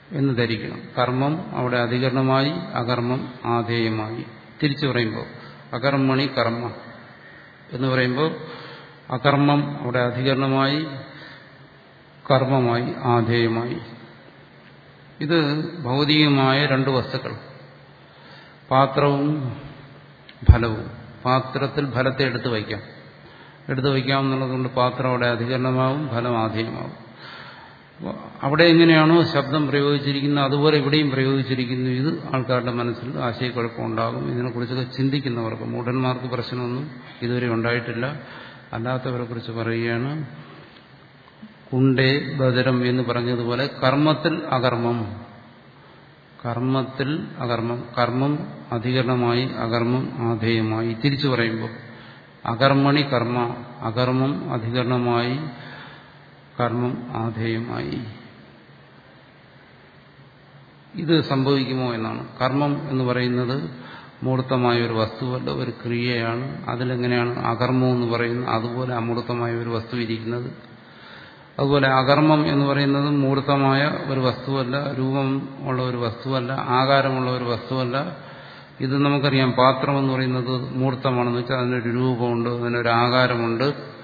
എന്ന് ധരിക്കണം കർമ്മം അവിടെ അധികരണമായി അകർമ്മം ആധേയമായി തിരിച്ചു പറയുമ്പോൾ അകർമ്മണി കർമ്മ എന്ന് പറയുമ്പോൾ അകർമ്മം അവിടെ അധികരണമായി കർമ്മമായി ആധേയമായി ഇത് ഭൗതികമായ രണ്ട് വസ്തുക്കൾ പാത്രവും ഫലവും പാത്രത്തിൽ ഫലത്തെ എടുത്തു വയ്ക്കാം എടുത്തു വയ്ക്കാം എന്നുള്ളതുകൊണ്ട് പാത്രം അവിടെ അധികരണമാവും ഫലം ആധേയമാവും അവിടെ എങ്ങനെയാണോ ശബ്ദം പ്രയോഗിച്ചിരിക്കുന്നത് അതുപോലെ ഇവിടെയും പ്രയോഗിച്ചിരിക്കുന്നു ഇത് ആൾക്കാരുടെ മനസ്സിൽ ആശയക്കുഴപ്പമുണ്ടാകും ഇതിനെക്കുറിച്ചൊക്കെ ചിന്തിക്കുന്നവർക്ക് മൂഢന്മാർക്ക് പ്രശ്നമൊന്നും ഇതുവരെ ഉണ്ടായിട്ടില്ല അല്ലാത്തവരെ കുറിച്ച് പറയുകയാണ് കുണ്ടേ ബദരം എന്ന് പറഞ്ഞതുപോലെ കർമ്മത്തിൽ അകർമ്മം കർമ്മത്തിൽ അകർമ്മം കർമ്മം അധികരണമായി അകർമ്മം ആധേയമായി തിരിച്ചു പറയുമ്പോൾ അകർമ്മണി കർമ്മ അകർമ്മം അധികരണമായി കർമ്മം ആധേയമായി ഇത് സംഭവിക്കുമോ എന്നാണ് കർമ്മം എന്ന് പറയുന്നത് മൂർത്തമായ ഒരു വസ്തുവല്ല ഒരു ക്രിയയാണ് അതിലെങ്ങനെയാണ് അകർമ്മം എന്ന് പറയുന്നത് അതുപോലെ അമൂർത്തമായ ഒരു വസ്തു ഇരിക്കുന്നത് അതുപോലെ അകർമ്മം എന്ന് പറയുന്നത് മൂർത്തമായ ഒരു വസ്തുവല്ല രൂപം ഉള്ള ഒരു വസ്തുവല്ല ആകാരമുള്ള ഒരു വസ്തുവല്ല ഇത് നമുക്കറിയാം പാത്രം എന്ന് പറയുന്നത് മൂർത്തമാണെന്ന് വെച്ചാൽ അതിനൊരു രൂപമുണ്ട് അതിനൊരു ആകാരമുണ്ട്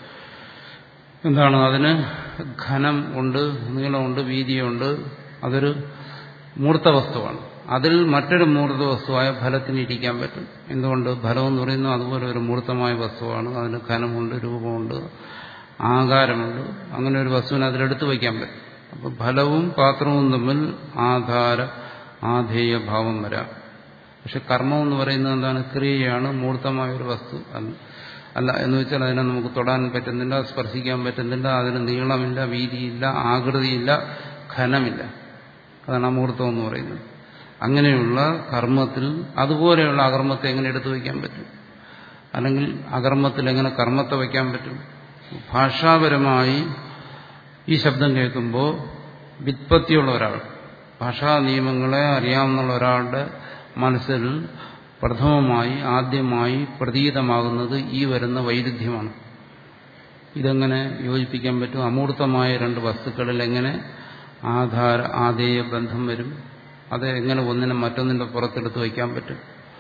എന്താണ് അതിന് ഘനം ഉണ്ട് നീളമുണ്ട് വീതിയുണ്ട് അതൊരു മൂർത്ത വസ്തുവാണ് അതിൽ മറ്റൊരു മൂർത്ത വസ്തുവായ ഫലത്തിന് ഇരിക്കാൻ പറ്റും എന്തുകൊണ്ട് ഫലം എന്ന് പറയുന്നത് അതുപോലെ ഒരു മൂർത്തമായ വസ്തുവാണ് അതിന് ഘനമുണ്ട് രൂപമുണ്ട് ആകാരമുണ്ട് അങ്ങനെ ഒരു വസ്തുവിനെ അതിലെടുത്ത് വയ്ക്കാൻ പറ്റും അപ്പം ഫലവും പാത്രവും തമ്മിൽ ആധാര ആധേയ ഭാവം വരാം പക്ഷെ കർമ്മം എന്ന് പറയുന്നത് എന്താണ് ക്രിയയാണ് മൂർത്തമായ ഒരു വസ്തു അല്ല അല്ല എന്ന് വെച്ചാൽ അതിനെ നമുക്ക് തൊടാൻ പറ്റുന്നില്ല സ്പർശിക്കാൻ പറ്റുന്നില്ല അതിന് നീളമില്ല വീതിയില്ല ആകൃതിയില്ല ഘനമില്ല അതാണ് അമൂർത്തം എന്ന് പറയുന്നത് അങ്ങനെയുള്ള കർമ്മത്തിൽ അതുപോലെയുള്ള അകർമ്മത്തെ എങ്ങനെ എടുത്തു വയ്ക്കാൻ പറ്റും അല്ലെങ്കിൽ അകർമ്മത്തിൽ എങ്ങനെ കർമ്മത്തെ വയ്ക്കാൻ പറ്റും ഭാഷാപരമായി ഈ ശബ്ദം കേൾക്കുമ്പോൾ വിത്പത്തിയുള്ള ഒരാൾ ഭാഷാ നിയമങ്ങളെ അറിയാവുന്ന ഒരാളുടെ മനസ്സിൽ പ്രഥമമായി ആദ്യമായി പ്രതീതമാകുന്നത് ഈ വരുന്ന വൈരുദ്ധ്യമാണ് ഇതെങ്ങനെ യോജിപ്പിക്കാൻ പറ്റും അമൂർത്തമായ രണ്ട് വസ്തുക്കളിൽ എങ്ങനെ ആധാര ആധേയ ബന്ധം വരും അത് എങ്ങനെ ഒന്നിനെ മറ്റൊന്നിന്റെ പുറത്തെടുത്ത് വയ്ക്കാൻ പറ്റും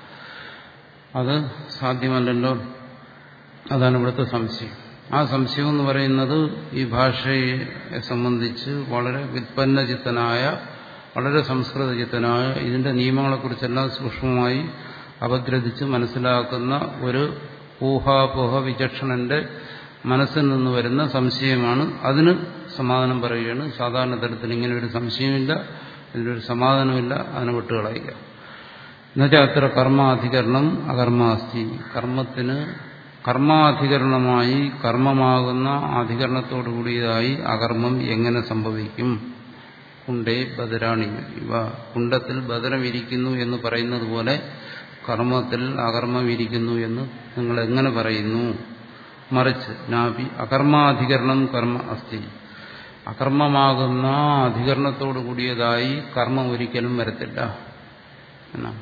അത് സാധ്യമല്ലല്ലോ അതാണ് ഇവിടുത്തെ സംശയം ആ സംശയം എന്ന് പറയുന്നത് ഈ ഭാഷയെ സംബന്ധിച്ച് വളരെ വിത്പന്നചിത്തനായ വളരെ സംസ്കൃതചിത്തനായ ഇതിന്റെ നിയമങ്ങളെക്കുറിച്ചെല്ലാം സൂക്ഷ്മമായി അപഗ്രഥിച്ച് മനസ്സിലാക്കുന്ന ഒരു ഊഹാപോഹ വിചക്ഷണന്റെ മനസ്സിൽ നിന്ന് വരുന്ന സംശയമാണ് അതിന് സമാധാനം പറയുകയാണ് സാധാരണ തരത്തിൽ ഇങ്ങനെ ഒരു സംശയമില്ല ഇതിനൊരു സമാധാനമില്ല അതിനെ വിട്ടുകളയുക എന്നുവെച്ചാൽ അത്ര കർമാധികരണം അകർമാസ്തി കർമ്മത്തിന് കർമാധികരണമായി കർമ്മമാകുന്ന അധികരണത്തോടു കൂടിയതായി അകർമ്മം എങ്ങനെ സംഭവിക്കും കുണ്ടേ ബദരാണി ഇവ കുണ്ടത്തിൽ ബദരം ഇരിക്കുന്നു എന്ന് പറയുന്നത് പോലെ കർമ്മത്തിൽ അകർമ്മം ഇരിക്കുന്നു എന്ന് നിങ്ങൾ എങ്ങനെ പറയുന്നു മറിച്ച് നാഭി അകർമാധികരണം കർമ്മ അസ്ഥി അകർമ്മമാകുന്ന അധികരണത്തോടു കൂടിയതായി കർമ്മം ഒരിക്കലും വരത്തില്ല എന്നാണ്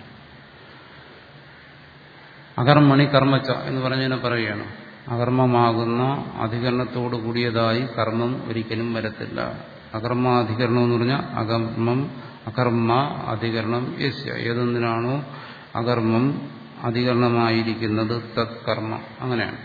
അകർമ്മണി കർമ്മച്ച എന്ന് പറഞ്ഞതിനെ പറയുകയാണ് അകർമ്മമാകുന്ന അധികരണത്തോടു കൂടിയതായി കർമ്മം ഒരിക്കലും വരത്തില്ല അകർമാധികരണം എന്ന് പറഞ്ഞാൽ അകർമ്മം അകർമ്മ അധികരണം യസ്യ ഏതൊന്നിനാണോ അകർമ്മം അധികരണമായിരിക്കുന്നത് തത് കർമ്മ അങ്ങനെയാണ്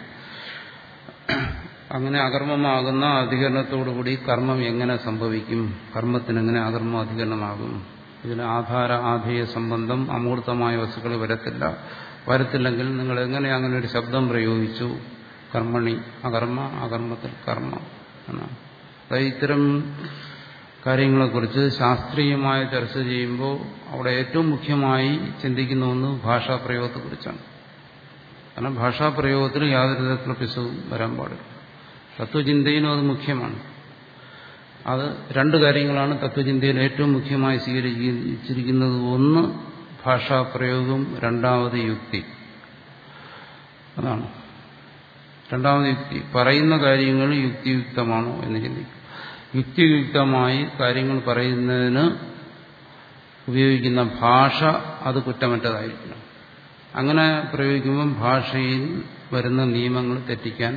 അങ്ങനെ അകർമ്മമാകുന്ന അധികരണത്തോടുകൂടി കർമ്മം എങ്ങനെ സംഭവിക്കും കർമ്മത്തിന് എങ്ങനെ അകർമ്മ അധികരണമാകും ഇതിന് ആധാര ആധേയ സംബന്ധം അമൂർത്തമായ വസ്തുക്കൾ വരത്തില്ല വരത്തില്ലെങ്കിൽ നിങ്ങൾ എങ്ങനെ അങ്ങനെ ഒരു ശബ്ദം പ്രയോഗിച്ചു കർമ്മണി അകർമ്മ അകർമ്മത്തിൽ കർമ്മ എന്നാണ് അതായത് ഇത്തരം കാര്യങ്ങളെക്കുറിച്ച് ശാസ്ത്രീയമായ ചർച്ച ചെയ്യുമ്പോൾ അവിടെ ഏറ്റവും മുഖ്യമായി ചിന്തിക്കുന്ന ഒന്ന് ഭാഷാപ്രയോഗത്തെക്കുറിച്ചാണ് കാരണം ഭാഷാപ്രയോഗത്തിൽ യാതൊരു തരത്തിലുള്ള പിശവും വരാൻ പാടില്ല തത്വചിന്തയിലും അത് മുഖ്യമാണ് അത് രണ്ട് കാര്യങ്ങളാണ് തത്വചിന്തയിൽ ഏറ്റവും മുഖ്യമായി സ്വീകരിച്ചിരിക്കുന്നത് ഒന്ന് ഭാഷാപ്രയോഗം രണ്ടാമത് യുക്തി അതാണ് രണ്ടാമത് യുക്തി പറയുന്ന കാര്യങ്ങൾ യുക്തിയുക്തമാണോ എന്ന് ചിന്തിക്കും യുക്തിയുക്തമായി കാര്യങ്ങൾ പറയുന്നതിന് ഉപയോഗിക്കുന്ന ഭാഷ അത് കുറ്റമറ്റതായിരിക്കണം അങ്ങനെ പ്രയോഗിക്കുമ്പം ഭാഷയിൽ വരുന്ന നിയമങ്ങൾ തെറ്റിക്കാൻ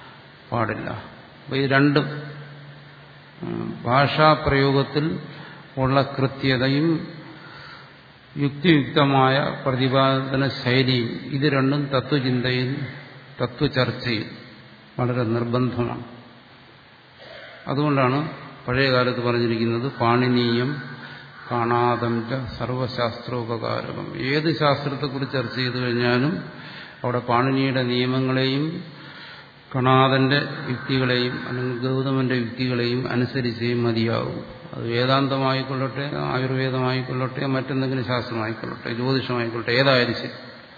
പാടില്ല അപ്പോൾ ഈ രണ്ടും ഭാഷാപ്രയോഗത്തിൽ ഉള്ള കൃത്യതയും യുക്തിയുക്തമായ പ്രതിപാദന ശൈലിയും ഇത് രണ്ടും തത്വചിന്തയിൽ തത്വചർച്ചയിൽ വളരെ നിർബന്ധമാണ് അതുകൊണ്ടാണ് പഴയ കാലത്ത് പറഞ്ഞിരിക്കുന്നത് പാണിനീയം കാണാതം ച സർവശാസ്ത്രോപകാരകം ഏത് ശാസ്ത്രത്തെക്കുറിച്ച് ചർച്ച ചെയ്തു കഴിഞ്ഞാലും അവിടെ പാണിനിയുടെ നിയമങ്ങളെയും കണാദന്റെ യുക്തികളെയും അല്ലെങ്കിൽ ഗൗതമന്റെ യുക്തികളെയും അനുസരിച്ചേ മതിയാവും അത് വേദാന്തമായിക്കൊള്ളട്ടെ ആയുർവേദമായിക്കൊള്ളട്ടെ മറ്റെന്തെങ്കിലും ശാസ്ത്രമായിക്കൊള്ളട്ടെ ജ്യോതിഷമായിക്കൊള്ളട്ടെ ഏതായാലും ശരി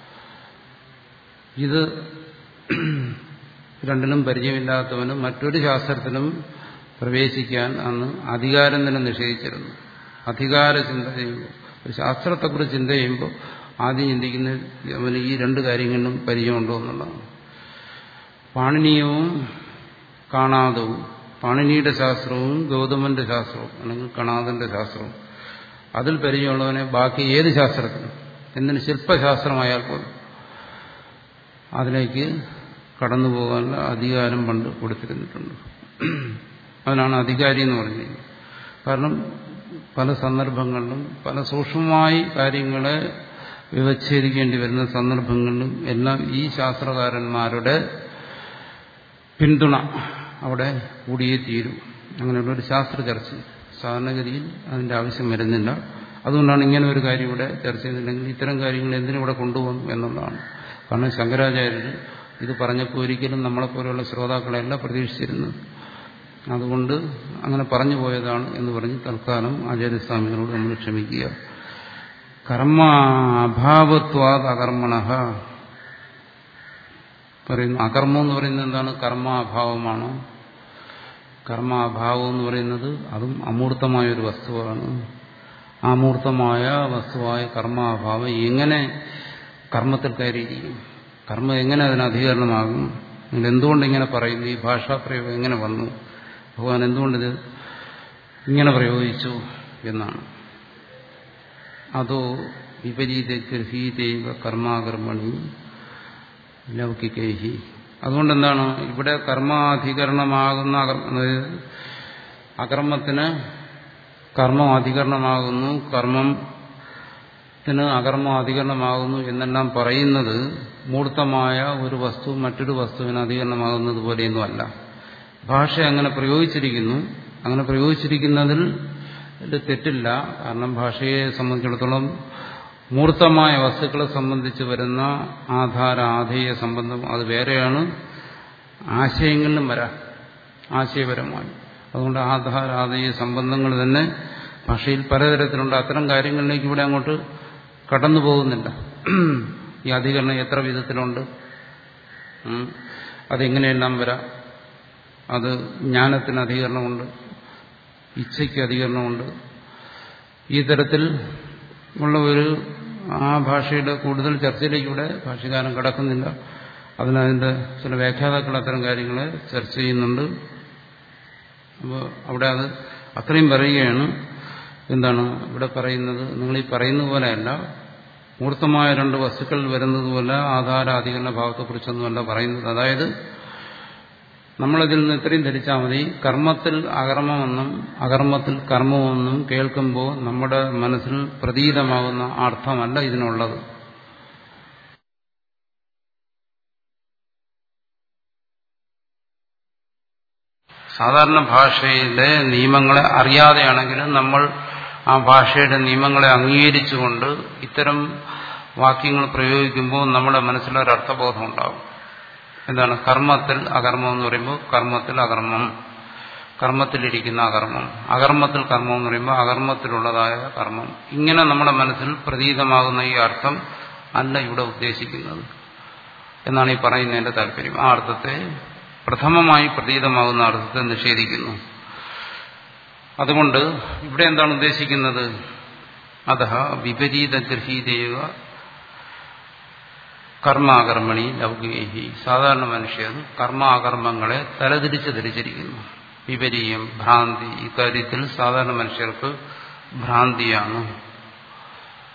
ഇത് രണ്ടിനും പരിചയമില്ലാത്തവനും മറ്റൊരു ശാസ്ത്രത്തിനും പ്രവേശിക്കാൻ അന്ന് അധികാരം തന്നെ നിഷേധിച്ചിരുന്നു അധികാര ചിന്ത ചെയ്യുമ്പോൾ ഒരു ശാസ്ത്രത്തെക്കുറിച്ച് ചിന്ത ചെയ്യുമ്പോൾ ആദ്യം ചിന്തിക്കുന്ന അവന് ഈ രണ്ട് കാര്യങ്ങളിലും പരിചയമുണ്ടോ എന്നുള്ളതാണ് പാണിനീയവും കാണാതവും പാണിനിയുടെ ശാസ്ത്രവും ഗൗതമന്റെ ശാസ്ത്രവും അല്ലെങ്കിൽ കണാദന്റെ ശാസ്ത്രവും അതിൽ പരിചയമുള്ളവനെ ബാക്കി ഏത് ശാസ്ത്രത്തിനും എന്തിന് ശില്പശാസ്ത്രമായാൽ പോലും അതിലേക്ക് കടന്നു പോകാനുള്ള അധികാരം പണ്ട് കൊടുത്തിരുന്നിട്ടുണ്ട് അതിനാണ് അധികാരി എന്ന് പറഞ്ഞിരിക്കുന്നത് കാരണം പല സന്ദർഭങ്ങളിലും പല സൂക്ഷ്മമായി കാര്യങ്ങളെ വിവച്ഛേദിക്കേണ്ടി വരുന്ന സന്ദർഭങ്ങളിലും എല്ലാം ഈ ശാസ്ത്രകാരന്മാരുടെ പിന്തുണ അവിടെ കൂടിയേ തീരൂ അങ്ങനെയുള്ള ഒരു ശാസ്ത്ര ചർച്ച സാധാരണഗതിയിൽ അതിന്റെ ആവശ്യം വരുന്നില്ല അതുകൊണ്ടാണ് ഇങ്ങനെ ഒരു കാര്യം ഇവിടെ ചർച്ച ചെയ്യുന്നില്ലെങ്കിൽ ഇത്തരം കാര്യങ്ങൾ എന്തിനിവിടെ കൊണ്ടുപോകുന്നു എന്നുള്ളതാണ് കാരണം ശങ്കരാചാര്യർ ഇത് പറഞ്ഞപ്പോൾ ഒരിക്കലും നമ്മളെപ്പോലെയുള്ള ശ്രോതാക്കളെയല്ല പ്രതീക്ഷിച്ചിരുന്നത് അതുകൊണ്ട് അങ്ങനെ പറഞ്ഞു പോയതാണ് എന്ന് പറഞ്ഞ് തൽക്കാലം ആചാര്യസ്വാമികളോട് നമ്മൾ ക്ഷമിക്കുക കർമ്മ അഭാവത്വാത് അകർമ്മണ പറയുന്നു അകർമ്മം എന്ന് പറയുന്നത് എന്താണ് കർമാഭാവമാണ് കർമാഭാവം എന്ന് പറയുന്നത് അതും അമൂർത്തമായ ഒരു വസ്തുവാണ് അമൂർത്തമായ വസ്തുവായ കർമാഭാവം എങ്ങനെ കർമ്മത്തിൽ കയറിയിരിക്കും കർമ്മം എങ്ങനെ അതിന് അധികരണമാകും നിങ്ങൾ എന്തുകൊണ്ട് ഇങ്ങനെ പറയുന്നു ഈ ഭാഷാപ്രയോഗം എങ്ങനെ വന്നു ഭഗവാൻ എന്തുകൊണ്ടിത് ഇങ്ങനെ പ്രയോഗിച്ചു എന്നാണ് അതോ വിപരീത ഗൃഹീതൈവ കർമാകർമ്മണി ലൗകികൈഹി അതുകൊണ്ടെന്താണ് ഇവിടെ കർമാധികരണമാകുന്ന അകർമ്മത്തിന് കർമ്മം അധികരണമാകുന്നു കർമ്മത്തിന് അകർമ്മം അധികരണമാകുന്നു എന്നെല്ലാം പറയുന്നത് മൂർത്തമായ ഒരു വസ്തു മറ്റൊരു വസ്തുവിന് അധികരണമാകുന്നത് പോലെയൊന്നുമല്ല ഭാഷ അങ്ങനെ പ്രയോഗിച്ചിരിക്കുന്നു അങ്ങനെ പ്രയോഗിച്ചിരിക്കുന്നതിൽ തെറ്റില്ല കാരണം ഭാഷയെ സംബന്ധിച്ചിടത്തോളം മൂർത്തമായ വസ്തുക്കളെ സംബന്ധിച്ച് വരുന്ന ആധാര ആധേയ സംബന്ധം അത് വേറെയാണ് ആശയങ്ങളിലും വരാം ആശയപരമായി അതുകൊണ്ട് ആധാര ആധേയ സംബന്ധങ്ങൾ തന്നെ ഭാഷയിൽ പലതരത്തിലുണ്ട് അത്തരം കാര്യങ്ങളിലേക്ക് ഇവിടെ അങ്ങോട്ട് കടന്നു പോകുന്നില്ല ഈ അധികരണം എത്ര വിധത്തിലുണ്ട് അതെങ്ങനെയെല്ലാം വരാം അത് ജ്ഞാനത്തിന് അധികരണമുണ്ട് ഇച്ഛയ്ക്ക് അധികരണമുണ്ട് ഈ തരത്തിൽ ഉള്ള ഒരു ആ ഭാഷയുടെ കൂടുതൽ ചർച്ചയിലേക്ക് ഇവിടെ ഭാഷകാരൻ കടക്കുന്നില്ല അതിനതിൻ്റെ ചില വ്യാഖ്യാതാക്കൾ അത്തരം കാര്യങ്ങളെ ചർച്ച ചെയ്യുന്നുണ്ട് അപ്പോൾ അവിടെ അത് അത്രയും പറയുകയാണ് എന്താണ് ഇവിടെ പറയുന്നത് നിങ്ങൾ ഈ പറയുന്ന പോലെയല്ല മൂർത്തമായ രണ്ട് വസ്തുക്കൾ വരുന്നത് പോലെ ആധാര അധികരണ ഭാവത്തെക്കുറിച്ചൊന്നുമല്ല പറയുന്നത് അതായത് നമ്മളതിൽ നിന്ന് ഇത്രയും ധരിച്ചാൽ മതി കർമ്മത്തിൽ അകർമ്മമെന്നും അകർമ്മത്തിൽ കർമ്മമെന്നും കേൾക്കുമ്പോൾ നമ്മുടെ മനസ്സിൽ പ്രതീതമാകുന്ന അർത്ഥമല്ല ഇതിനുള്ളത് സാധാരണ ഭാഷയിലെ നിയമങ്ങളെ അറിയാതെയാണെങ്കിലും നമ്മൾ ആ ഭാഷയുടെ നിയമങ്ങളെ അംഗീകരിച്ചുകൊണ്ട് ഇത്തരം വാക്യങ്ങൾ പ്രയോഗിക്കുമ്പോൾ നമ്മുടെ മനസ്സിലൊരു അർത്ഥബോധം ഉണ്ടാവും എന്താണ് കർമ്മത്തിൽ അകർമ്മം എന്ന് പറയുമ്പോൾ കർമ്മത്തിൽ അകർമ്മം കർമ്മത്തിലിരിക്കുന്ന അകർമ്മം അകർമ്മത്തിൽ കർമ്മം എന്ന് പറയുമ്പോൾ അകർമ്മത്തിലുള്ളതായ കർമ്മം ഇങ്ങനെ നമ്മുടെ മനസ്സിൽ പ്രതീതമാകുന്ന ഈ അർത്ഥം അല്ല ഇവിടെ ഉദ്ദേശിക്കുന്നത് എന്നാണ് ഈ പറയുന്നതിന്റെ താല്പര്യം ആ അർത്ഥത്തെ പ്രഥമമായി പ്രതീതമാകുന്ന അർത്ഥത്തെ നിഷേധിക്കുന്നു അതുകൊണ്ട് ഇവിടെ എന്താണ് ഉദ്ദേശിക്കുന്നത് അത വിപരീത ഗൃഹീതയുക കർമാകർമ്മണി ലൗകികി സാധാരണ മനുഷ്യർ കർമാകർമ്മങ്ങളെ തലതിരിച്ച് ധരിച്ചിരിക്കുന്നു വിപരീയം ഭ്രാന്തി ഇക്കാര്യത്തിൽ സാധാരണ മനുഷ്യർക്ക് ഭ്രാന്തിയാണ്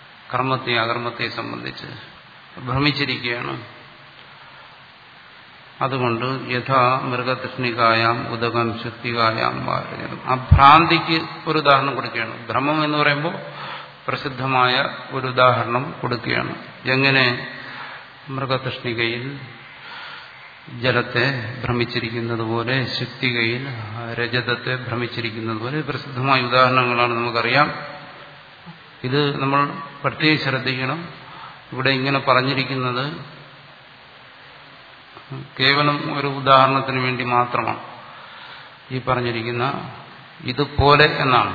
കർമ്മത്തെ അകർമ്മത്തെ സംബന്ധിച്ച് ഭ്രമിച്ചിരിക്കുകയാണ് അതുകൊണ്ട് യഥാ മൃഗതൃഷ്ണികായാം ഉദകം ശുദ്ധികായാം വാരജതം ആ ഭ്രാന്തിക്ക് ഒരു ഉദാഹരണം കൊടുക്കുകയാണ് ഭ്രമം എന്ന് പറയുമ്പോൾ പ്രസിദ്ധമായ ഒരു ഉദാഹരണം കൊടുക്കുകയാണ് എങ്ങനെ മൃഗതൃഷ്ണികയിൽ ജലത്തെ ഭ്രമിച്ചിരിക്കുന്നത് പോലെ ശുദ്ധികയിൽ രജതത്തെ ഭ്രമിച്ചിരിക്കുന്നത് പോലെ പ്രസിദ്ധമായ ഉദാഹരണങ്ങളാണ് നമുക്കറിയാം ഇത് നമ്മൾ പ്രത്യേകം ശ്രദ്ധിക്കണം ഇവിടെ ഇങ്ങനെ പറഞ്ഞിരിക്കുന്നത് കേവലം ഒരു ഉദാഹരണത്തിന് വേണ്ടി മാത്രമാണ് ഈ പറഞ്ഞിരിക്കുന്ന ഇതുപോലെ എന്നാണ്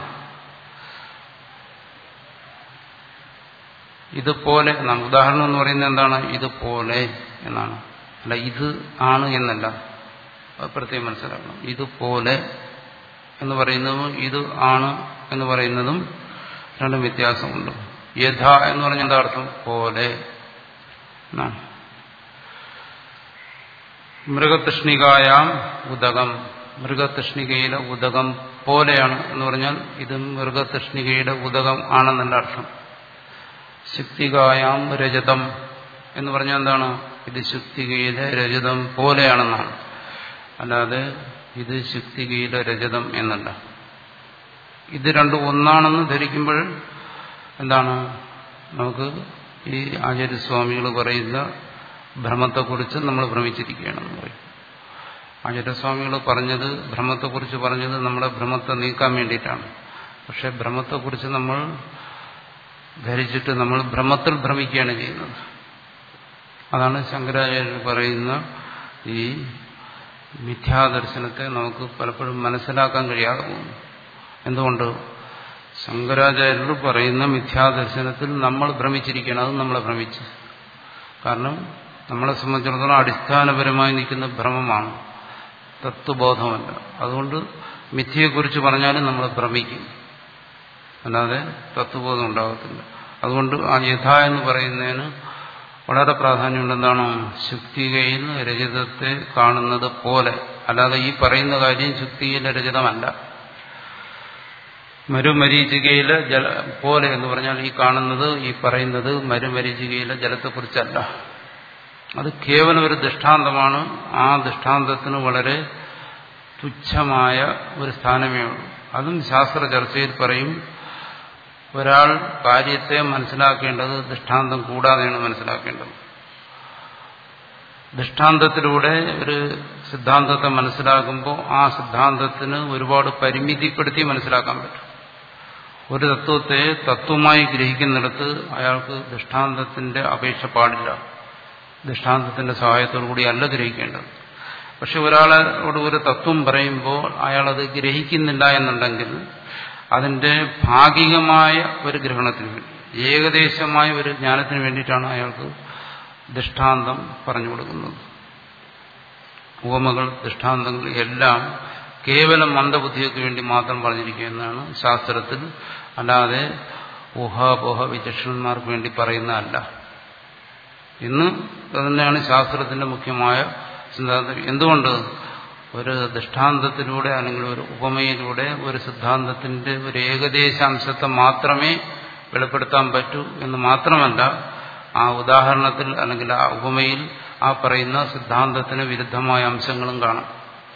ഇതുപോലെ എന്നാണ് ഉദാഹരണം എന്ന് പറയുന്നത് എന്താണ് ഇതുപോലെ എന്നാണ് അല്ല ഇത് ആണ് എന്നല്ല അത് പ്രത്യേകം മനസ്സിലാക്കണം ഇതുപോലെ എന്ന് പറയുന്നതും ഇത് ആണ് എന്ന് പറയുന്നതും രണ്ടും വ്യത്യാസമുണ്ട് യഥ എന്ന് പറഞ്ഞ എന്താ അർത്ഥം പോലെ എന്നാണ് മൃഗതൃഷ്ണികായാം ഉദകം മൃഗതൃഷ്ണികയിലെ ഉദകം പോലെയാണ് എന്ന് പറഞ്ഞാൽ ഇത് മൃഗതൃഷ്ണികയുടെ ഉദകം ആണെന്നല്ല അർത്ഥം ശുക്തികായാം രജതം എന്ന് പറഞ്ഞാൽ എന്താണ് ഇത് ശുക്തികയിലെ രജതം പോലെയാണെന്നാണ് അല്ലാതെ ഇത് ശുക്തികയിലെ രജതം എന്നല്ല ഇത് രണ്ടും ഒന്നാണെന്ന് ധരിക്കുമ്പോൾ എന്താണ് നമുക്ക് ഈ ആചാര്യസ്വാമികൾ പറയുന്ന ഭ്രമത്തെക്കുറിച്ച് നമ്മൾ ഭ്രമിച്ചിരിക്കുകയാണെന്ന് പറയും ആചാര്യസ്വാമികൾ പറഞ്ഞത് ഭ്രമത്തെക്കുറിച്ച് പറഞ്ഞത് നമ്മുടെ ഭ്രമത്തെ നീക്കാൻ വേണ്ടിയിട്ടാണ് പക്ഷെ ഭ്രമത്തെക്കുറിച്ച് നമ്മൾ ധരിച്ചിട്ട് നമ്മൾ ഭ്രമത്തിൽ ഭ്രമിക്കുകയാണ് ചെയ്യുന്നത് അതാണ് ശങ്കരാചാര്യർ പറയുന്ന ഈ മിഥ്യാദർശനത്തെ നമുക്ക് പലപ്പോഴും മനസ്സിലാക്കാൻ കഴിയാതെ പോകുന്നു എന്തുകൊണ്ട് ശങ്കരാചാര്യർ പറയുന്ന മിഥ്യാദർശനത്തിൽ നമ്മൾ ഭ്രമിച്ചിരിക്കണം അത് നമ്മളെ ഭ്രമിച്ച് കാരണം നമ്മളെ സംബന്ധിച്ചിടത്തോളം അടിസ്ഥാനപരമായി നിൽക്കുന്ന ഭ്രമമാണ് തത്വബോധമല്ല അതുകൊണ്ട് മിഥ്യയെക്കുറിച്ച് പറഞ്ഞാലും നമ്മൾ ഭ്രമിക്കും അല്ലാതെ തത്വബോധം ഉണ്ടാകത്തില്ല അതുകൊണ്ട് ആ യഥ എന്ന് പറയുന്നതിന് വളരെ പ്രാധാന്യമുണ്ടെന്താണ് ശുക്തികയിൽ രചിതത്തെ കാണുന്നത് പോലെ അല്ലാതെ ഈ പറയുന്ന കാര്യം ശുക്തിയിലെ രചിതമല്ല മരുമരീചികയിലെ ജല പോലെ എന്ന് പറഞ്ഞാൽ ഈ കാണുന്നത് ഈ പറയുന്നത് മരുമരീചികയിലെ ജലത്തെക്കുറിച്ചല്ല അത് കേവലം ഒരു ദൃഷ്ടാന്തമാണ് ആ ദൃഷ്ടാന്തത്തിന് വളരെ തുച്ഛമായ ഒരു സ്ഥാനമേ ഉള്ളൂ അതും ശാസ്ത്ര ചർച്ചയിൽ പറയും ഒരാൾ കാര്യത്തെ മനസ്സിലാക്കേണ്ടത് ദൃഷ്ടാന്തം കൂടാതെയാണ് മനസ്സിലാക്കേണ്ടത് ദൃഷ്ടാന്തത്തിലൂടെ ഒരു സിദ്ധാന്തത്തെ മനസ്സിലാക്കുമ്പോൾ ആ സിദ്ധാന്തത്തിന് ഒരുപാട് പരിമിതിപ്പെടുത്തി മനസ്സിലാക്കാൻ പറ്റും ഒരു തത്വത്തെ തത്വമായി ഗ്രഹിക്കുന്നിടത്ത് അയാൾക്ക് ദൃഷ്ടാന്തത്തിന്റെ അപേക്ഷ പാടില്ല ദൃഷ്ടാന്തത്തിന്റെ സഹായത്തോടു കൂടി അല്ല ഗ്രഹിക്കേണ്ടത് പക്ഷെ ഒരാളോട് ഒരു തത്വം പറയുമ്പോൾ അയാളത് ഗ്രഹിക്കുന്നില്ല എന്നുണ്ടെങ്കിൽ അതിന്റെ ഭാഗികമായ ഒരു ഗ്രഹണത്തിന് വേണ്ടി ഏകദേശമായ ഒരു ജ്ഞാനത്തിന് വേണ്ടിയിട്ടാണ് അയാൾക്ക് ദൃഷ്ടാന്തം പറഞ്ഞു കൊടുക്കുന്നത് ഉപമകൾ ദൃഷ്ടാന്തങ്ങൾ എല്ലാം കേവലം മന്ദബുദ്ധിക്ക് വേണ്ടി മാത്രം പറഞ്ഞിരിക്കുന്നതാണ് ശാസ്ത്രത്തിൽ അല്ലാതെ ഊഹാപോഹ വിചക്ഷണന്മാർക്ക് വേണ്ടി പറയുന്നതല്ല ഇന്ന് തന്നെയാണ് ശാസ്ത്രത്തിന്റെ മുഖ്യമായ സിദ്ധാന്തം എന്തുകൊണ്ട് ഒരു ദൃഷ്ടാന്തത്തിലൂടെ അല്ലെങ്കിൽ ഒരു ഉപമയിലൂടെ ഒരു സിദ്ധാന്തത്തിന്റെ ഒരു ഏകദേശാംശത്തെ മാത്രമേ വെളിപ്പെടുത്താൻ പറ്റൂ എന്ന് മാത്രമല്ല ആ ഉദാഹരണത്തിൽ അല്ലെങ്കിൽ ആ ഉപമയിൽ ആ പറയുന്ന സിദ്ധാന്തത്തിന് വിരുദ്ധമായ അംശങ്ങളും കാണാം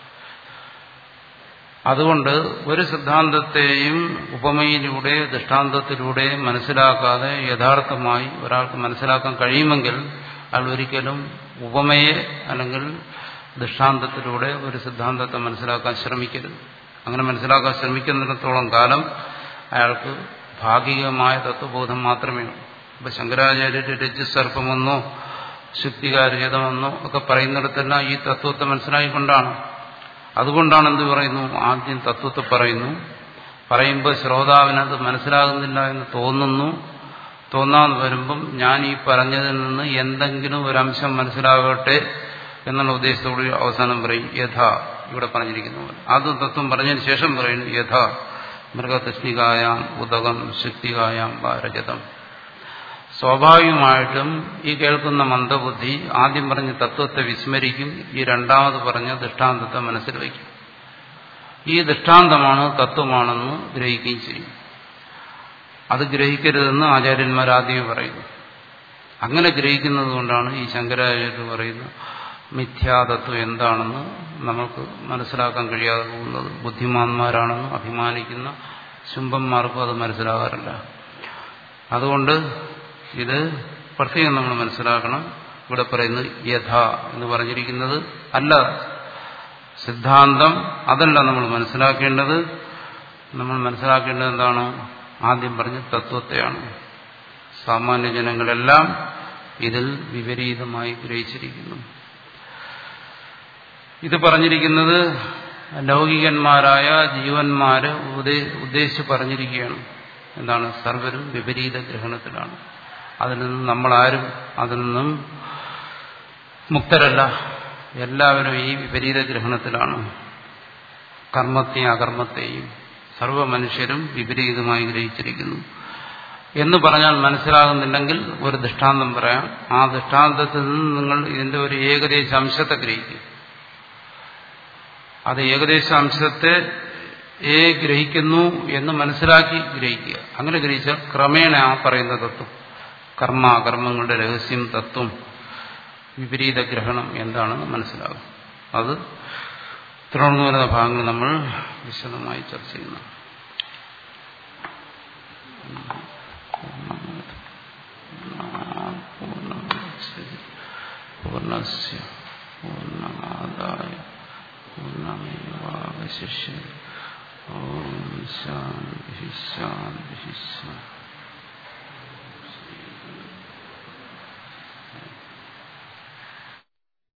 അതുകൊണ്ട് ഒരു സിദ്ധാന്തത്തെയും ഉപമയിലൂടെ ദൃഷ്ടാന്തത്തിലൂടെ മനസ്സിലാക്കാതെ യഥാർത്ഥമായി ഒരാൾക്ക് മനസ്സിലാക്കാൻ കഴിയുമെങ്കിൽ അയാൾ ഒരിക്കലും ഉപമയെ അല്ലെങ്കിൽ ദൃഷ്ടാന്തത്തിലൂടെ ഒരു സിദ്ധാന്തത്തെ മനസ്സിലാക്കാൻ ശ്രമിക്കരുത് അങ്ങനെ മനസ്സിലാക്കാൻ ശ്രമിക്കുന്നിടത്തോളം കാലം അയാൾക്ക് ഭാഗികമായ തത്വബോധം മാത്രമേ ഉള്ളൂ ഇപ്പൊ ശങ്കരാചാര്യര് രജ്ജുസർപ്പമെന്നോ ശുദ്ധികാരചേതമെന്നോ ഒക്കെ പറയുന്നിടത്തെല്ലാം ഈ തത്വത്തെ മനസ്സിലായിക്കൊണ്ടാണ് അതുകൊണ്ടാണ് എന്ത് പറയുന്നു ആദ്യം തത്വത്തെ പറയുന്നു പറയുമ്പോൾ ശ്രോതാവിനത് മനസ്സിലാകുന്നില്ല എന്ന് തോന്നുന്നു തോന്നാൻ വരുമ്പം ഞാൻ ഈ പറഞ്ഞതിൽ നിന്ന് എന്തെങ്കിലും ഒരു അംശം മനസ്സിലാകട്ടെ എന്നുള്ള ഉദ്ദേശത്തോട് അവസാനം പറയും യഥ ഇവിടെ പറഞ്ഞിരിക്കുന്ന പോലെ ആദ്യം തത്വം പറഞ്ഞതിന് ശേഷം പറയുന്നു യഥ മൃഗതസ്നികായാം ഉദകം ശുക്തികായാം രജതം സ്വാഭാവികമായിട്ടും ഈ കേൾക്കുന്ന മന്ദബുദ്ധി ആദ്യം പറഞ്ഞ തത്വത്തെ വിസ്മരിക്കും ഈ രണ്ടാമത് പറഞ്ഞ ദൃഷ്ടാന്തത്തെ മനസ്സിൽ വയ്ക്കും ഈ ദൃഷ്ടാന്തമാണ് തത്വമാണെന്ന് ഗ്രഹിക്കുകയും ചെയ്യും അത് ഗ്രഹിക്കരുതെന്ന് ആചാര്യന്മാർ ആദ്യമേ പറയുന്നു അങ്ങനെ ഗ്രഹിക്കുന്നത് കൊണ്ടാണ് ഈ ശങ്കരാചാര്യർ പറയുന്ന മിഥ്യാതത്വം എന്താണെന്ന് നമുക്ക് മനസ്സിലാക്കാൻ കഴിയാതെ പോകുന്നത് ബുദ്ധിമാന്മാരാണെന്ന് അഭിമാനിക്കുന്ന ശുംഭന്മാർക്കും അത് മനസ്സിലാകാറില്ല അതുകൊണ്ട് ഇത് പ്രത്യേകം നമ്മൾ മനസ്സിലാക്കണം ഇവിടെ പറയുന്നത് യഥ എന്ന് പറഞ്ഞിരിക്കുന്നത് അല്ല സിദ്ധാന്തം അതല്ല നമ്മൾ മനസ്സിലാക്കേണ്ടത് നമ്മൾ മനസ്സിലാക്കേണ്ടത് എന്താണ് ആദ്യം പറഞ്ഞ തത്വത്തെയാണ് സാമാന്യ ജനങ്ങളെല്ലാം ഇതിൽ വിപരീതമായി ഗ്രഹിച്ചിരിക്കുന്നു ഇത് പറഞ്ഞിരിക്കുന്നത് ലൗകികന്മാരായ ജീവന്മാര് ഉദ്ദേശിച്ച് പറഞ്ഞിരിക്കുകയാണ് എന്താണ് സർവരും വിപരീത ഗ്രഹണത്തിലാണ് അതിൽ നിന്നും നമ്മളാരും അതിൽ നിന്നും മുക്തരല്ല എല്ലാവരും ഈ വിപരീത ഗ്രഹണത്തിലാണ് കർമ്മത്തെയും അകർമ്മത്തെയും സർവ മനുഷ്യരും വിപരീതമായി ഗ്രഹിച്ചിരിക്കുന്നു എന്ന് പറഞ്ഞാൽ മനസ്സിലാകുന്നില്ലെങ്കിൽ ഒരു ദൃഷ്ടാന്തം പറയാം ആ ദൃഷ്ടാന്തത്തിൽ നിന്ന് നിങ്ങൾ ഇതിന്റെ ഒരു ഏകദേശ അംശത്തെ ഗ്രഹിക്കും അത് ഏകദേശ അംശത്തെ ഏ ഗ്രഹിക്കുന്നു എന്ന് മനസ്സിലാക്കി ഗ്രഹിക്കുക അങ്ങനെ ഗ്രഹിച്ചാൽ ക്രമേണ ആ പറയുന്ന തത്വം കർമ്മ അകർമ്മങ്ങളുടെ രഹസ്യം തത്വം വിപരീത ഗ്രഹണം എന്താണെന്ന് മനസ്സിലാകും അത് തുടർന്നു വരുന്ന ഭാഗങ്ങൾ നമ്മൾ വിശദമായി ചർച്ച ചെയ്യുന്നു പൂർണ്ണസ്യ പൂർണ്ണമാദായ പൂർണ്ണമേവാവശിഷ്യ ഓം ശാന്തി ശാന്തി ശാന്തി